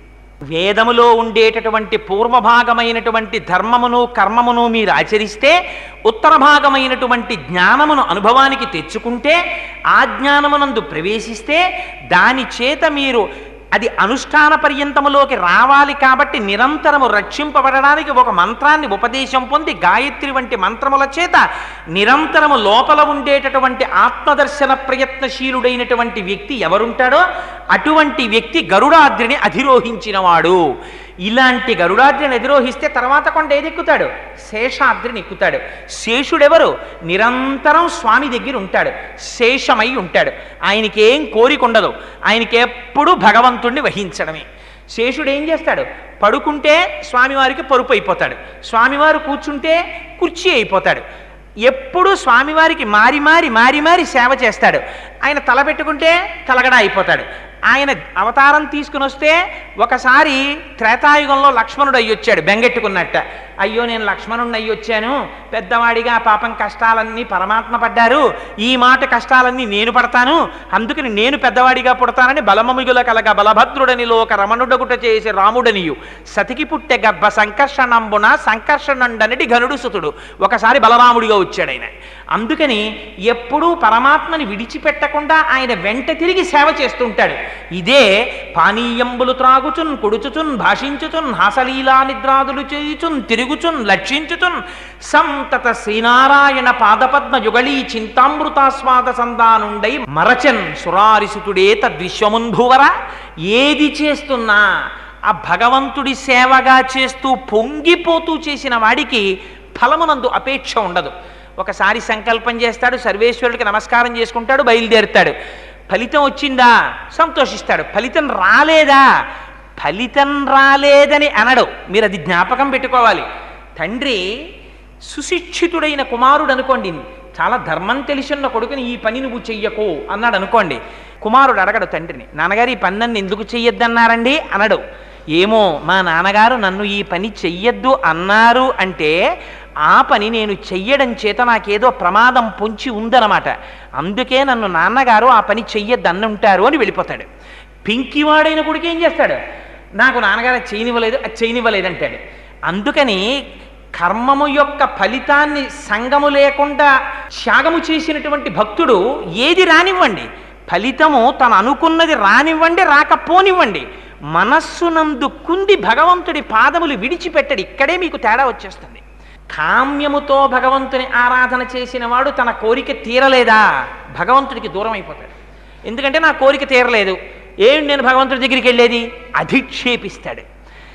వేదములో ఉండేటటువంటి పూర్వభాగమైనటువంటి ధర్మమును కర్మమును మీరు ఆచరిస్తే ఉత్తర భాగమైనటువంటి జ్ఞానమును అనుభవానికి తెచ్చుకుంటే ఆ జ్ఞానమునందు ప్రవేశిస్తే దాని చేత మీరు అది అనుష్ఠాన పర్యంతములోకి రావాలి కాబట్టి నిరంతరము రక్షింపబడడానికి ఒక మంత్రాన్ని ఉపదేశం పొంది గాయత్రి వంటి మంత్రముల చేత నిరంతరము లోపల ఉండేటటువంటి ఆత్మదర్శన ప్రయత్నశీలుడైనటువంటి వ్యక్తి ఎవరుంటాడో అటువంటి వ్యక్తి గరుడాద్రిని అధిరోహించినవాడు ఇలాంటి గరుడాద్రిని అధిరోహిస్తే తర్వాత కొండ ఏది ఎక్కుతాడు శేషాద్రిని ఎక్కుతాడు శేషుడెవరు నిరంతరం స్వామి దగ్గర ఉంటాడు శేషమై ఉంటాడు ఆయనకి ఏం కోరిక ఉండదు ఆయనకి ఎప్పుడూ భగవంతుణ్ణి వహించడమే శేషుడు ఏం చేస్తాడు పడుకుంటే స్వామివారికి పరుపు అయిపోతాడు స్వామివారు కూర్చుంటే కుర్చీ అయిపోతాడు ఎప్పుడూ స్వామివారికి మారి మారి మారి మారి సేవ చేస్తాడు ఆయన తల పెట్టుకుంటే తలగడ అయిపోతాడు ఆయన అవతారం తీసుకుని వస్తే ఒకసారి త్రేతాయుగంలో లక్ష్మణుడు అయ్యొచ్చాడు బెంగెట్టుకున్నట్ట అయ్యో నేను లక్ష్మణుడిని అయ్యొచ్చాను పెద్దవాడిగా పాపం కష్టాలన్నీ పరమాత్మ పడ్డారు ఈ మాట కష్టాలన్నీ నేను పడతాను అందుకని నేను పెద్దవాడిగా పుడతానని బలమమిగుల కలగ బలభద్రుడని లోక రమణుడగుట చేసి రాముడనియు సతికి పుట్టె గర్భ సంకర్షణంబున సంకర్షణండనటి ఘనుడు సుతుడు ఒకసారి బలరాముడిగా వచ్చాడు ఆయన అందుకని ఎప్పుడూ పరమాత్మని విడిచిపెట్టకుండా ఆయన వెంట తిరిగి సేవ చేస్తుంటాడు ఇదే పానీయంబులు త్రాగుచున్ కొడుచుచున్ భాషించుచున్ హాసలీలా నిద్రాదులు చేయుచున్ తిరుగుచున్ లక్షించుచున్ సంతత శ్రీనారాయణ పాదపద్మ యుగళీ చింతామృతాస్వాద సందానుండై మరచన్ సురారిసుతుడే తద్విశ్వమున్భువర ఏది చేస్తున్నా ఆ భగవంతుడి సేవగా చేస్తూ పొంగిపోతూ చేసిన వాడికి ఫలమునందు అపేక్ష ఉండదు ఒకసారి సంకల్పం చేస్తాడు సర్వేశ్వరుడికి నమస్కారం చేసుకుంటాడు బయలుదేరుతాడు ఫలితం వచ్చిందా సంతోషిస్తాడు ఫలితం రాలేదా ఫలితం రాలేదని అనడు మీరు అది జ్ఞాపకం పెట్టుకోవాలి తండ్రి సుశిక్షితుడైన కుమారుడు అనుకోండి చాలా ధర్మం తెలిసిన కొడుకుని ఈ పని నువ్వు చెయ్యకు అన్నాడు అనుకోండి కుమారుడు అడగడు తండ్రిని నాన్నగారు ఈ పని నన్ను ఎందుకు చెయ్యొద్దన్నారండి అనడు ఏమో మా నాన్నగారు నన్ను ఈ పని చెయ్యొద్దు అన్నారు అంటే ఆ పని నేను చెయ్యడం చేత నాకేదో ప్రమాదం పొంచి ఉందన్నమాట అందుకే నన్ను నాన్నగారు ఆ పని చెయ్యొద్దు అన్నుంటారు అని వెళ్ళిపోతాడు పింకివాడైన కొడుకు ఏం చేస్తాడు నాకు నాన్నగారు అది చేయనివ్వలేదు అది చేయనివ్వలేదు అంటాడు అందుకని కర్మము యొక్క ఫలితాన్ని సంగము లేకుండా త్యాగము చేసినటువంటి భక్తుడు ఏది రానివ్వండి ఫలితము తను అనుకున్నది రానివ్వండి రాకపోనివ్వండి మనస్సునందు కుంది భగవంతుడి పాదములు విడిచిపెట్టడు ఇక్కడే మీకు తేడా వచ్చేస్తుంది కామ్యముతో భగవంతుని ఆరాధన చేసిన వాడు తన కోరిక తీరలేదా భగవంతుడికి దూరం అయిపోతాడు ఎందుకంటే నా కోరిక తీరలేదు ఏం నేను భగవంతుడి దగ్గరికి వెళ్ళేది అధిక్షేపిస్తాడు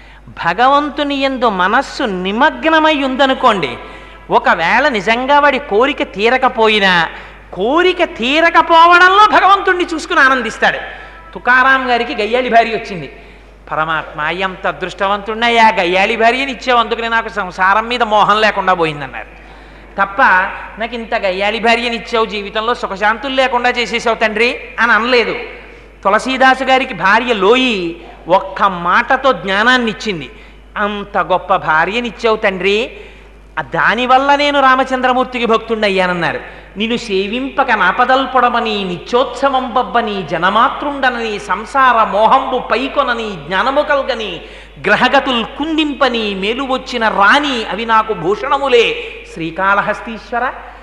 భగవంతుని ఎందు మనస్సు నిమగ్నమై ఉందనుకోండి ఒకవేళ నిజంగా వాడి కోరిక తీరకపోయినా కోరిక తీరకపోవడంలో భగవంతుణ్ణి చూసుకుని ఆనందిస్తాడు తుకారాం గారికి గయ్యాళి భార్య వచ్చింది పరమాత్మ ఎంత అదృష్టవంతున్నయ్యా గయ్యాళి భార్యని ఇచ్చావు అందుకని నాకు సంసారం మీద మోహం లేకుండా పోయిందన్నారు తప్ప నాకు ఇంత గయ్యాళి భార్యని ఇచ్చావు జీవితంలో సుఖశాంతులు లేకుండా చేసేసావు తండ్రి అని అనలేదు తులసీదాసు గారికి భార్య లోయి ఒక్క మాటతో జ్ఞానాన్ని ఇచ్చింది అంత గొప్ప భార్యనిచ్చావు తండ్రి ఆ దానివల్ల నేను రామచంద్రమూర్తికి భక్తుండయ్యానన్నారు నిన్ను సేవింపక నాపదల్పడమని నిత్యోత్సవం బబ్బని జనమాతృండనని సంసార మోహంబు పైకొనని జ్ఞానము కల్గని గ్రహగతుల్ కుందింపని మేలు వచ్చిన రాణి అవి నాకు భూషణములే శ్రీకాళహస్తీశ్వర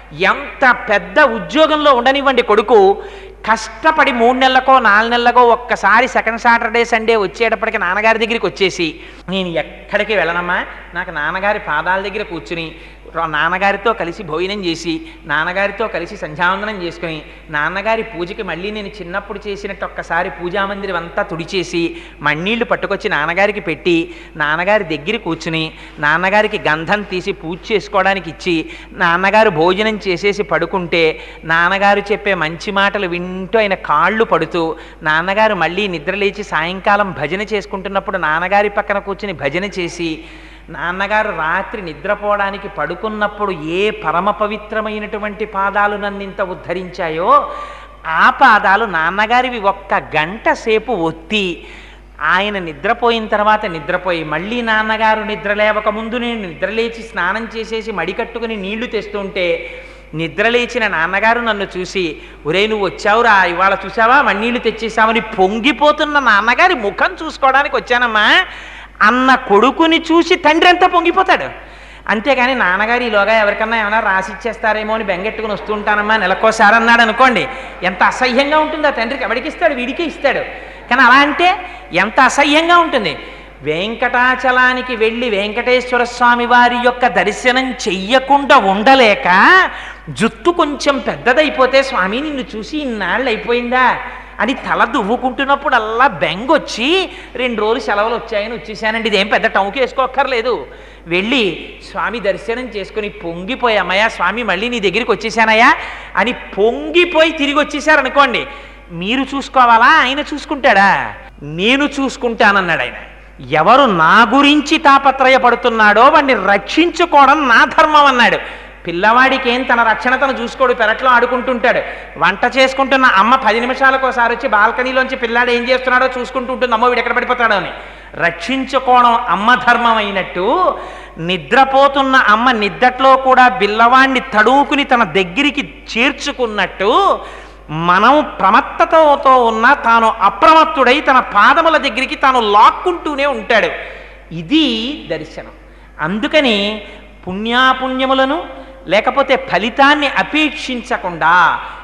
ఎంత పెద్ద ఉద్యోగంలో ఉండనివ్వండి కొడుకు కష్టపడి మూడు నెలలకో నాలుగు నెలలకో ఒక్కసారి సెకండ్ సాటర్డే సండే వచ్చేటప్పటికి నాన్నగారి దగ్గరికి వచ్చేసి నేను ఎక్కడికి వెళ్ళనమ్మా నాకు నాన్నగారి పాదాల దగ్గర కూర్చుని రా- నాన్నగారితో కలిసి భోజనం చేసి నాన్నగారితో కలిసి సంధ్యావందనం చేసుకుని నాన్నగారి పూజకి మళ్ళీ నేను చిన్నప్పుడు చేసినట్టు ఒక్కసారి పూజామందిరం అంతా తుడిచేసి మಣ್ಣీళ్లు పట్టుకొచ్చి నాన్నగారికి పెట్టి నాన్నగారి దగ్గర కూర్చుని నాన్నగారికి గంధం తీసి పూజ చేసుకోవడానికి ఇచ్చి నాన్నగారు భోజనం చేసేసి పడుకుంటే నాన్నగారు చెప్పే మంచి మాటలు వింటూ ఆయన కాళ్ళు పడుతూ నాన్నగారు మళ్ళీ నిద్రలేచి సాయంకాలం భజన చేసుకుంటున్నప్పుడు నాన్నగారి పక్కన కూర్చుని భజన చేసి నాన్నగారు రాత్రి నిద్రపోవడానికి పడుకున్నప్పుడు ఏ పరమ పవిత్రమైనటువంటి పాదాలు నన్ను ఇంత ఉద్ధరించాయో ఆ పాదాలు నాన్నగారివి ఒక్క గంట సేపు ఒత్తి ఆయన నిద్రపోయిన తర్వాత నిద్రపోయి మళ్ళీ నాన్నగారు నిద్ర లేవక ముందు నేను నిద్రలేచి స్నానం చేసేసి మడి కట్టుకుని నీళ్లు తెస్తుంటే నిద్రలేచిన నాన్నగారు నన్ను చూసి ఒరే నువ్వు వచ్చావురా ఇవాళ చూసావా మన్నీళ్ళు తెచ్చేసావని పొంగిపోతున్న నాన్నగారి ముఖం చూసుకోవడానికి వచ్చానమ్మా అన్న కొడుకుని చూసి తండ్రి అంతా పొంగిపోతాడు అంతేగాని నాన్నగారు ఈలోగా ఎవరికన్నా ఏమైనా రాసి ఇచ్చేస్తారేమో అని బెంగెట్టుకుని వస్తుంటానమ్మా నెలకోసారి అన్నాడు అనుకోండి ఎంత అసహ్యంగా ఉంటుంది ఆ తండ్రికి ఎవరికి ఇస్తాడు వీడికే ఇస్తాడు కానీ అలా అంటే ఎంత అసహ్యంగా ఉంటుంది వెంకటాచలానికి వెళ్ళి వెంకటేశ్వర స్వామి వారి యొక్క దర్శనం చెయ్యకుండా ఉండలేక జుత్తు కొంచెం పెద్దదైపోతే స్వామి నిన్ను చూసి ఇన్నాళ్ళు అయిపోయిందా అని తల దువ్వుకుంటున్నప్పుడు అల్లా బెంగొచ్చి రెండు రోజులు సెలవులు వచ్చాయని వచ్చేసానండి ఇదేం పెద్ద టౌన్కి వేసుకోక్కర్లేదు వెళ్ళి స్వామి దర్శనం చేసుకుని పొంగిపోయి అమ్మయ్య స్వామి మళ్ళీ నీ దగ్గరికి వచ్చేసానయ్యా అని పొంగిపోయి తిరిగి వచ్చేసారనుకోండి మీరు చూసుకోవాలా ఆయన చూసుకుంటాడా నేను చూసుకుంటానన్నాడు ఆయన ఎవరు నా గురించి తాపత్రయపడుతున్నాడో వాడిని రక్షించుకోవడం నా ధర్మం అన్నాడు పిల్లవాడికి ఏం తన రక్షణ తను చూసుకోడు పెరట్లో ఆడుకుంటుంటాడు వంట చేసుకుంటున్న అమ్మ పది నిమిషాలకు ఒకసారి వచ్చి బాల్కనీలోంచి పిల్లాడు ఏం చేస్తున్నాడో చూసుకుంటూ ఉంటుంది అమ్మో వీడు ఎక్కడ పడిపోతాడో అని రక్షించుకోవడం అమ్మ ధర్మం అయినట్టు నిద్రపోతున్న అమ్మ నిద్దట్లో కూడా బిల్లవాణ్ణి తడువుకుని తన దగ్గరికి చేర్చుకున్నట్టు మనం ప్రమత్తతతో ఉన్న తాను అప్రమత్తుడై తన పాదముల దగ్గరికి తాను లాక్కుంటూనే ఉంటాడు ఇది దర్శనం అందుకని పుణ్యాపుణ్యములను లేకపోతే ఫలితాన్ని అపేక్షించకుండా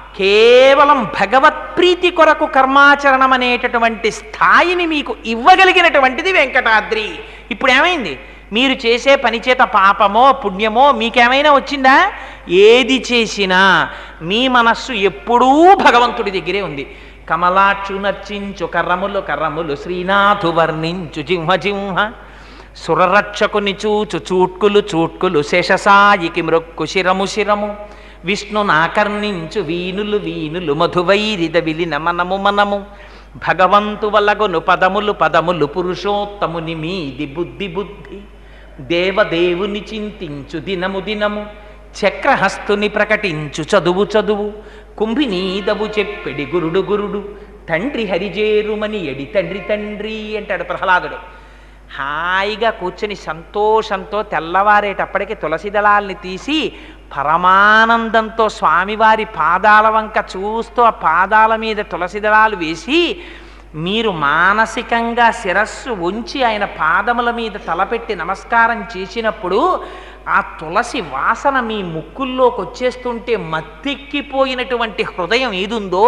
కేవలం భగవత్ప్రీతి కొరకు కర్మాచరణం అనేటటువంటి స్థాయిని మీకు ఇవ్వగలిగినటువంటిది వెంకటాద్రి ఇప్పుడు ఏమైంది మీరు చేసే పని చేత పాపమో పుణ్యమో మీకేమైనా వచ్చిందా ఏది చేసినా మీ మనస్సు ఎప్పుడూ భగవంతుడి దగ్గరే ఉంది కమలాక్షు నర్చించు కర్రములు కర్రములు శ్రీనాథు వర్ణించు జింహ జింహ సురరక్షకుని చూచు చూట్కులు చూట్కులు శేషసాయికి మృక్కు శిరము శిరము విష్ణు నాకర్ణించు వీనులు వీనులు మధువైరిద విలిన మనము మనము భగవంతు వలగొను పదములు పదములు పురుషోత్తముని మీది బుద్ధి బుద్ధి దేవదేవుని చింతించు దినము దినము చక్రహస్తుని ప్రకటించు చదువు చదువు కుంభినీదవు చెప్పెడి గురుడు గురుడు తండ్రి హరిజేరుమని ఎడి తండ్రి తండ్రి అంటాడు ప్రహ్లాదుడు హాయిగా కూర్చొని సంతోషంతో తెల్లవారేటప్పటికి తులసి దళాల్ని తీసి పరమానందంతో స్వామివారి పాదాల వంక చూస్తూ ఆ పాదాల మీద తులసి దళాలు వేసి మీరు మానసికంగా శిరస్సు ఉంచి ఆయన పాదముల మీద తలపెట్టి నమస్కారం చేసినప్పుడు ఆ తులసి వాసన మీ ముక్కుల్లోకి వచ్చేస్తుంటే మత్తెక్కిపోయినటువంటి హృదయం ఏదుందో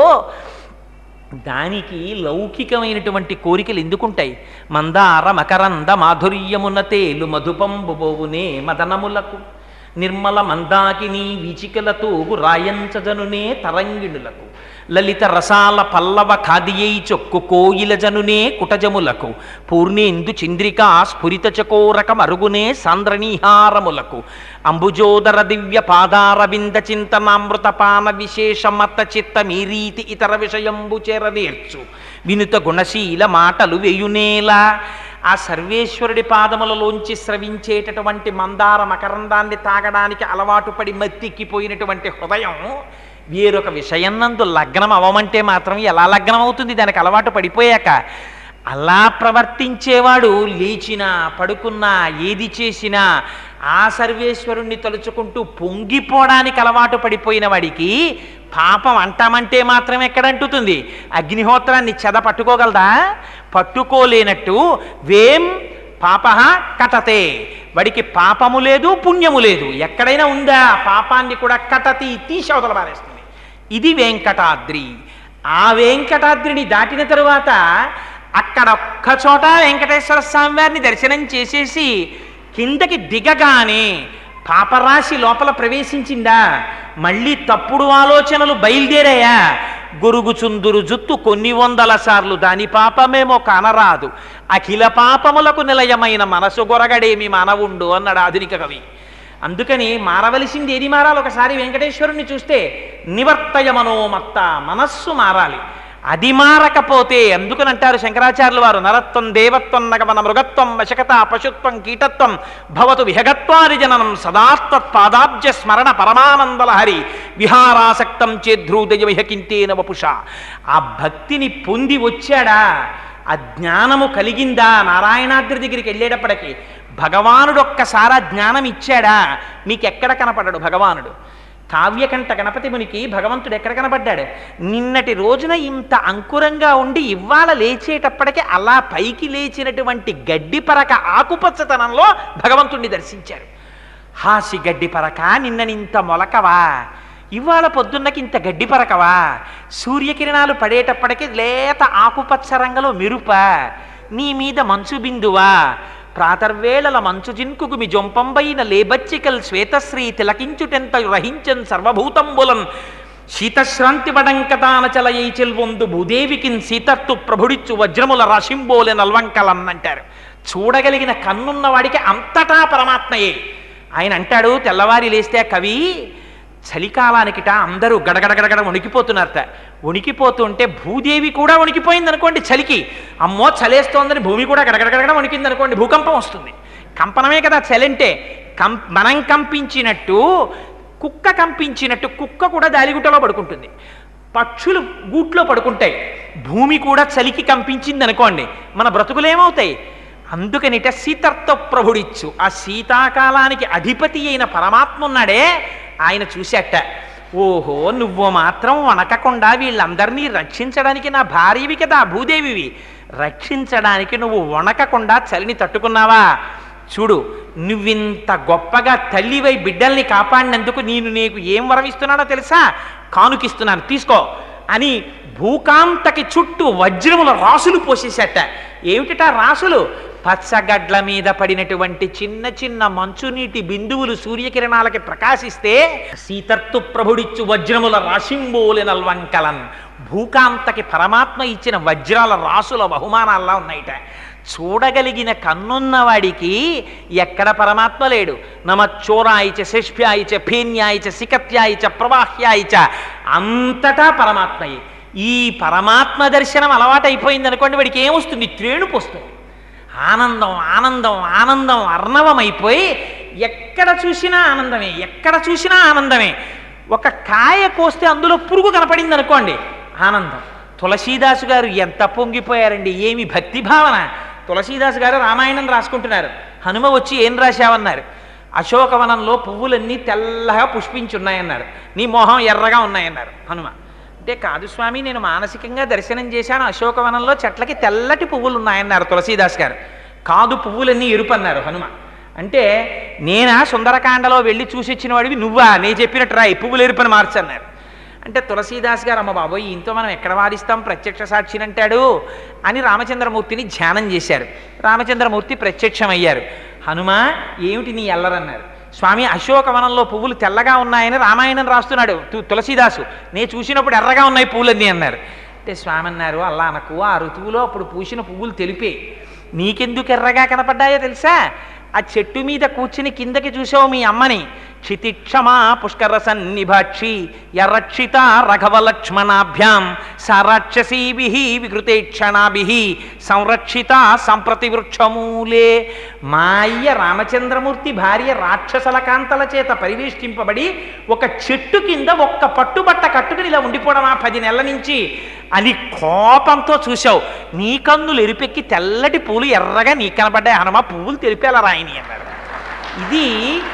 దానికి లౌకికమైనటువంటి కోరికలు ఎందుకుంటాయి మందార మకరంద మాధుర్యమున తేలు మధుపంబు బోవునే మదనములకు నిర్మల మందాకిని విచికలతో రాయంచజనునే తరంగిణులకు లలిత రసాల పల్లవ ఖాదియై చొక్కు కోయిల జనునే కుటజములకు పూర్ణేందు చంద్రికా స్ఫురిత చకోరక మరుగునే సాంద్రనీహారములకు అంబుజోదర దివ్య పాదారవింద చింతనామృత పాన విశేష మత చిత్త మీరీతి ఇతర విషయంబు చేరనేర్చు వినుత గుణశీల మాటలు వేయునేలా ఆ సర్వేశ్వరుడి పాదములలోంచి స్రవించేటటువంటి మందార మకరందాన్ని తాగడానికి అలవాటు పడి మత్తిక్కిపోయినటువంటి హృదయం వేరొక విషయం నందు లగ్నం అవమంటే మాత్రం ఎలా లగ్నం అవుతుంది దానికి అలవాటు పడిపోయాక అలా ప్రవర్తించేవాడు లేచినా పడుకున్నా ఏది చేసినా ఆ సర్వేశ్వరుణ్ణి తలుచుకుంటూ పొంగిపోవడానికి అలవాటు పడిపోయిన వాడికి పాపం అంటామంటే మాత్రం ఎక్కడంటుతుంది అగ్నిహోత్రాన్ని చెద పట్టుకోగలదా పట్టుకోలేనట్టు వేం పాప కటతే వాడికి పాపము లేదు పుణ్యము లేదు ఎక్కడైనా ఉందా పాపాన్ని కూడా కటతి తీసి అవతల పారేస్తుంది ఇది వెంకటాద్రి ఆ వెంకటాద్రిని దాటిన తరువాత అక్కడ ఒక్క చోట వెంకటేశ్వర స్వామి వారిని దర్శనం చేసేసి కిందకి దిగగానే పాపరాశి లోపల ప్రవేశించిందా మళ్ళీ తప్పుడు ఆలోచనలు బయలుదేరాయా గొరుగుచుందురు జుత్తు కొన్ని వందల సార్లు దాని పాపమేమో కానరాదు అఖిల పాపములకు నిలయమైన మనసు గొరగడేమి మానవుండు అన్నాడు ఆధునిక కవి అందుకని మారవలసింది ఏది మారాలి ఒకసారి వెంకటేశ్వరుణ్ణి చూస్తే నివర్తయ మనోమత్త మనస్సు మారాలి అది మారకపోతే అందుకనంటారు శంకరాచార్యులు వారు నరత్వం దేవత్వం నగమన మృగత్వం వశకత పశుత్వం కీటత్వం భవతు విహగత్వాది జననం సదాస్తత్పాదాబ్జ స్మరణ పరమానందలహరి విహారాసక్తం చేద్రూదయ విహకింతేన వపుష ఆ భక్తిని పొంది వచ్చాడా ఆ జ్ఞానము కలిగిందా నారాయణాద్రి దగ్గరికి వెళ్ళేటప్పటికి భగవానుడు ఒక్కసారి ఆ జ్ఞానం ఇచ్చాడా మీకు ఎక్కడ కనపడడు భగవానుడు కావ్యకంఠ గణపతి మునికి భగవంతుడు ఎక్కడ కనపడ్డాడు నిన్నటి రోజున ఇంత అంకురంగా ఉండి ఇవాళ లేచేటప్పటికి అలా పైకి లేచినటువంటి గడ్డి పరక ఆకుపచ్చతనంలో భగవంతుణ్ణి దర్శించారు హాసి గడ్డి పరక నిన్ననింత మొలకవా ఇవాళ పొద్దున్నకి ఇంత గడ్డి పరకవా సూర్యకిరణాలు పడేటప్పటికి లేత ఆకుపచ్చ రంగులో మెరుప నీ మీద మంచు బిందువా ప్రాతర్వేళల మంచు జిన్కుకు మీ జొంపంబైన లేబచ్చికల్ శ్వేతశ్రీ తిలకించుటెంత రహించన్ సర్వభూతంబులన్ శీతశ్రాంతి వడంకతాన చలయై చెల్వొందు భూదేవికిన్ సీతత్తు ప్రభుడిచ్చు వజ్రముల రాశింబోలె నల్వంకలన్నంటారు చూడగలిగిన కన్నున్న వాడికి అంతటా పరమాత్మయే ఆయన అంటాడు తెల్లవారి లేస్తే ఆ కవి చలికాలానికిట అందరూ గడగడగడగడ వణికిపోతున్నారట వణికిపోతుంటే భూదేవి కూడా వణికిపోయింది అనుకోండి చలికి అమ్మో చలేస్తోందని భూమి కూడా గడగడగడగడ వణికింది అనుకోండి భూకంపం వస్తుంది కంపనమే కదా చలి అంటే కం మనం కంపించినట్టు కుక్క కంపించినట్టు కుక్క కూడా దాలిగుట్టలో పడుకుంటుంది పక్షులు గూట్లో పడుకుంటాయి భూమి కూడా చలికి కంపించింది అనుకోండి మన బ్రతుకులేమవుతాయి అందుకనిట సీతర్త ప్రభుడిచ్చు ఆ శీతాకాలానికి అధిపతి అయిన పరమాత్మ ఉన్నాడే ఆయన చూశాట ఓహో నువ్వు మాత్రం వణకకుండా వీళ్ళందరినీ రక్షించడానికి నా భార్యవి కదా భూదేవివి రక్షించడానికి నువ్వు వణకకుండా చలిని తట్టుకున్నావా చూడు నువ్వింత గొప్పగా తల్లివై బిడ్డల్ని కాపాడినందుకు నేను నీకు ఏం వరమిస్తున్నానో తెలుసా కానుకిస్తున్నాను తీసుకో అని భూకాంతకి చుట్టూ వజ్రముల రాసులు పోసేసేట ఏమిటిటా రాసులు పచ్చగడ్ల మీద పడినటువంటి చిన్న చిన్న మంచునీటి బిందువులు సూర్యకిరణాలకి ప్రకాశిస్తే సీతర్తు ప్రభుడిచ్చు వజ్రముల రాశింబోలి నల్వంకలన్ భూకాంతకి పరమాత్మ ఇచ్చిన వజ్రాల రాసుల బహుమానాల్లా ఉన్నాయిట చూడగలిగిన కన్నున్నవాడికి ఎక్కడ పరమాత్మ లేడు నమచ్చోరాయిచ శిష్ప్యాయిచ ఫేన్యాయిచ సికత్యాయిచ ప్రవాహ్యాయిచ అంతటా పరమాత్మయే ఈ పరమాత్మ దర్శనం అలవాటైపోయింది అనుకోండి వాడికి ఏమొస్తుంది త్రేణుపు వస్తుంది ఆనందం ఆనందం ఆనందం అర్ణవమైపోయి ఎక్కడ చూసినా ఆనందమే ఎక్కడ చూసినా ఆనందమే ఒక కాయ కోస్తే అందులో పురుగు కనపడింది అనుకోండి ఆనందం తులసీదాసు గారు ఎంత పొంగిపోయారండి ఏమి భక్తి భావన తులసీదాసు గారు రామాయణం రాసుకుంటున్నారు హనుమ వచ్చి ఏం రాశావన్నారు అశోకవనంలో పువ్వులన్నీ తెల్లగా పుష్పించున్నాయన్నారు నీ మొహం ఎర్రగా ఉన్నాయన్నారు హనుమ అంటే కాదు స్వామి నేను మానసికంగా దర్శనం చేశాను అశోకవనంలో చెట్లకి తెల్లటి పువ్వులు ఉన్నాయన్నారు తులసీదాస్ గారు కాదు పువ్వులన్నీ ఎరుపు అన్నారు హనుమ అంటే నేనా సుందరకాండలో వెళ్ళి చూసి వచ్చిన వాడివి నువ్వా నేను చెప్పినట్టు రాయి పువ్వులు ఎరుపని మార్చన్నారు అంటే తులసీదాస్ గారు అమ్మ బాబోయ్ ఇంతో మనం ఎక్కడ వాదిస్తాం ప్రత్యక్ష సాక్షిని అంటాడు అని రామచంద్రమూర్తిని ధ్యానం చేశారు రామచంద్రమూర్తి ప్రత్యక్షమయ్యారు హనుమ ఏమిటి నీ ఎల్లరన్నారు స్వామి అశోకవనంలో పువ్వులు తెల్లగా ఉన్నాయని రామాయణం రాస్తున్నాడు తు- తులసీదాసు నేను చూసినప్పుడు ఎర్రగా ఉన్నాయి పువ్వులన్నీ అన్నారు అంటే స్వామి అన్నారు అల్లా అనకు ఆ ఋతువులో అప్పుడు పూసిన పువ్వులు తెలిపే నీకెందుకు ఎర్రగా కనపడ్డాయో తెలుసా ఆ చెట్టు మీద కూర్చుని కిందకి చూసావు మీ అమ్మని క్షితిక్షమా పుష్కర సన్నిభాక్షి యరక్షిత రఘవ లక్ష్మణాభ్యాం సారాక్షసీభి వికృతేక్షణాభి సంరక్షిత సంప్రతి వృక్షమూలే మా అయ్య రామచంద్రమూర్తి భార్య రాక్షసల కాంతల చేత పరివేష్టింపబడి ఒక చెట్టు కింద ఒక్క పట్టుబట్ట కట్టుకుని ఇలా ఉండిపోవడమా పది నెలల నుంచి అని కోపంతో చూశావు నీ కన్నులు ఎరిపెక్కి తెల్లటి పూలు ఎర్రగా నీ కనబడ్డాయి హనుమ పువ్వులు తెలిపేలా రాయని అన్నారు ఇది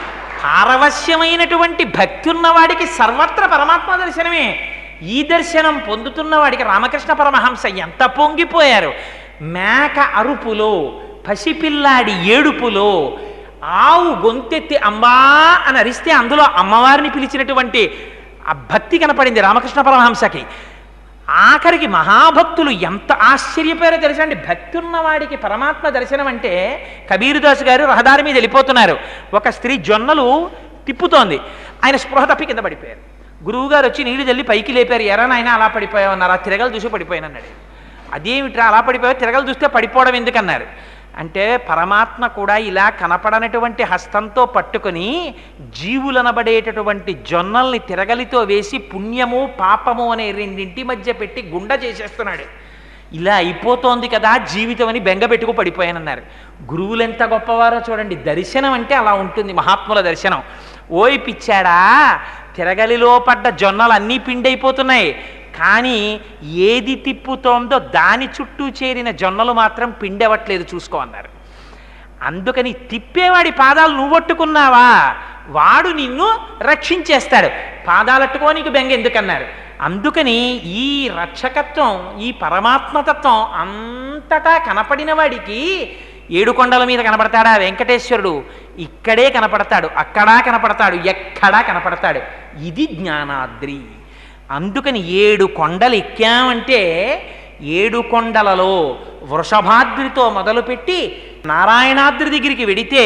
పారవశ్యమైనటువంటి భక్తి ఉన్నవాడికి సర్వత్ర పరమాత్మ దర్శనమే ఈ దర్శనం పొందుతున్న వాడికి రామకృష్ణ పరమహంస ఎంత పొంగిపోయారు మేక అరుపులో పసిపిల్లాడి ఏడుపులో ఆవు గొంతెత్తి అంబా అని అరిస్తే అందులో అమ్మవారిని పిలిచినటువంటి ఆ భక్తి కనపడింది రామకృష్ణ పరమహంసకి ఆఖరికి మహాభక్తులు ఎంత ఆశ్చర్యపోయారో తెలుసా అండి భక్తి ఉన్నవాడికి పరమాత్మ దర్శనం అంటే కబీరుదాసు గారు రహదారి మీద వెళ్ళిపోతున్నారు ఒక స్త్రీ జొన్నలు తిప్పుతోంది ఆయన స్పృహ తప్పి కింద పడిపోయారు గురువుగారు వచ్చి నీళ్లు చల్లి పైకి లేపారు ఎరా నాయన అలా పడిపోయావు అన్నారు ఆ తిరగలు చూసి పడిపోయాను అన్నాడు అదేమిట్రా అలా పడిపోయావు తిరగలు చూస్తే పడిపోవడం ఎందుకన్నారు అంటే పరమాత్మ కూడా ఇలా కనపడనటువంటి హస్తంతో పట్టుకొని జీవులనబడేటటువంటి జొన్నల్ని తిరగలితో వేసి పుణ్యము పాపము అనే రెండింటి మధ్య పెట్టి గుండ చేసేస్తున్నాడు ఇలా అయిపోతోంది కదా జీవితం అని బెంగపెట్టుకు పడిపోయానన్నారు గురువులు ఎంత గొప్పవారో చూడండి దర్శనం అంటే అలా ఉంటుంది మహాత్ముల దర్శనం ఓయ్ పిచ్చాడా తిరగలిలో పడ్డ జొన్నలు అన్నీ పిండైపోతున్నాయి కానీ ఏది తిప్పుతోందో దాని చుట్టూ చేరిన జొన్నలు మాత్రం పిండవట్లేదు చూసుకో అన్నారు అందుకని తిప్పేవాడి పాదాలు నువ్వు పట్టుకున్నావా వాడు నిన్ను రక్షించేస్తాడు పాదాలట్టుకోనికి బెంగ ఎందుకన్నారు అందుకని ఈ రక్షకత్వం ఈ పరమాత్మతత్వం అంతటా కనపడిన వాడికి ఏడు కొండల మీద కనపడతాడా వెంకటేశ్వరుడు ఇక్కడే కనపడతాడు అక్కడా కనపడతాడు ఎక్కడా కనపడతాడు ఇది జ్ఞానాద్రి అందుకని ఏడు కొండలు ఎక్కామంటే ఏడు కొండలలో వృషభాద్రితో మొదలుపెట్టి నారాయణాద్రి దగ్గరికి వెడితే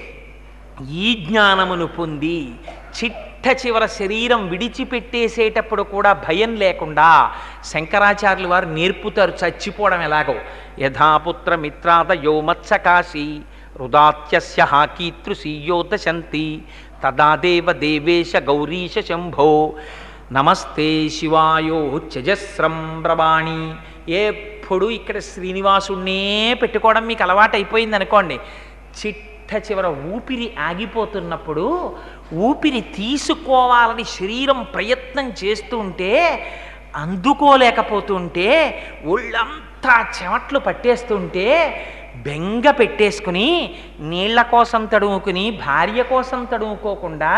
ఈ జ్ఞానమును పొంది చిట్ట చివర శరీరం విడిచిపెట్టేసేటప్పుడు కూడా భయం లేకుండా శంకరాచార్యులు వారు నేర్పుతారు చచ్చిపోవడం ఎలాగో యథాపుత్ర మిత్రాద యోమత్సకాశి రుదాత్యస్య హాకీతృశీయోదశంతి తదా దేవ దేవేశ గౌరీశ శంభో నమస్తే శివాయో త్యజస్రం బ్రవాణి ఎప్పుడు ఇక్కడ శ్రీనివాసుణ్ణే పెట్టుకోవడం మీకు అలవాటైపోయింది అనుకోండి చిట్ట చివర ఊపిరి ఆగిపోతున్నప్పుడు ఊపిరి తీసుకోవాలని శరీరం ప్రయత్నం చేస్తూ ఉంటే అందుకోలేకపోతుంటే ఒళ్ళంతా చెమట్లు పట్టేస్తుంటే బెంగ పెట్టేసుకుని నీళ్ల కోసం తడుముకుని భార్య కోసం తడుముకోకుండా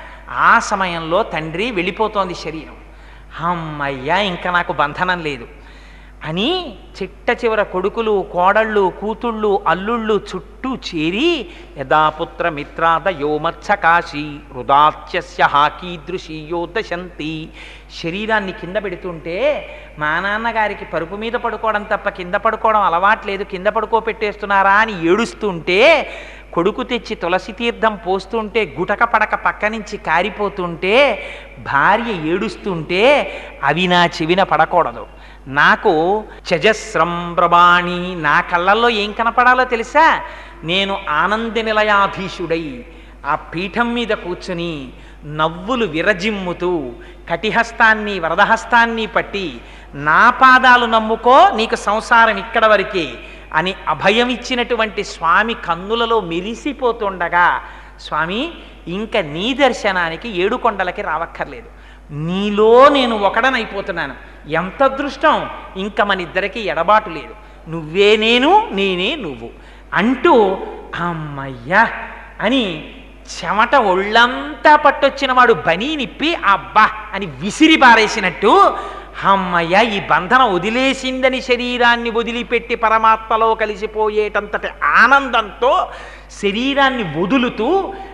ఆ సమయంలో తండ్రి వెళ్ళిపోతోంది శరీరం అమ్మయ్యా ఇంకా నాకు బంధనం లేదు అని చిట్ట చివర కొడుకులు కోడళ్ళు కూతుళ్ళు అల్లుళ్ళు చుట్టూ చేరి యథాపుత్ర మిత్రాద యోమత్సకాశి హృదాత్యస్య హాకీదృశీయోదశంతి శరీరాన్ని కింద పెడుతుంటే మా నాన్నగారికి పరుపు మీద పడుకోవడం తప్ప కింద పడుకోవడం అలవాట్లేదు కింద పడుకోపెట్టేస్తున్నారా అని ఏడుస్తుంటే కొడుకు తెచ్చి తులసి తీర్థం పోస్తుంటే గుటక పడక పక్క నుంచి కారిపోతుంటే భార్య ఏడుస్తుంటే అవి నా చెవిన పడకూడదు నాకు చజస్రం ప్రభాణి నా కళ్ళల్లో ఏం కనపడాలో తెలుసా నేను ఆనంద నిలయాధీశుడై ఆ పీఠం మీద కూర్చుని నవ్వులు విరజిమ్ముతూ కటిహస్తాన్ని వరదహస్తాన్ని పట్టి నా పాదాలు నమ్ముకో నీకు సంసారం ఇక్కడ వరకే అని అభయం ఇచ్చినటువంటి స్వామి కన్నులలో మెరిసిపోతుండగా స్వామి ఇంక నీ దర్శనానికి ఏడు కొండలకి రావక్కర్లేదు నీలో నేను ఒకడనైపోతున్నాను ఎంత అదృష్టం ఇంక మన ఇద్దరికి ఎడబాటు లేదు నువ్వే నేను నేనే నువ్వు అంటూ అమ్మయ్యా అని చెమట ఒళ్ళంతా పట్టొచ్చిన వాడు బనీ నిప్పి అబ్బా అని విసిరి బారేసినట్టు అమ్మయ్య ఈ బంధన వదిలేసిందని శరీరాన్ని వదిలిపెట్టి పరమాత్మలో కలిసిపోయేటంతటి ఆనందంతో శరీరాన్ని వదులుతూ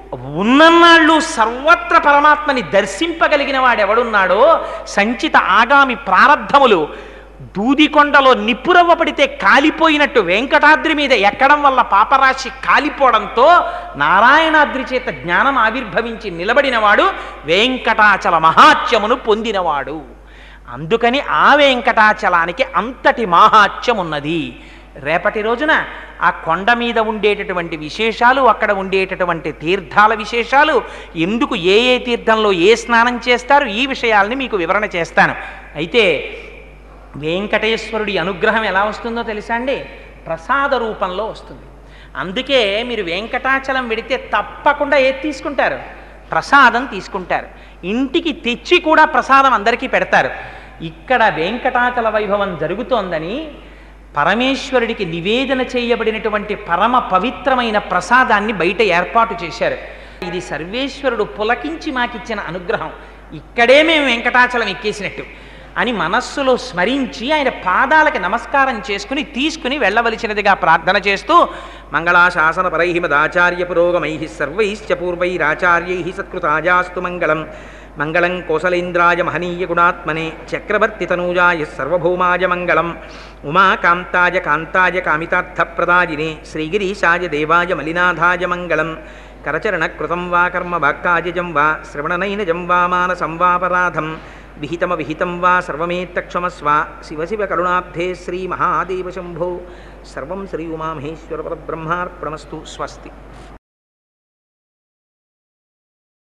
ఉన్ననాళ్ళు సర్వత్ర పరమాత్మని దర్శింపగలిగిన వాడెవడున్నాడో సంచిత ఆగామి ప్రారంధములు దూదికొండలో నిప్పురవ్వ పడితే కాలిపోయినట్టు వెంకటాద్రి మీద ఎక్కడం వల్ల పాపరాశి కాలిపోవడంతో నారాయణాద్రి చేత జ్ఞానం ఆవిర్భవించి నిలబడినవాడు వెంకటాచల మహాత్యమును పొందినవాడు అందుకని ఆ వెంకటాచలానికి అంతటి మాహాత్యం ఉన్నది రేపటి రోజున ఆ కొండ మీద ఉండేటటువంటి విశేషాలు అక్కడ ఉండేటటువంటి తీర్థాల విశేషాలు ఎందుకు ఏ ఏ తీర్థంలో ఏ స్నానం చేస్తారు ఈ విషయాల్ని మీకు వివరణ చేస్తాను అయితే వెంకటేశ్వరుడి అనుగ్రహం ఎలా వస్తుందో తెలుసా అండి ప్రసాద రూపంలో వస్తుంది అందుకే మీరు వెంకటాచలం వెడితే తప్పకుండా ఏది తీసుకుంటారు ప్రసాదం తీసుకుంటారు ఇంటికి తెచ్చి కూడా ప్రసాదం అందరికీ పెడతారు ఇక్కడ వెంకటాచల వైభవం జరుగుతోందని పరమేశ్వరుడికి నివేదన చేయబడినటువంటి పరమ పవిత్రమైన ప్రసాదాన్ని బయట ఏర్పాటు చేశారు ఇది సర్వేశ్వరుడు పులకించి మాకిచ్చిన అనుగ్రహం ఇక్కడే మేము వెంకటాచలం ఎక్కేసినట్టు అని మనస్సులో స్మరించి ఆయన పాదాలకి నమస్కారం చేసుకుని తీసుకుని వెళ్ళవలసినదిగా ప్రార్థన చేస్తూ మంగళాశాసన పరై మదాచార్య పురోగమై సర్వైశ్చ పూర్వైరాచార్యై సత్కృతాజాస్తు మంగళం మంగళం కోసలేంద్రాయ మహనీయ గుణాత్మనే చక్రవర్తి తనూజాయ సర్వభౌమాయ మంగళం ఉమాకాంతాయ కాంతాయ కామితార్థప్రదాయినే శ్రీగిరీశాయ దేవాయ మలినాథాయ మంగళం కరచరణకృతం వా కర్మ వాక్కాజం వా శ్రవణనైనజం వా మానసం వాపరాధం విహితమ విహితం వా సర్వమేత్తక్షమస్వ శివ శివ కరుణాబ్ధే శ్రీ మహాదేవ శంభో సర్వం శ్రీ ఉమామహేశ్వర పరబ్రహ్మార్పణమస్తు స్వస్తి